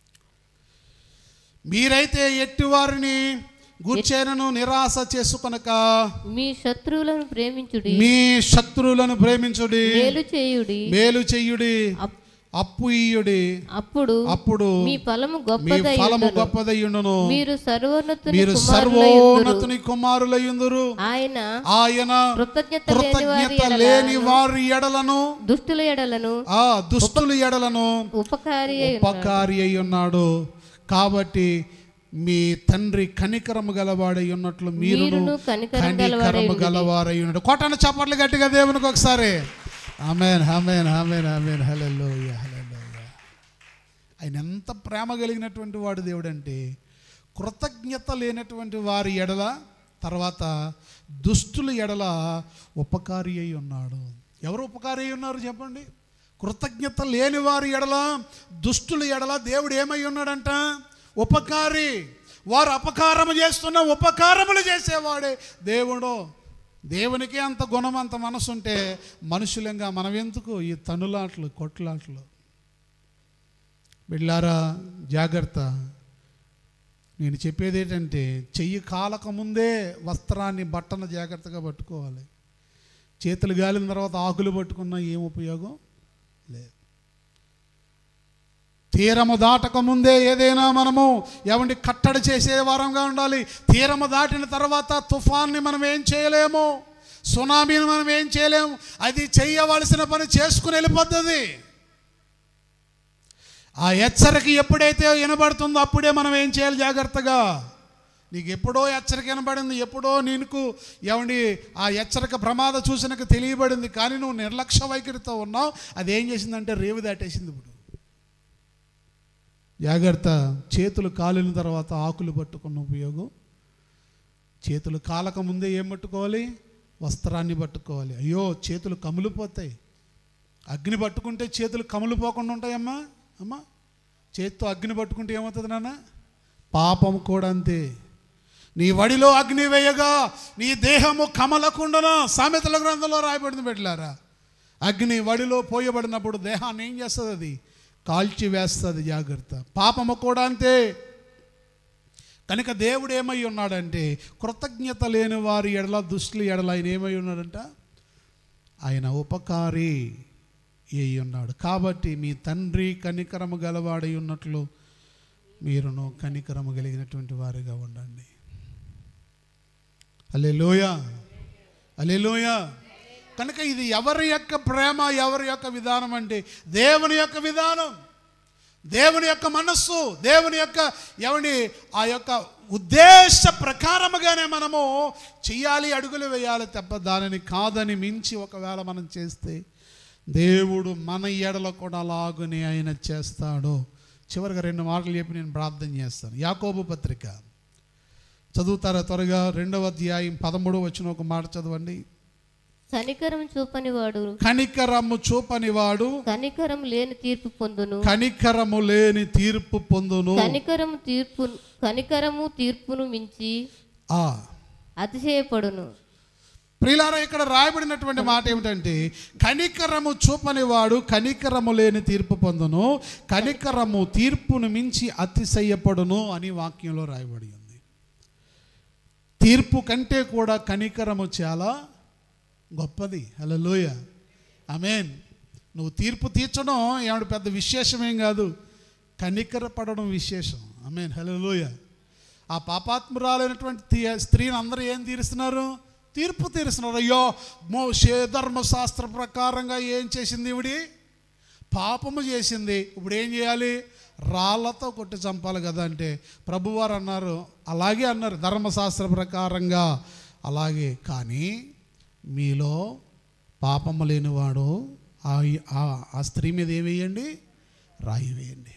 మీరైతే ఎట్టివారిని గూర్చేనను నిరాశ చేసుకొనక మీ శత్రువులను ప్రేమించుడి మీ శత్రువులను ప్రేమించుడి మేలు చేయుడి మేలు చెయ్యుడి అప్- అప్పు ఇయ్యుడి అప్పుడు అప్పుడు మీ ఫలము మీ గొప్పదై ఫలము ఉండును. గొప్పదయ్యుండును మీరు సర్వోన్నతుని మీరు కుమారులై ఉందురు. సర్వోన్నతుని కుమారులయ్యుందురు ఆయన ఆయన కృతజ్ఞత లేని వారి కృతజ్ఞత లేని ఎడలను, వారి ఎడలను దుష్టుల ఎడలను ఆ దుష్టుల ఎడలను ఉపకారి అయి ఉన్నాడు. ఉపకారి అయి ఉన్నాడు కాబట్టి మీ తండ్రి కనికరము గలవాడై ఉన్నట్లు మీరును మీరును కనికరం గలవారై కనికరము ఉండుడి. గలవారై ఉన్నాడు కొట్టను చప్పట్లు గట్టిగా దేవునికి ఒకసారి amen amen amen amen hallelujah hallelujah ఆయన ఎంత ప్రేమ కలిగినటువంటి వాడు దేవుడు అంటే కృతజ్ఞత లేనటువంటి వారి ఎడల తర్వాత దుష్టుల ఎడల ఉపకారి అయి ఉన్నాడు ఎవరు ఉపకారి అయి ఉన్నారు చెప్పండి కృతజ్ఞత లేని వారి ఎడల దుష్టుల ఎడల దేవుడు ఏమై ఉన్నాడంట ఉపకారి వారు అపకారము చేస్తున్న ఉపకారములు చేసేవాడే దేవుడు దేవునికే అంత గుణం అంత మనసు ఉంటే మనుషులంగా మనం ఎందుకు ఈ తనులాట్లు కొట్లాట్లు బిళ్ళారా జాగ్రత్త నేను చెప్పేది ఏంటంటే చెయ్యి కాలక ముందే వస్త్రాన్ని బట్టను జాగ్రత్తగా పట్టుకోవాలి చేతులు గాలిన తర్వాత ఆకులు పట్టుకున్నా ఏం ఉపయోగం లేదు తీరము దాటక ముందే ఏదైనా మనము ఎవండి కట్టడి చేసే వారంగా ఉండాలి తీరము దాటిన తర్వాత తుఫాన్ని మనం ఏం చేయలేము సునామీని మనం ఏం చేయలేము అది చేయవలసిన పని చేసుకుని వెళ్ళిపోతుంది ఆ హెచ్చరిక ఎప్పుడైతే వినబడుతుందో అప్పుడే మనం ఏం చేయాలి జాగ్రత్తగా నీకు ఎప్పుడో హెచ్చరిక వినబడింది ఎప్పుడో నీకు ఏమండి ఆ హెచ్చరిక ప్రమాద సూచనకు తెలియబడింది కానీ నువ్వు నిర్లక్ష్య వైఖరితో ఉన్నావు అది ఏం చేసిందంటే రేవు దాటేసింది ఇప్పుడు జాగ్రత్త చేతులు కాలిన తర్వాత ఆకులు పట్టుకున్న ఉపయోగం చేతులు కాలక ముందే ఏం పట్టుకోవాలి వస్త్రాన్ని పట్టుకోవాలి అయ్యో చేతులు కములిపోతాయి అగ్ని పట్టుకుంటే చేతులు కములిపోకుండా ఉంటాయమ్మా అమ్మా చేతితో అగ్ని పట్టుకుంటే ఏమవుతుంది నాన్న పాపం కూడా అంతే నీ వడిలో అగ్ని వేయగా నీ దేహము కమలకుండను సామెతల గ్రంథంలో రాయబడింది పెట్టారా అగ్ని వడిలో పోయబడినప్పుడు దేహాన్ని ఏం చేస్తుంది అది కాల్చి వేస్తుంది జాగ్రత్త పాపము కూడా అంతే కనుక దేవుడు ఏమై ఉన్నాడంటే కృతజ్ఞత లేని వారి ఎడల దుష్టుల ఎడల ఆయన ఏమై ఉన్నాడంట ఆయన ఉపకారి అయి ఉన్నాడు కాబట్టి మీ తండ్రి కనికరము గలవాడై ఉన్నట్లు మీరును కనికరము కలిగినటువంటి వారిగా ఉండండి అలే లోయ అలే లోయ కనుక ఇది ఎవరి యొక్క ప్రేమ ఎవరి యొక్క విధానం అంటే దేవుని యొక్క విధానం దేవుని యొక్క మనస్సు దేవుని యొక్క ఎవని ఆ యొక్క ఉద్దేశ ప్రకారముగానే మనము చెయ్యాలి అడుగులు వేయాలి తప్ప దానిని కాదని మించి ఒకవేళ మనం చేస్తే దేవుడు మన ఎడల కూడా అలాగునే ఆయన చేస్తాడు చివరిగా రెండు మాటలు చెప్పి నేను ప్రార్థన చేస్తాను యాకోబు పత్రిక చదువుతారా త్వరగా రెండవ అధ్యాయం పదమూడు వచ్చిన ఒక మాట చదవండి కనికరం చూపని వాడు కనికరము చూపని వాడు కనికరం లేని తీర్పు పొందును కనికరము లేని తీర్పు పొందును కనికరము తీర్పు కనికరము తీర్పును మించి ఆ అతిశయపడును ప్రియులారా ఇక్కడ రాయబడినటువంటి మాట ఏమిటంటే కనికరము చూపని వాడు కనికరము లేని తీర్పు పొందును కనికరము తీర్పును మించి అతిశయపడును అని వాక్యంలో రాయబడి ఉంది తీర్పు కంటే కూడా కనికరము చాలా గొప్పది హలోయ ఆమెన్ నువ్వు తీర్పు తీర్చడం ఏమిటి పెద్ద విశేషమేం కాదు కనికర పడడం విశేషం ఆమెన్ హలోయ ఆ పాపాత్మురాలైనటువంటి తీ- స్త్రీని అందరూ ఏం తీరుస్తున్నారు తీర్పు తీరుస్తున్నారు అయ్యో మోషే ధర్మశాస్త్ర ప్రకారంగా ఏం చేసింది ఇవిడి పాపము చేసింది ఇప్పుడు ఏం చేయాలి రాళ్ళతో కొట్టి చంపాలి కదా అంటే ప్రభువారు అన్నారు అలాగే అన్నారు ధర్మశాస్త్ర ప్రకారంగా అలాగే కానీ మీలో పాపము లేనివాడు ఆ ఆ- ఆ స్త్రీ మీద ఏం వేయండి రాయి వేయండి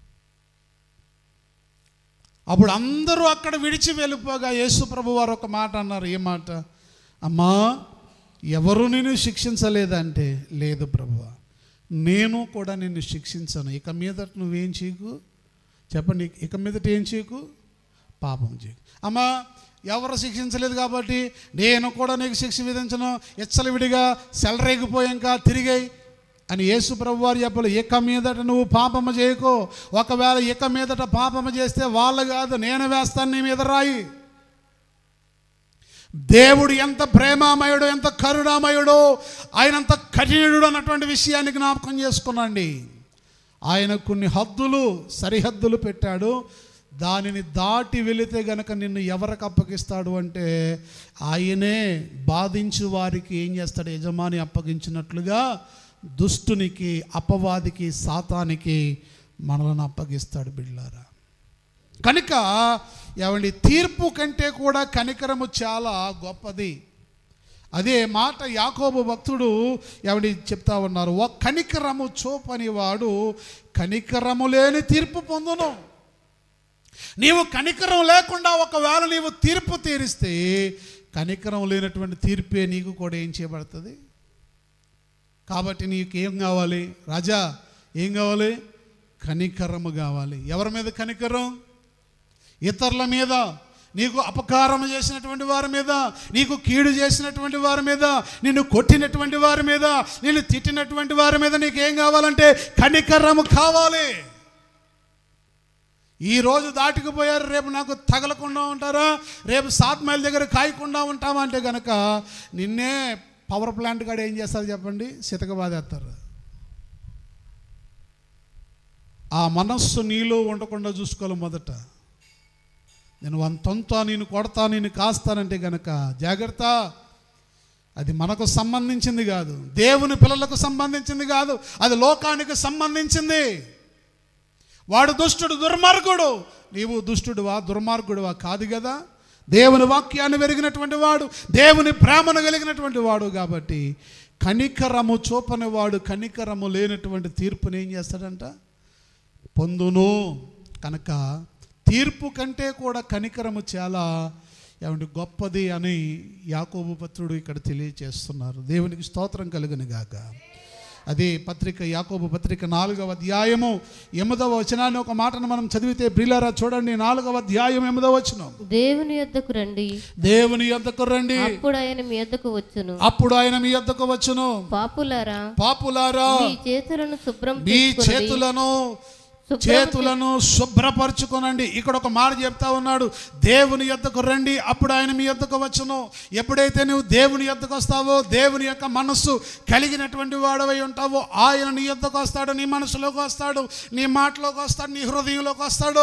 అప్పుడు అందరూ అక్కడ విడిచి వెళ్ళిపోగా యేసు ప్రభు వారు ఒక మాట అన్నారు ఏ మాట అమ్మా ఎవరు నిన్ను శిక్షించలేదంటే లేదు ప్రభువా నేను కూడా నిన్ను శిక్షించను ఇక మీదట నువ్వేం చేయకు చెప్పండి ఇక మీదట ఏం చేయకు పాపం చేయకు అమ్మా ఎవరు శిక్షించలేదు కాబట్టి నేను కూడా నీకు శిక్ష విధించను విడిగా సెలరేగిపోయాక తిరిగాయి అని యేసు ప్రభు వారు చెప్పలు ఇక మీదట నువ్వు పాపము చేయకు ఒకవేళ ఇక మీదట పాపము చేస్తే వాళ్ళు కాదు నేను వేస్తాను నీ మీద రాయి దేవుడు ఎంత ప్రేమామయుడు ఎంత కరుణామయుడు ఆయన ఎంత కఠినుడు అన్నటువంటి విషయాన్ని జ్ఞాపకం చేసుకున్నాండి ఆయన కొన్ని హద్దులు సరిహద్దులు పెట్టాడు దానిని దాటి వెళితే గనక నిన్ను ఎవరికి అప్పగిస్తాడు అంటే ఆయనే బాధించు వారికి ఏం చేస్తాడు యజమాని అప్పగించినట్లుగా దుష్టునికి అపవాదికి సాతానికి మనలను అప్పగిస్తాడు బిళ్ళారా కనుక ఏమండి తీర్పు కంటే కూడా కనికరము చాలా గొప్పది అదే మాట యాకోబు భక్తుడు ఏమండి చెప్తా ఉన్నారు ఓ కనికరము చూపని వాడు కనికరము లేని తీర్పు పొందును నీవు కనికరం లేకుండా ఒకవేళ నీవు తీర్పు తీరిస్తే కనికరం లేనటువంటి తీర్పే నీకు కూడా ఏం చేయబడుతుంది కాబట్టి నీకు ఏం కావాలి రాజా ఏం కావాలి కనికరము కావాలి ఎవరి మీద కనికరం ఇతరుల మీద నీకు అపకారం చేసినటువంటి వారి మీద నీకు కీడు చేసినటువంటి వారి మీద నిన్ను కొట్టినటువంటి వారి మీద నిన్ను తిట్టినటువంటి వారి మీద నీకు ఏం కావాలంటే కనికరము కావాలి ఈ రోజు దాటుకుపోయారు రేపు నాకు తగలకుండా ఉంటారా రేపు సాత్ మైల్ దగ్గర కాయకుండా ఉంటామా అంటే కనుక నిన్నే పవర్ ప్లాంట్ కాడ ఏం చేస్తారు చెప్పండి సితక బాధేస్తారు ఆ మనస్సు నీలో ఉండకుండా చూసుకోవాలి మొదట నేను వంతంతా నేను కొడతా నేను కాస్తానంటే గనక జాగ్రత్త అది మనకు సంబంధించింది కాదు దేవుని పిల్లలకు సంబంధించింది కాదు అది లోకానికి సంబంధించింది వాడు దుష్టుడు దుర్మార్గుడు నీవు దుష్టుడువా దుర్మార్గుడువా కాదు కదా దేవుని వాక్యాన్ని వెరిగినటువంటి వాడు దేవుని ప్రేమను కలిగినటువంటి వాడు కాబట్టి కనికరము చూపని వాడు కనికరము లేనటువంటి తీర్పుని ఏం చేస్తాడంట పొందును కనుక తీర్పు కంటే కూడా కనికరము చాలా ఏమంటే గొప్పది అని యాకోబు పత్రుడు ఇక్కడ తెలియచేస్తున్నారు దేవునికి స్తోత్రం కలుగును గాక అదే పత్రిక యాకోబు పత్రిక నాలుగవ అధ్యాయము ఎనిమిదవ వచనాన్ని ఒక మాటను మనం చదివితే ప్రియులారా చూడండి నాలుగవ అధ్యాయం ఎనిమిదవ వచనం దేవుని యొద్దకు రండి దేవుని యొద్దకు రండి అప్పుడు ఆయన మీ యొద్దకు వచ్చును అప్పుడు ఆయన మీ యొద్దకు వచ్చును పాపులారా పాపులారా మీ చేతులను శుభ్రం మీ చేసుకొనుడి. చేతులను శుభ్రము చేతులను శుభ్రపరచుకోనండి ఇక్కడ ఒక మాట చెప్తా ఉన్నాడు దేవుని యొద్దకు రండి అప్పుడు ఆయన మీ యొద్దకు వచ్చును ఎప్పుడైతే నువ్వు దేవుని యొద్దకు వస్తావో దేవుని యొక్క మనస్సు కలిగినటువంటి వాడవై ఉంటావో ఆయన నీ యొద్దకు వస్తాడు నీ మనసులోకి వస్తాడు నీ మాటలోకి వస్తాడు నీ హృదయంలోకి వస్తాడు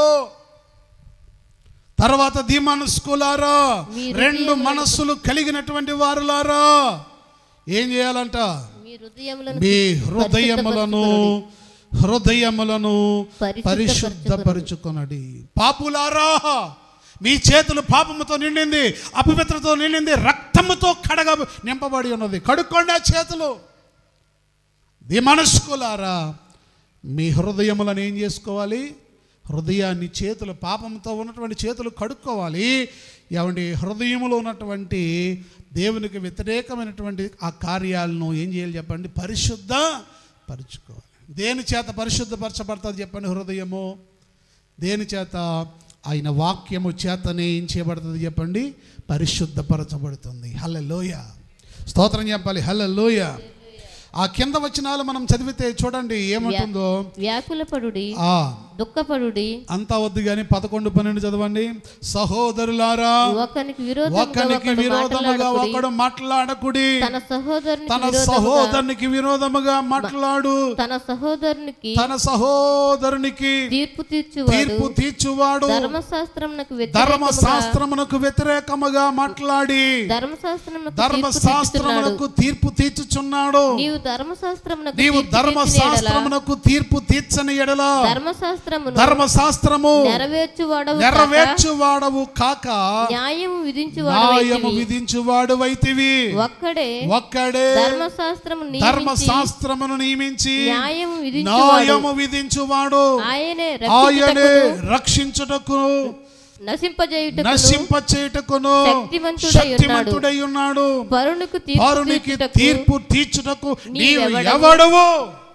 తర్వాత ది మనస్కులారా మీ రెండు మనస్సులు కలిగినటువంటి వారులారా ఏం చేయాలంట మీ హృదయములను మీ హృదయములను హృదయములను పరిశుద్ధపరచుకొనుడి. పరిశుద్ధపరచుకొనడి పాపులారా మీ చేతులు పాపముతో నిండింది అపవిత్రతో నిండింది రక్తముతో కడగ నింపబడి ఉన్నది కడుక్కోండి ఆ చేతులు ది మనస్కులారా మీ హృదయములను ఏం చేసుకోవాలి హృదయాన్ని చేతులు పాపంతో ఉన్నటువంటి చేతులు కడుక్కోవాలి ఏమండి హృదయములో ఉన్నటువంటి దేవునికి వ్యతిరేకమైనటువంటి ఆ కార్యాలను ఏం చేయాలి చెప్పండి పరిశుద్ధ పరుచుకోవాలి దేని చేత పరిశుద్ధపరచబడుతుంది చెప్పండి హృదయము దేని చేత ఆయన వాక్యము చేతనే ఏం చేయబడుతుంది చెప్పండి పరిశుద్ధపరచబడుతుంది హల్లెలూయ స్తోత్రం చెప్పాలి హల్లెలూయ ఆ కింద వచనాలు మనం చదివితే చూడండి ఏమంటుందో వ్యాకులపడుడి ఆ దుఃఖపడుడి అంతా వద్దు కానీ పదకొండు పన్నెండు చదవండి సహోదరులారా ఒకనికి విరోధముగా ఒకనికి ఒకడు విరోధముగా మాట్లాడకుడి. ఒకడు మాట్లాడకుడి తన సహోదరునికి తన విరోధముగా సహోదరునికి విరోధముగా మాట్లాడు తన సహోదరునికి తన సహోదరునికి తీర్పు తీర్చువాడు తీర్పు తీర్చువాడు ధర్మశాస్త్రమునకు ధర్మశాస్త్రమునకు వ్యతిరేకముగా మాట్లాడి ధర్మశాస్త్రమునకు ధర్మశాస్త్రమునకు తీర్పు తీర్చుచున్నాడు నీవు ధర్మశాస్త్రమునకు నీవు తీర్పు తీర్చిన ఎడల ధర్మశాస్త్రమునకు తీర్పు తీర్చని ఎడల ధర్మశాస్త్రమును ధర్మశాస్త్రము నెరవేర్చువాడవు నెరవేర్చువాడవు కాక న్యాయము న్యాయము విధించువాడు విధించువాడు వైతివి ఒక్కడే ఒక్కడే ధర్మశాస్త్రము నియమించి ధర్మశాస్త్రమును నియమించి న్యాయము విధించువాడు న్యాయము విధించువాడు ఆయనే ఆయనే రక్షించుటకును రక్షించుటకు నశింపజేయుటకును నశింపచేయుటకును శక్తివంతుడై శక్తిమంతుడై ఉన్నాడు పరునికి తీర్పు పరునికి తీర్చుటకు తీర్పు తీర్చుటకు నీవు నీవెవడవు? ఎవడవు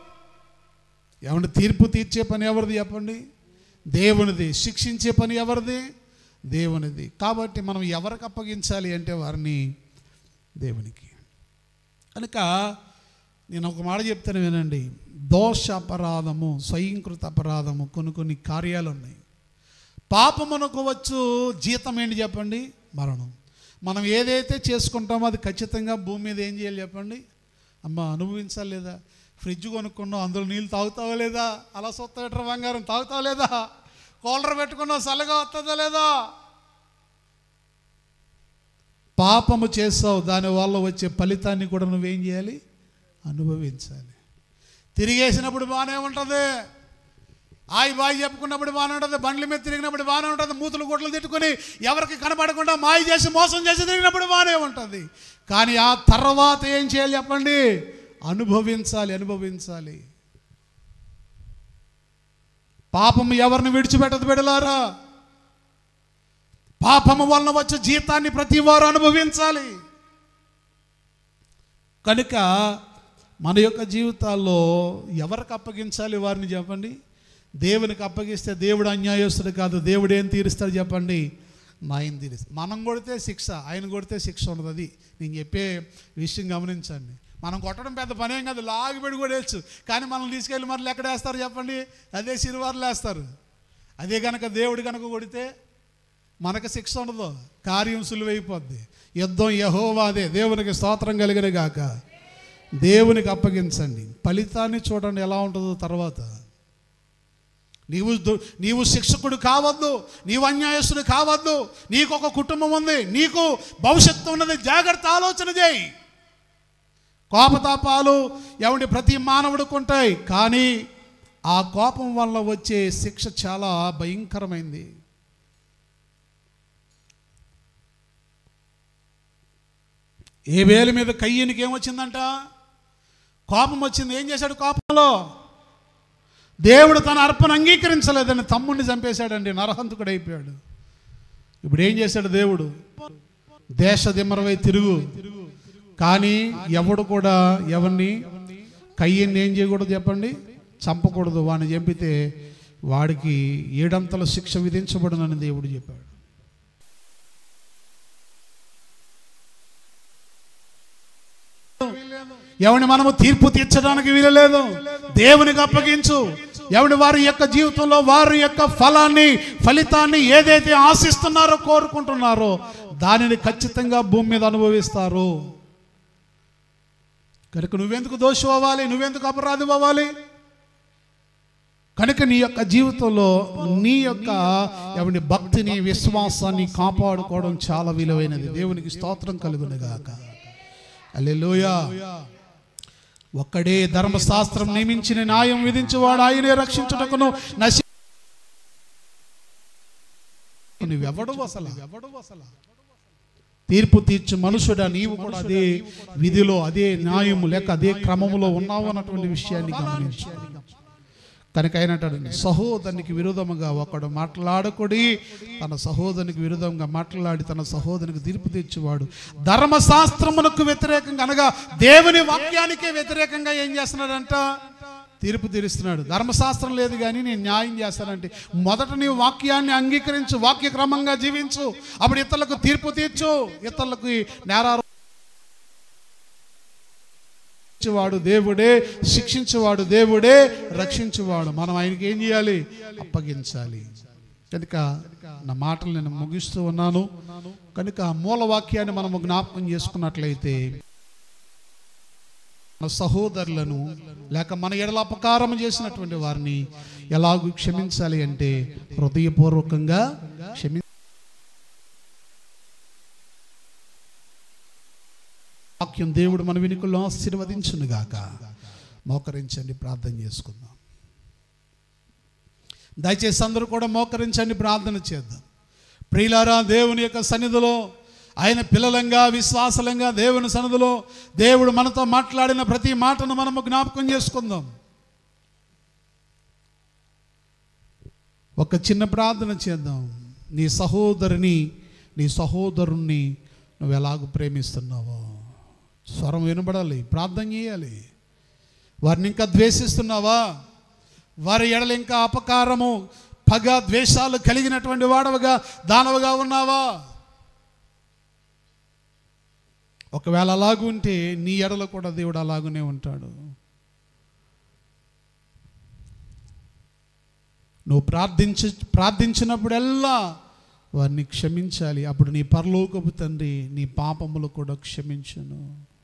ఏమంటే తీర్పు తీర్చే పని ఎవరిది చెప్పండి దేవునిది శిక్షించే పని ఎవరిది దేవునిది కాబట్టి మనం ఎవరికి అప్పగించాలి అంటే వారిని దేవునికి కనుక నేను ఒక మాట చెప్తాను వినండి దోష అపరాధము స్వయంకృత అపరాధము కొన్ని కొన్ని కార్యాలు ఉన్నాయి పాపమునకు వచ్చు జీతం ఏంటి చెప్పండి మరణం మనం ఏదైతే చేసుకుంటామో అది ఖచ్చితంగా భూమి మీద ఏం చేయాలి చెప్పండి అమ్మ అనుభవించాలి లేదా ఫ్రిడ్జ్ కొనుక్కున్నావు అందులో నీళ్ళు తాగుతావా లేదా అలా సొత్త లీటర్ బంగారం తాగుతావా లేదా కూలర్ పెట్టుకున్నావు చల్లగా వస్తుందా లేదా పాపము చేస్తావు దానివల్ల వచ్చే ఫలితాన్ని కూడా నువ్వేం చేయాలి అనుభవించాలి తిరిగేసినప్పుడు బాగానే ఉంటుంది ఆయి బాయి చెప్పుకున్నప్పుడు బాగానే ఉంటుంది బండ్ల మీద తిరిగినప్పుడు బాగానే ఉంటుంది మూతులు గుడ్లు తిట్టుకొని ఎవరికి కనపడకుండా మాయ చేసి మోసం చేసి తిరిగినప్పుడు బాగానే ఉంటుంది కానీ ఆ తర్వాత ఏం చేయాలి చెప్పండి అనుభవించాలి అనుభవించాలి పాపం ఎవరిని విడిచిపెట్టదు బిడలారా పాపము వలన వచ్చే జీతాన్ని ప్రతి వారు అనుభవించాలి కనుక మన యొక్క జీవితాల్లో ఎవరికి అప్పగించాలి వారిని చెప్పండి దేవునికి అప్పగిస్తే దేవుడు అన్యాయస్తుడు కాదు దేవుడు ఏం తీరుస్తాడు చెప్పండి నాయన తీరుస్తాడు మనం కొడితే శిక్ష ఆయన కొడితే శిక్ష ఉండదు అది నేను చెప్పే విషయం గమనించండి మనం కొట్టడం పెద్ద పనేం కాదు లాగిపెడి కొడేయచ్చు కానీ మనం తీసుకెళ్ళి మరలు ఎక్కడ వేస్తారు చెప్పండి అదే సిరివారులు వేస్తారు అదే కనుక దేవుడు కనుక కొడితే మనకు శిక్ష ఉండదు కార్యం సులువైపోద్ది యుద్ధం యహోవాదే దేవునికి స్తోత్రం కలిగిన గాక దేవునికి అప్పగించండి ఫలితాన్ని చూడండి ఎలా ఉంటుందో తర్వాత నీవు దు- నీవు శిక్షకుడు కావద్దు నీవు అన్యాయస్తుడు కావద్దు నీకు ఒక కుటుంబం ఉంది నీకు భవిష్యత్తు ఉన్నది జాగ్రత్త ఆలోచన చేయి కోపతాపాలు ఏమంటే ప్రతి మానవుడికి ఉంటాయి కానీ ఆ కోపం వల్ల వచ్చే శిక్ష చాలా భయంకరమైంది ఏ వేలు మీద కయ్యనికి ఏమొచ్చిందంట కోపం వచ్చింది ఏం చేశాడు కోపంలో దేవుడు తన అర్పణ అంగీకరించలేదని తమ్ముడిని చంపేశాడండి నరహంతకుడు అయిపోయాడు ఇప్పుడు ఏం చేశాడు దేవుడు దేశ దిమ్మరవై తిరుగు కానీ ఎవడు కూడా ఎవరిని కయ్యని ఏం చేయకూడదు చెప్పండి చంపకూడదు వాడిని చంపితే వాడికి ఏడంతల శిక్ష విధించబడునని దేవుడు చెప్పాడు ఎవని మనము తీర్పు తీర్చడానికి వీలలేదు దేవునికి అప్పగించు ఎవడి వారి యొక్క జీవితంలో వారి యొక్క ఫలాన్ని ఫలితాన్ని ఏదైతే ఆశిస్తున్నారో కోరుకుంటున్నారో దానిని ఖచ్చితంగా భూమి మీద అనుభవిస్తారు కనుక నువ్వెందుకు దోషం అవ్వాలి నువ్వెందుకు అపరాధి అవ్వాలి కనుక నీ యొక్క జీవితంలో నీ యొక్క ఎవరి భక్తిని విశ్వాసాన్ని కాపాడుకోవడం చాలా విలువైనది దేవునికి స్తోత్రం కలుగునుగాక అల్లెలుయా ఒక్కడే ధర్మశాస్త్రం నియమించిన న్యాయం విధించేవాడు ఆయనే రక్షించుటకును నశి నువ్వెవడు అసలు ఎవడు అసలు తీర్పు తీర్చు మనుషుడా నీవు కూడా అదే విధిలో అదే న్యాయము లేక అదే క్రమములో ఉన్నావు అన్నటువంటి విషయాన్ని గమనించాలి కనుక అయినట్టు సహోదరునికి విరోధముగా ఒకడు మాట్లాడకుడి తన సహోదరునికి విరోధంగా మాట్లాడి తన సహోదరునికి తీర్పు తెచ్చేవాడు ధర్మశాస్త్రమునకు వ్యతిరేకంగా అనగా దేవుని వాక్యానికే వ్యతిరేకంగా ఏం చేస్తున్నాడంట తీర్పు తీరుస్తున్నాడు ధర్మశాస్త్రం లేదు కానీ నేను న్యాయం చేస్తానంటే మొదట నీవు వాక్యాన్ని అంగీకరించు వాక్య క్రమంగా జీవించు అప్పుడు ఇతరులకు తీర్పు తీర్చు ఇతరులకు నేరారు వాడు దేవుడే శిక్షించేవాడు దేవుడే రక్షించేవాడు మనం ఆయనకి ఏం చేయాలి అప్పగించాలి కనుక నా మాటలు నేను ముగిస్తూ ఉన్నాను కనుక మూల వాక్యాన్ని మనము జ్ఞాపకం చేసుకున్నట్లయితే మన సహోదరులను లేక మన ఎడల అపకారం చేసినటువంటి వారిని ఎలాగూ క్షమించాలి అంటే హృదయపూర్వకంగా క్షమి వాక్యం దేవుడు మన వెనుకల్లో ఆశీర్వదించునుగాక మోకరించండి ప్రార్థన చేసుకుందాం దయచేసి అందరూ కూడా మోకరించండి ప్రార్థన చేద్దాం ప్రియులారా దేవుని యొక్క సన్నిధిలో ఆయన పిల్లలంగా విశ్వాసలంగా దేవుని సన్నిధిలో దేవుడు మనతో మాట్లాడిన ప్రతి మాటను మనము జ్ఞాపకం చేసుకుందాం ఒక చిన్న ప్రార్థన చేద్దాం నీ సహోదరుని నీ సహోదరుణ్ణి నువ్వు ఎలాగ ప్రేమిస్తున్నావో స్వరం వినబడాలి ప్రార్థన చేయాలి వారిని ఇంకా ద్వేషిస్తున్నావా వారి ఎడల ఇంకా అపకారము పగ ద్వేషాలు కలిగినటువంటి వాడవగా దానవగా ఉన్నావా ఒకవేళ అలాగుంటే నీ ఎడల కూడా దేవుడు అలాగునే ఉంటాడు నువ్వు ప్రార్థించ ప్రార్థించినప్పుడల్లా వారిని క్షమించాలి అప్పుడు నీ పరలోకపు తండ్రి నీ పాపములు కూడా క్షమించును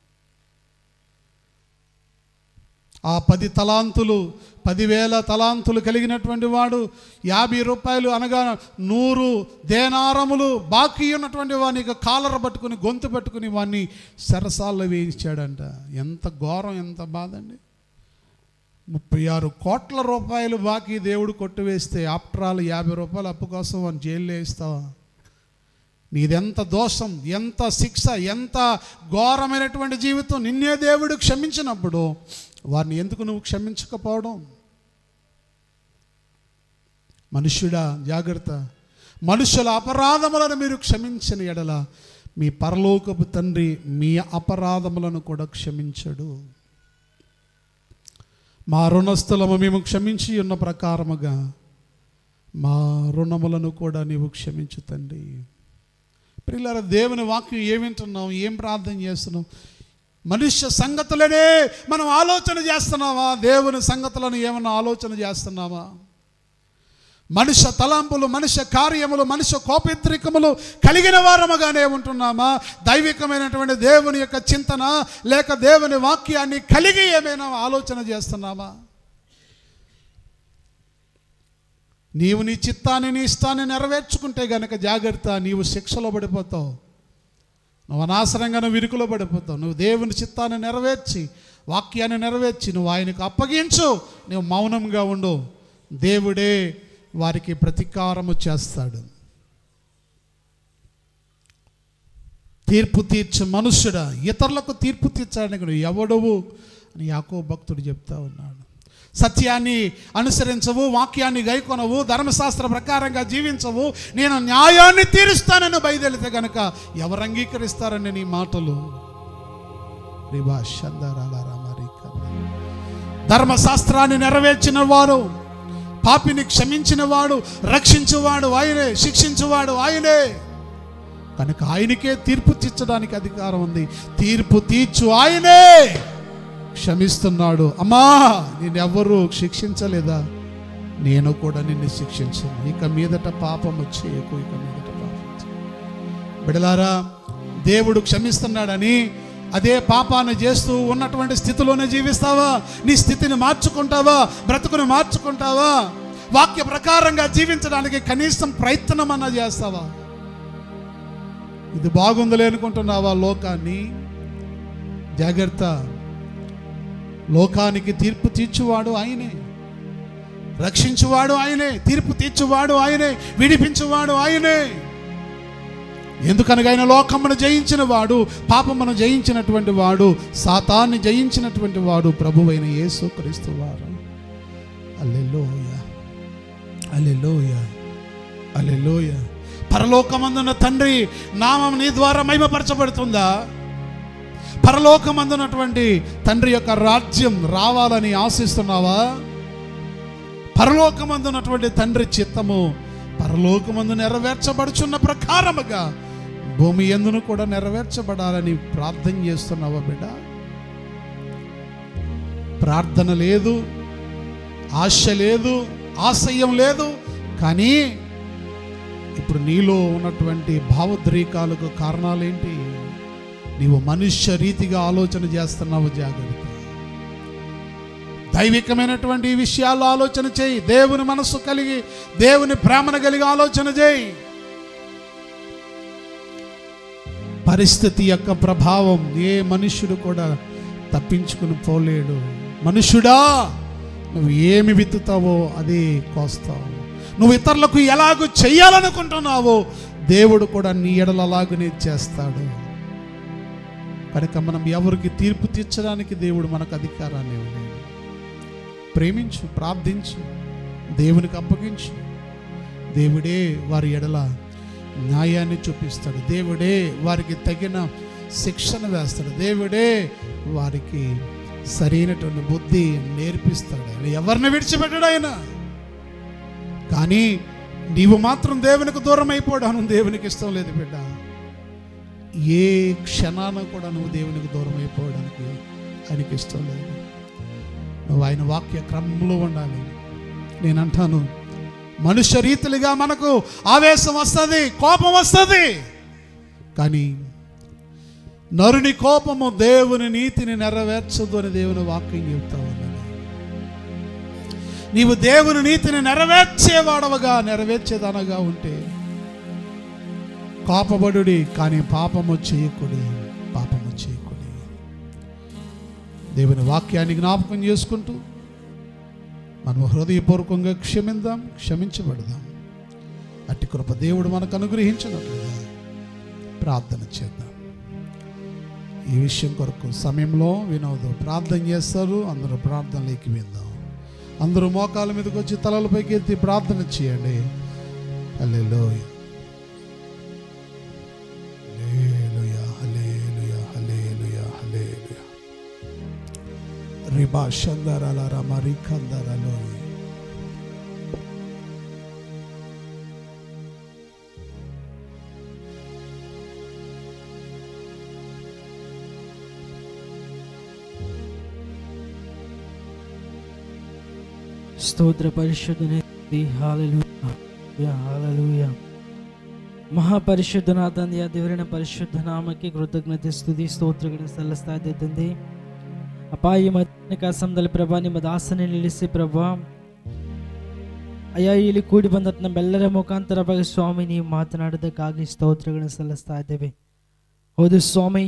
ఆ పది తలాంతులు పదివేల తలాంతులు కలిగినటువంటి వాడు యాభై రూపాయలు అనగా నూరు దేనారములు బాకీ ఉన్నటువంటి వాడిని కాలర పట్టుకుని గొంతు పట్టుకుని వాడిని సరసాల్లో వేయించాడంట ఎంత ఘోరం ఎంత బాధ అండి ముప్పై ఆరు కోట్ల రూపాయలు బాకీ దేవుడు కొట్టువేస్తే ఆఫ్టర్ ఆల్ యాభై రూపాయలు అప్పు కోసం వాడిని జైల్లో వేస్తావా నీదెంత దోషం ఎంత శిక్ష ఎంత ఘోరమైనటువంటి జీవితం నిన్నే దేవుడు క్షమించినప్పుడు వారిని ఎందుకు నువ్వు క్షమించకపోవడం మనుష్యుడా జాగ్రత్త మనుషుల అపరాధములను మీరు క్షమించిన ఎడల మీ పరలోకపు తండ్రి మీ అపరాధములను కూడా క్షమించడు మా రుణస్థలము మేము క్షమించి ఉన్న ప్రకారముగా మా రుణములను కూడా నీవు క్షమించు తండ్రి పిల్లల దేవుని వాక్యం ఏం వింటున్నాం ఏం ప్రార్థన చేస్తున్నాం మనుష్య సంగతులనే మనం ఆలోచన చేస్తున్నామా దేవుని సంగతులను ఏమన్నా ఆలోచన చేస్తున్నామా మనుష్య తలంపులు మనుష్య కార్యములు మనుష్య కోపిత్రికములు కలిగిన వారముగానే ఉంటున్నామా దైవికమైనటువంటి దేవుని యొక్క చింతన లేక దేవుని వాక్యాన్ని కలిగి ఏమైనా ఆలోచన చేస్తున్నామా నీవు నీ చిత్తాన్ని నీ ఇష్టాన్ని నెరవేర్చుకుంటే గనక జాగ్రత్త నీవు శిక్షలో పడిపోతావు నువ్వు అనవసరంగా నువ్వు ఇరుకులో పడిపోతావు నువ్వు దేవుని చిత్తాన్ని నెరవేర్చి వాక్యాన్ని నెరవేర్చి నువ్వు ఆయనకు అప్పగించు నువ్వు మౌనంగా ఉండు దేవుడే వారికి ప్రతీకారము చేస్తాడు తీర్పు తీర్చు మనుష్యుడా ఇతరులకు తీర్పు తీర్చడానికి నువ్వు ఎవడవు అని యాకో భక్తుడు చెప్తా ఉన్నాడు సత్యాన్ని అనుసరించవు వాక్యాన్ని గైకొనవు ధర్మశాస్త్ర ప్రకారంగా జీవించవు నేను న్యాయాన్ని తీరుస్తానని బయలుదేరితే గనక ఎవరు అంగీకరిస్తారని నీ మాటలు రివా షందరాలారామారి కన్నా. ధర్మశాస్త్రాన్ని నెరవేర్చిన వారు పాపిని క్షమించిన వాడు రక్షించువాడు ఆయనే శిక్షించువాడు ఆయనే కనుక ఆయనకే తీర్పు తీర్చడానికి అధికారం ఉంది తీర్పు తీర్చు ఆయనే క్షమిస్తున్నాడు అమ్మా నేనెవ్వరూ శిక్షించలేదా నేను కూడా నిన్ను శిక్షించను ఇక మీదట పాపము చేయకు ఇక మీదట పాపం చేయకు. బిడలారా దేవుడు క్షమిస్తున్నాడని అదే పాపాన్ని చేస్తూ ఉన్నటువంటి స్థితిలోనే జీవిస్తావా నీ స్థితిని మార్చుకుంటావా బ్రతుకుని మార్చుకుంటావా వాక్య ప్రకారంగా జీవించడానికి కనీసం ప్రయత్నం అన్నా చేస్తావా ఇది బాగుందిలే అనుకుంటున్నావా లోకాన్ని జాగ్రత్త లోకానికి తీర్పు తీర్చువాడు ఆయనే రక్షించువాడు ఆయనే తీర్పు తీర్చువాడు ఆయనే విడిపించువాడు ఆయనే ఎందుకనగా ఆయన లోకమును జయించిన వాడు పాపమును జయించినటువంటి వాడు సాతాన్ని జయించినటువంటి వాడు ప్రభువైన యేసు క్రీస్తు వారు అల్లెలోయ అల్లెలోయ అల్లెలోయ పరలోకమందున్న తండ్రి నామం నీ ద్వారా మహిమపరచబడుతుందా పరలోకమందున్నటువంటి తండ్రి యొక్క రాజ్యం రావాలని ఆశిస్తున్నావా పరలోకమందున్నటువంటి తండ్రి చిత్తము పరలోకమందు నెరవేర్చబడుచున్న ప్రకారముగా భూమి ఎందును కూడా నెరవేర్చబడాలని ప్రార్థన చేస్తున్నావా బిడ్డ ప్రార్థన లేదు ఆశ లేదు ఆశయం లేదు కానీ ఇప్పుడు నీలో ఉన్నటువంటి భావోద్రేకాలకు కారణాలేంటి నీవు మనుష్య రీతిగా ఆలోచన చేస్తున్నావు జాగ్రత్త దైవికమైనటువంటి ఈ విషయాల్లో ఆలోచన చేయి దేవుని మనస్సు కలిగి దేవుని ప్రేమను కలిగి ఆలోచన చేయి పరిస్థితి యొక్క ప్రభావం ఏ మనుష్యుడు కూడా తప్పించుకుని పోలేడు మనుష్యుడా నువ్వు ఏమి విత్తుతావో అదే కోస్తావు నువ్వు ఇతరులకు ఎలాగూ చెయ్యాలనుకుంటున్నావో దేవుడు కూడా నీ ఎడల అలాగనే చేస్తాడు కనుక మనం ఎవరికి తీర్పు తీర్చడానికి దేవుడు మనకు అధికారాన్ని ఇవ్వలేడు ప్రేమించు ప్రార్థించు దేవునికి అప్పగించు దేవుడే వారి ఎడల న్యాయాన్ని చూపిస్తాడు దేవుడే వారికి తగిన శిక్షణ వేస్తాడు దేవుడే వారికి సరైనటువంటి బుద్ధి నేర్పిస్తాడు ఆయన ఎవరిని విడిచిపెట్టాడు ఆయన కానీ నీవు మాత్రం దేవునికి దూరం అయిపోవడం దేవునికి ఇష్టం లేదు బిడ్డ ఏ క్షణాన కూడా నువ్వు దేవునికి దూరం అయిపోవడానికి ఆయనకి ఇష్టం లేదు నువ్వు ఆయన వాక్య క్రమంలో ఉండాలి నేను అంటాను మనుష్య రీతిలుగా మనకు ఆవేశం వస్తుంది కోపం వస్తుంది కానీ నరుని కోపము దేవుని నీతిని నెరవేర్చదు అని దేవుని వాక్యం చెప్తా ఉన్నది నీవు దేవుని నీతిని నెరవేర్చేవాడవగా నెరవేర్చేదనగా ఉంటే కోపబడుడి కానీ పాపము చేయకుడి పాపము చేయకుడి దేవుని వాక్యాన్ని జ్ఞాపకం చేసుకుంటూ మనం హృదయపూర్వకంగా క్షమిందాం క్షమించబడదాం అట్టి కృప దేవుడు మనకు అనుగ్రహించినట్లుగా ప్రార్థన చేద్దాం ఈ విషయం కొరకు సమయంలో వినోదు ప్రార్థన చేస్తారు అందరూ ప్రార్థనలోకి విందాం అందరూ మోకాల మీదకి వచ్చి తలలపైకి ఎత్తి ప్రార్థన చేయండి హల్లెలూయా హల్లెలూయా హల్లెలూయా హల్లెలూయా హల్లెలూయా రిబా షందరాల రమరి కందరలో స్తోత్ర పరిశుద్ధుని హాలలుయ హాలలుయ ಮಹಾಪರಿಶುದ್ಧನ ತಂದೆಯ ದೇವರಿನ ಪರಿಶುದ್ಧ ನಾಮಕ್ಕೆ ಕೃತಜ್ಞತೆ ಸ್ತುತಿ ಸ್ತೋತ್ರಗಳನ್ನು ಸಲ್ಲಿಸ್ತಾ ಇದ್ದೆ ತಂದೆ ಅಪ್ಪ ಈ ಮಧ್ಯಾಹ್ನ ಸಮಯದಲ್ಲಿ ಪ್ರಭಾ ನಿಮ್ಮ ದಾಸನೆ ನಿಲ್ಲಿಸಿ ಪ್ರಭಾ ಅಯ್ಯ ಇಲ್ಲಿ ಕೂಡಿ ಬಂದ ನಮ್ಮೆಲ್ಲರ ಮುಖಾಂತರ ಬಗ್ಗೆ ಸ್ವಾಮಿ ನೀವು ಮಾತನಾಡೋದಕ್ಕಾಗಿ ಸ್ತೋತ್ರಗಳನ್ನು ಸಲ್ಲಿಸ್ತಾ ಇದ್ದೇವೆ ಹೌದು ಸ್ವಾಮಿ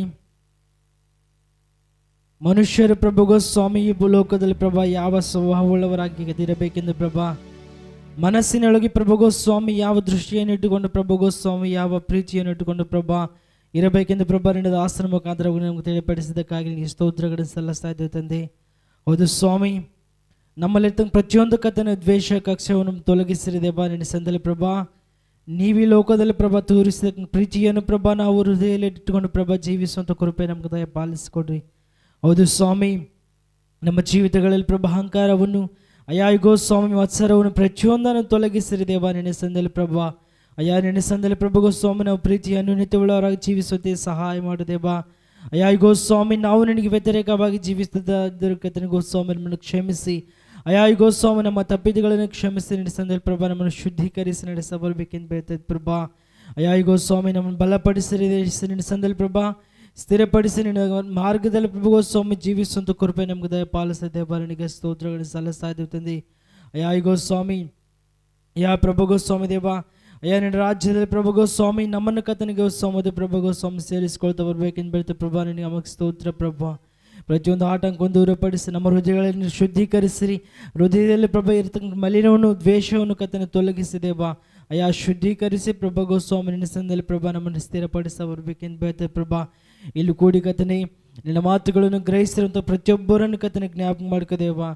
ಮನುಷ್ಯರು ಪ್ರಭುಗೋ ಸ್ವಾಮಿ ಈ ಭೂಲೋಕದಲ್ಲಿ ಪ್ರಭಾ ಯಾವ ಸ್ವಭಾವವುಳ್ಳವರಾಗಿ ಇರಬೇಕೆಂದು ಪ್ರಭಾ ಮನಸ್ಸಿನೊಳಗೆ ಪ್ರಭುಗೋ ಸ್ವಾಮಿ ಯಾವ ದೃಷ್ಟಿಯನ್ನು ಇಟ್ಟುಕೊಂಡು ಪ್ರಭುಗೋ ಸ್ವಾಮಿ ಯಾವ ಪ್ರೀತಿಯನ್ನು ಇಟ್ಟುಕೊಂಡು ಪ್ರಭಾ ಇರಬೇಕೆಂದು ಪ್ರಭಾ ನಿನ್ನ ದಾಸನ ಮುಖಾಂತರ ನಮಗೆ ತಿಳಿಪಡಿಸಿದ್ದಕ್ಕಾಗಿ ನಿನಗೆ ಸ್ತೋತ್ರಗಳನ್ನು ಸಲ್ಲಿಸ್ತಾ ಇದ್ದೇವೆ ತಂದೆ ಹೌದು ಸ್ವಾಮಿ ನಮ್ಮಲ್ಲಿರ್ತಕ್ಕ ಪ್ರತಿಯೊಂದು ಕಥನ ದ್ವೇಷ ಕಕ್ಷವನ್ನು ತೊಲಗಿಸಿರಿ ದೇವ ನಿನ್ನ ಸಂದಲ್ಲಿ ಪ್ರಭಾ ನೀವು ಈ ಲೋಕದಲ್ಲಿ ಪ್ರಭಾ ತೋರಿಸಿದ ಪ್ರೀತಿಯನ್ನು ಪ್ರಭಾ ನಾವು ಹೃದಯದಲ್ಲಿ ಇಟ್ಟುಕೊಂಡು ಪ್ರಭಾ ಜೀವಿಸುವಂಥ ಕೃಪೆ ನಮ್ಗೆ ದಯ ಪಾಲಿಸಿಕೊಡ್ರಿ ಹೌದು ಸ್ವಾಮಿ ನಮ್ಮ ಜೀವಿತಗಳಲ್ಲಿ ಪ್ರಭಾ ಅಹಂಕಾರವನ್ನು ಅಯ್ಯಾಯಿಗೋ ಸ್ವಾಮಿ ಮತ್ಸರವನ್ನು ಪ್ರತಿಯೊಂದನ್ನು ತೊಲಗಿಸಿರಿ ದೇವ ನೆನೆಸಂದಲ್ಲಿ ಪ್ರಭಾ ಅಯ್ಯ ನೆನೆಸಂದಲ್ಲಿ ಪ್ರಭುಗೋ ಸ್ವಾಮಿ ನಾವು ಪ್ರೀತಿಯನ್ನು ನಿತ್ಯವುಳ್ಳವರಾಗಿ ಜೀವಿಸುತ್ತೆ ಸಹಾಯ ಮಾಡು ದೇವ ಅಯ್ಯಾಯಿಗೋ ಸ್ವಾಮಿ ನಾವು ನಿನಗೆ ವ್ಯತಿರೇಕವಾಗಿ ಜೀವಿಸುತ್ತಿದ್ದರಿಗೋ ಸ್ವಾಮಿ ನಮ್ಮನ್ನು ಕ್ಷಮಿಸಿ ಅಯ್ಯಾಯಿಗೋ ಸ್ವಾಮಿ ನಮ್ಮ ತಪ್ಪಿದಗಳನ್ನು ಕ್ಷಮಿಸಿ ನಡೆಸಂದಲ್ಲಿ ಪ್ರಭಾ ನಮ್ಮನ್ನು ಶುದ್ಧೀಕರಿಸಿ ನಡೆಸ ಬರಬೇಕೆಂದು ಬೇಡ್ತದೆ ಪ್ರಭಾ ಅಯ್ಯಾಯಿಗೋ ಸ್ವಾಮಿ ನಮ್ಮನ್ನು ಬಲಪಡಿಸಿ ನಡೆಸಂದಲ್ಲಿ ಪ್ರಭಾ ಸ್ಥಿರಪಡಿಸಿ ನಿನ್ನ ಮಾರ್ಗದಲ್ಲಿ ಪ್ರಭುಗೋ ಸ್ವಾಮಿ ಜೀವಿಸುವಂಥ ಕೃಪೆ ನಮ್ಗೆ ದಯ ಪಾಲಿಸದೆ ಬರನಿಗೆ ಸ್ತೋತ್ರಗಳನ್ನು ಸಲ್ಲಿಸ್ತಾ ಇದ್ದೀವಿ ತಂದೆ ಅಯ್ಯಾಯಿಗೋ ಸ್ವಾಮಿ ಯಾ ಪ್ರಭುಗೋ ಸ್ವಾಮಿ ದೇವ ಅಯ್ಯ ನಿನ್ನ ರಾಜ್ಯದಲ್ಲಿ ಪ್ರಭುಗೋ ಸ್ವಾಮಿ ನಮ್ಮನ್ನು ಕತನಿಗೆ ಸ್ವಾಮಿ ಪ್ರಭುಗೋ ಸ್ವಾಮಿ ಸೇರಿಸ್ಕೊಳ್ತಾ ಬರ್ಬೇಕೆಂದು ಬೆಳಿತ ಪ್ರಭಾ ನಿನಗೆ ಅಮಗೆ ಸ್ತೋತ್ರ ಪ್ರಭಾ ಪ್ರತಿಯೊಂದು ಆಟಂಕವನ್ನು ದೂರಪಡಿಸಿ ನಮ್ಮ ಹೃದಯಗಳನ್ನು ಶುದ್ಧೀಕರಿಸಿರಿ ಹೃದಯದಲ್ಲಿ ಪ್ರಭಾ ಇರತಕ್ಕ ಮಲಿನವನ್ನು ದ್ವೇಷವನ್ನು ಕತ್ತನೆ ತೊಲಗಿಸಿದೇವಾ ಅಯ್ಯ ಶುದ್ಧೀಕರಿಸಿ ಪ್ರಭಾ ಗೋಸ್ವಾಮಿ ನಿನ್ನ ಪ್ರಭಾ ನಮ್ಮನ್ನು ಸ್ಥಿರಪಡಿಸ ಬರ್ಬೇಕೆಂದು ಬೇಡ್ತೇವೆ ಪ್ರಭಾ ಇಲ್ಲಿ ಕೂಡಿ ಕತನೆ ನಿನ್ನ ಮಾತುಗಳನ್ನು ಗ್ರಹಿಸಿರುವಂಥ ಪ್ರತಿಯೊಬ್ಬರನ್ನು ಕತನೆ ಜ್ಞಾಪಕ ಮಾಡ್ಕೋದೇವ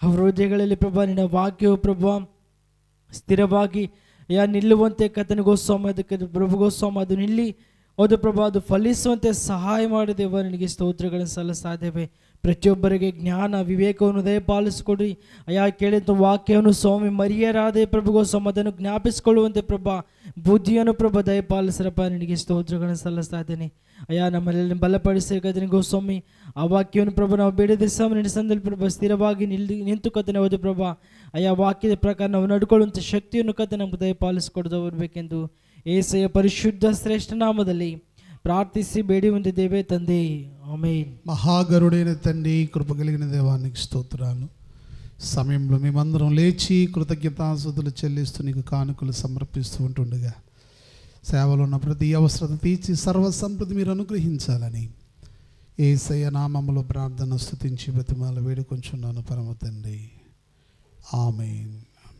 ಅವರ ಹೃದಯಗಳಲ್ಲಿ ಪ್ರಭಾ ನಿನ್ನ ವಾಕ್ಯವು ಪ್ರಭಾ ಸ್ಥಿರವಾಗಿ ಯಾ ನಿಲ್ಲುವಂತೆ ಕತನಿಗೋಸ್ವಾಮ ಅದಕ್ಕೆ ಪ್ರಭುಗೋಸ್ವಾಮ ಅದು ನಿಲ್ಲಿ ಹೌದು ಪ್ರಭಾ ಅದು ಫಲಿಸುವಂತೆ ಸಹಾಯ ಮಾಡಿದೇವ ನಿನಗೆ ಸ್ತೋತ್ರಗಳನ್ನು ಸಲ್ಲಿಸ್ತಾ ಇದ್ದೇವೆ ಪ್ರತಿಯೊಬ್ಬರಿಗೆ ಜ್ಞಾನ ವಿವೇಕವನ್ನು ದಯಪಾಲಿಸಿಕೊಡಿ ಅಯ್ಯ ಕೇಳಿದ ವಾಕ್ಯವನ್ನು ಸ್ವಾಮಿ ಮರಿಯರಾದೆ ಪ್ರಭುಗೋಸ್ವಾಮ ಅದನ್ನು ಜ್ಞಾಪಿಸಿಕೊಳ್ಳುವಂತೆ ಪ್ರಭಾ ಬುದ್ಧಿಯನ್ನು ಪ್ರಭಾ ದಯಪಾಲಿಸರಪ್ಪ ನಿನಗೆ ಸ್ತೋತ್ರಗಳನ್ನು ಸಲ್ಲಿಸ್ತಾ ಇದ್ದೇನೆ ಅಯ್ಯ ನಮ್ಮಲ್ಲಿ ಬಲಪಡಿಸಿ ಗದನಿಗೋಸ್ವಾಮಿ ಆ ವಾಕ್ಯವನ್ನು ಪ್ರಭು ನಾವು ಬೇಡದೆ ಸ್ವಾಮಿ ನಡೆಸಂದಲ್ಲಿ ಪ್ರಭಾ ಸ್ಥಿರವಾಗಿ ನಿಲ್ಲಿ ನಿಂತು ಕತ್ತನೆ ಹೋದ ಪ್ರಭಾ ಅಯ್ಯ ವಾಕ್ಯದ ಪ್ರಕಾರ ನಾವು ನಡ್ಕೊಳ್ಳುವಂಥ ಶಕ್ತಿಯನ್ನು ಕತೆ ನಮಗೆ ದಯಪಾಲಿಸಿಕೊಡ್ದು ಬರಬೇಕೆಂದು ಏಸೆಯ ಪರಿಶುದ್ಧ శ్రేష్ఠ నామದಲ್ಲಿ ప్రార్థిసి ಬೇಡಿ ಹೊಂದಿದ್ದೇವೆ ತಂದೆ ఆమేన్ మహాగరుడైన తండ్రి కృప కలిగిన దేవానికి స్తోత్రాలు సమయంలో మేమందరం లేచి కృతజ్ఞతాసుతులు చెల్లిస్తూ నీకు కానుకలు సమర్పిస్తూ ఉంటుండగా సేవలో ఉన్న ప్రతి అవసరత తీర్చి సర్వ సంపృతి మీరు అనుగ్రహించాలని ఏసయ్య నామములో ప్రార్థన స్థుతించి బతిమాల వేడుకొంచున్నాను పరమ తండ్రి ఆమెన్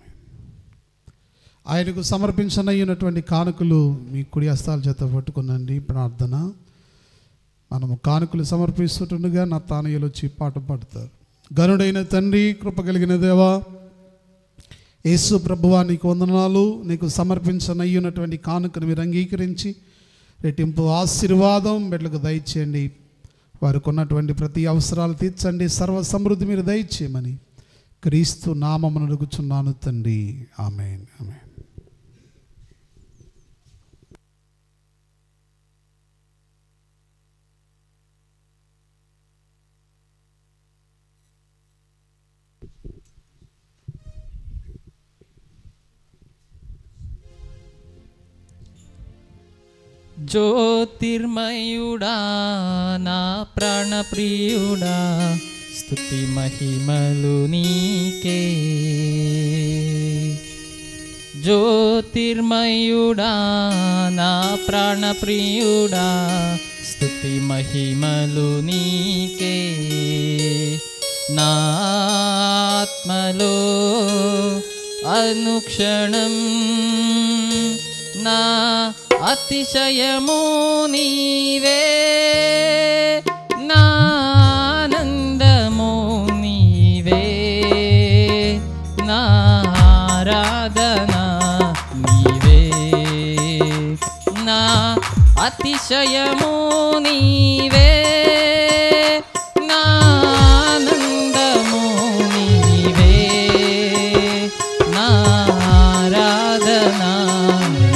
ఆయనకు సమర్పించనయ్యున్నటువంటి కానుకలు మీ కుడి హస్తాల చేత పట్టుకునండి ప్రార్థన మనము కానుకలు సమర్పిస్తుండగా నా తానయ్యలు వచ్చి పాట పాడతారు గనుడైన తండ్రి కృప కలిగిన దేవా యేసు ప్రభువా నీకు వందనాలు నీకు సమర్పించనయ్యున్నటువంటి కానుకను మీరు అంగీకరించి రెట్టింపు ఆశీర్వాదం బిడ్డలకు దయచేయండి వారికి ఉన్నటువంటి ప్రతి అవసరాలు తీర్చండి సర్వ సమృద్ధి మీరు దయచేయమని క్రీస్తు నామమును అడుగుచున్నాను తండ్రి ఆమెన్ ఆమెన్ జ్యోతిర్మయుడా నా ప్రాణప్రియుడా స్తుతి మహిమలు నీకే జ్యోతిర్మయుడా నా ప్రాణప్రియుడా స్తుతి మహిమలు నీకే నా ఆత్మలో అనుక్షణం నా అతిశయము నీవే నానందము నీవే నారాధన నీవే నా అతిశయము నీవే నానందము నీవే నారాధన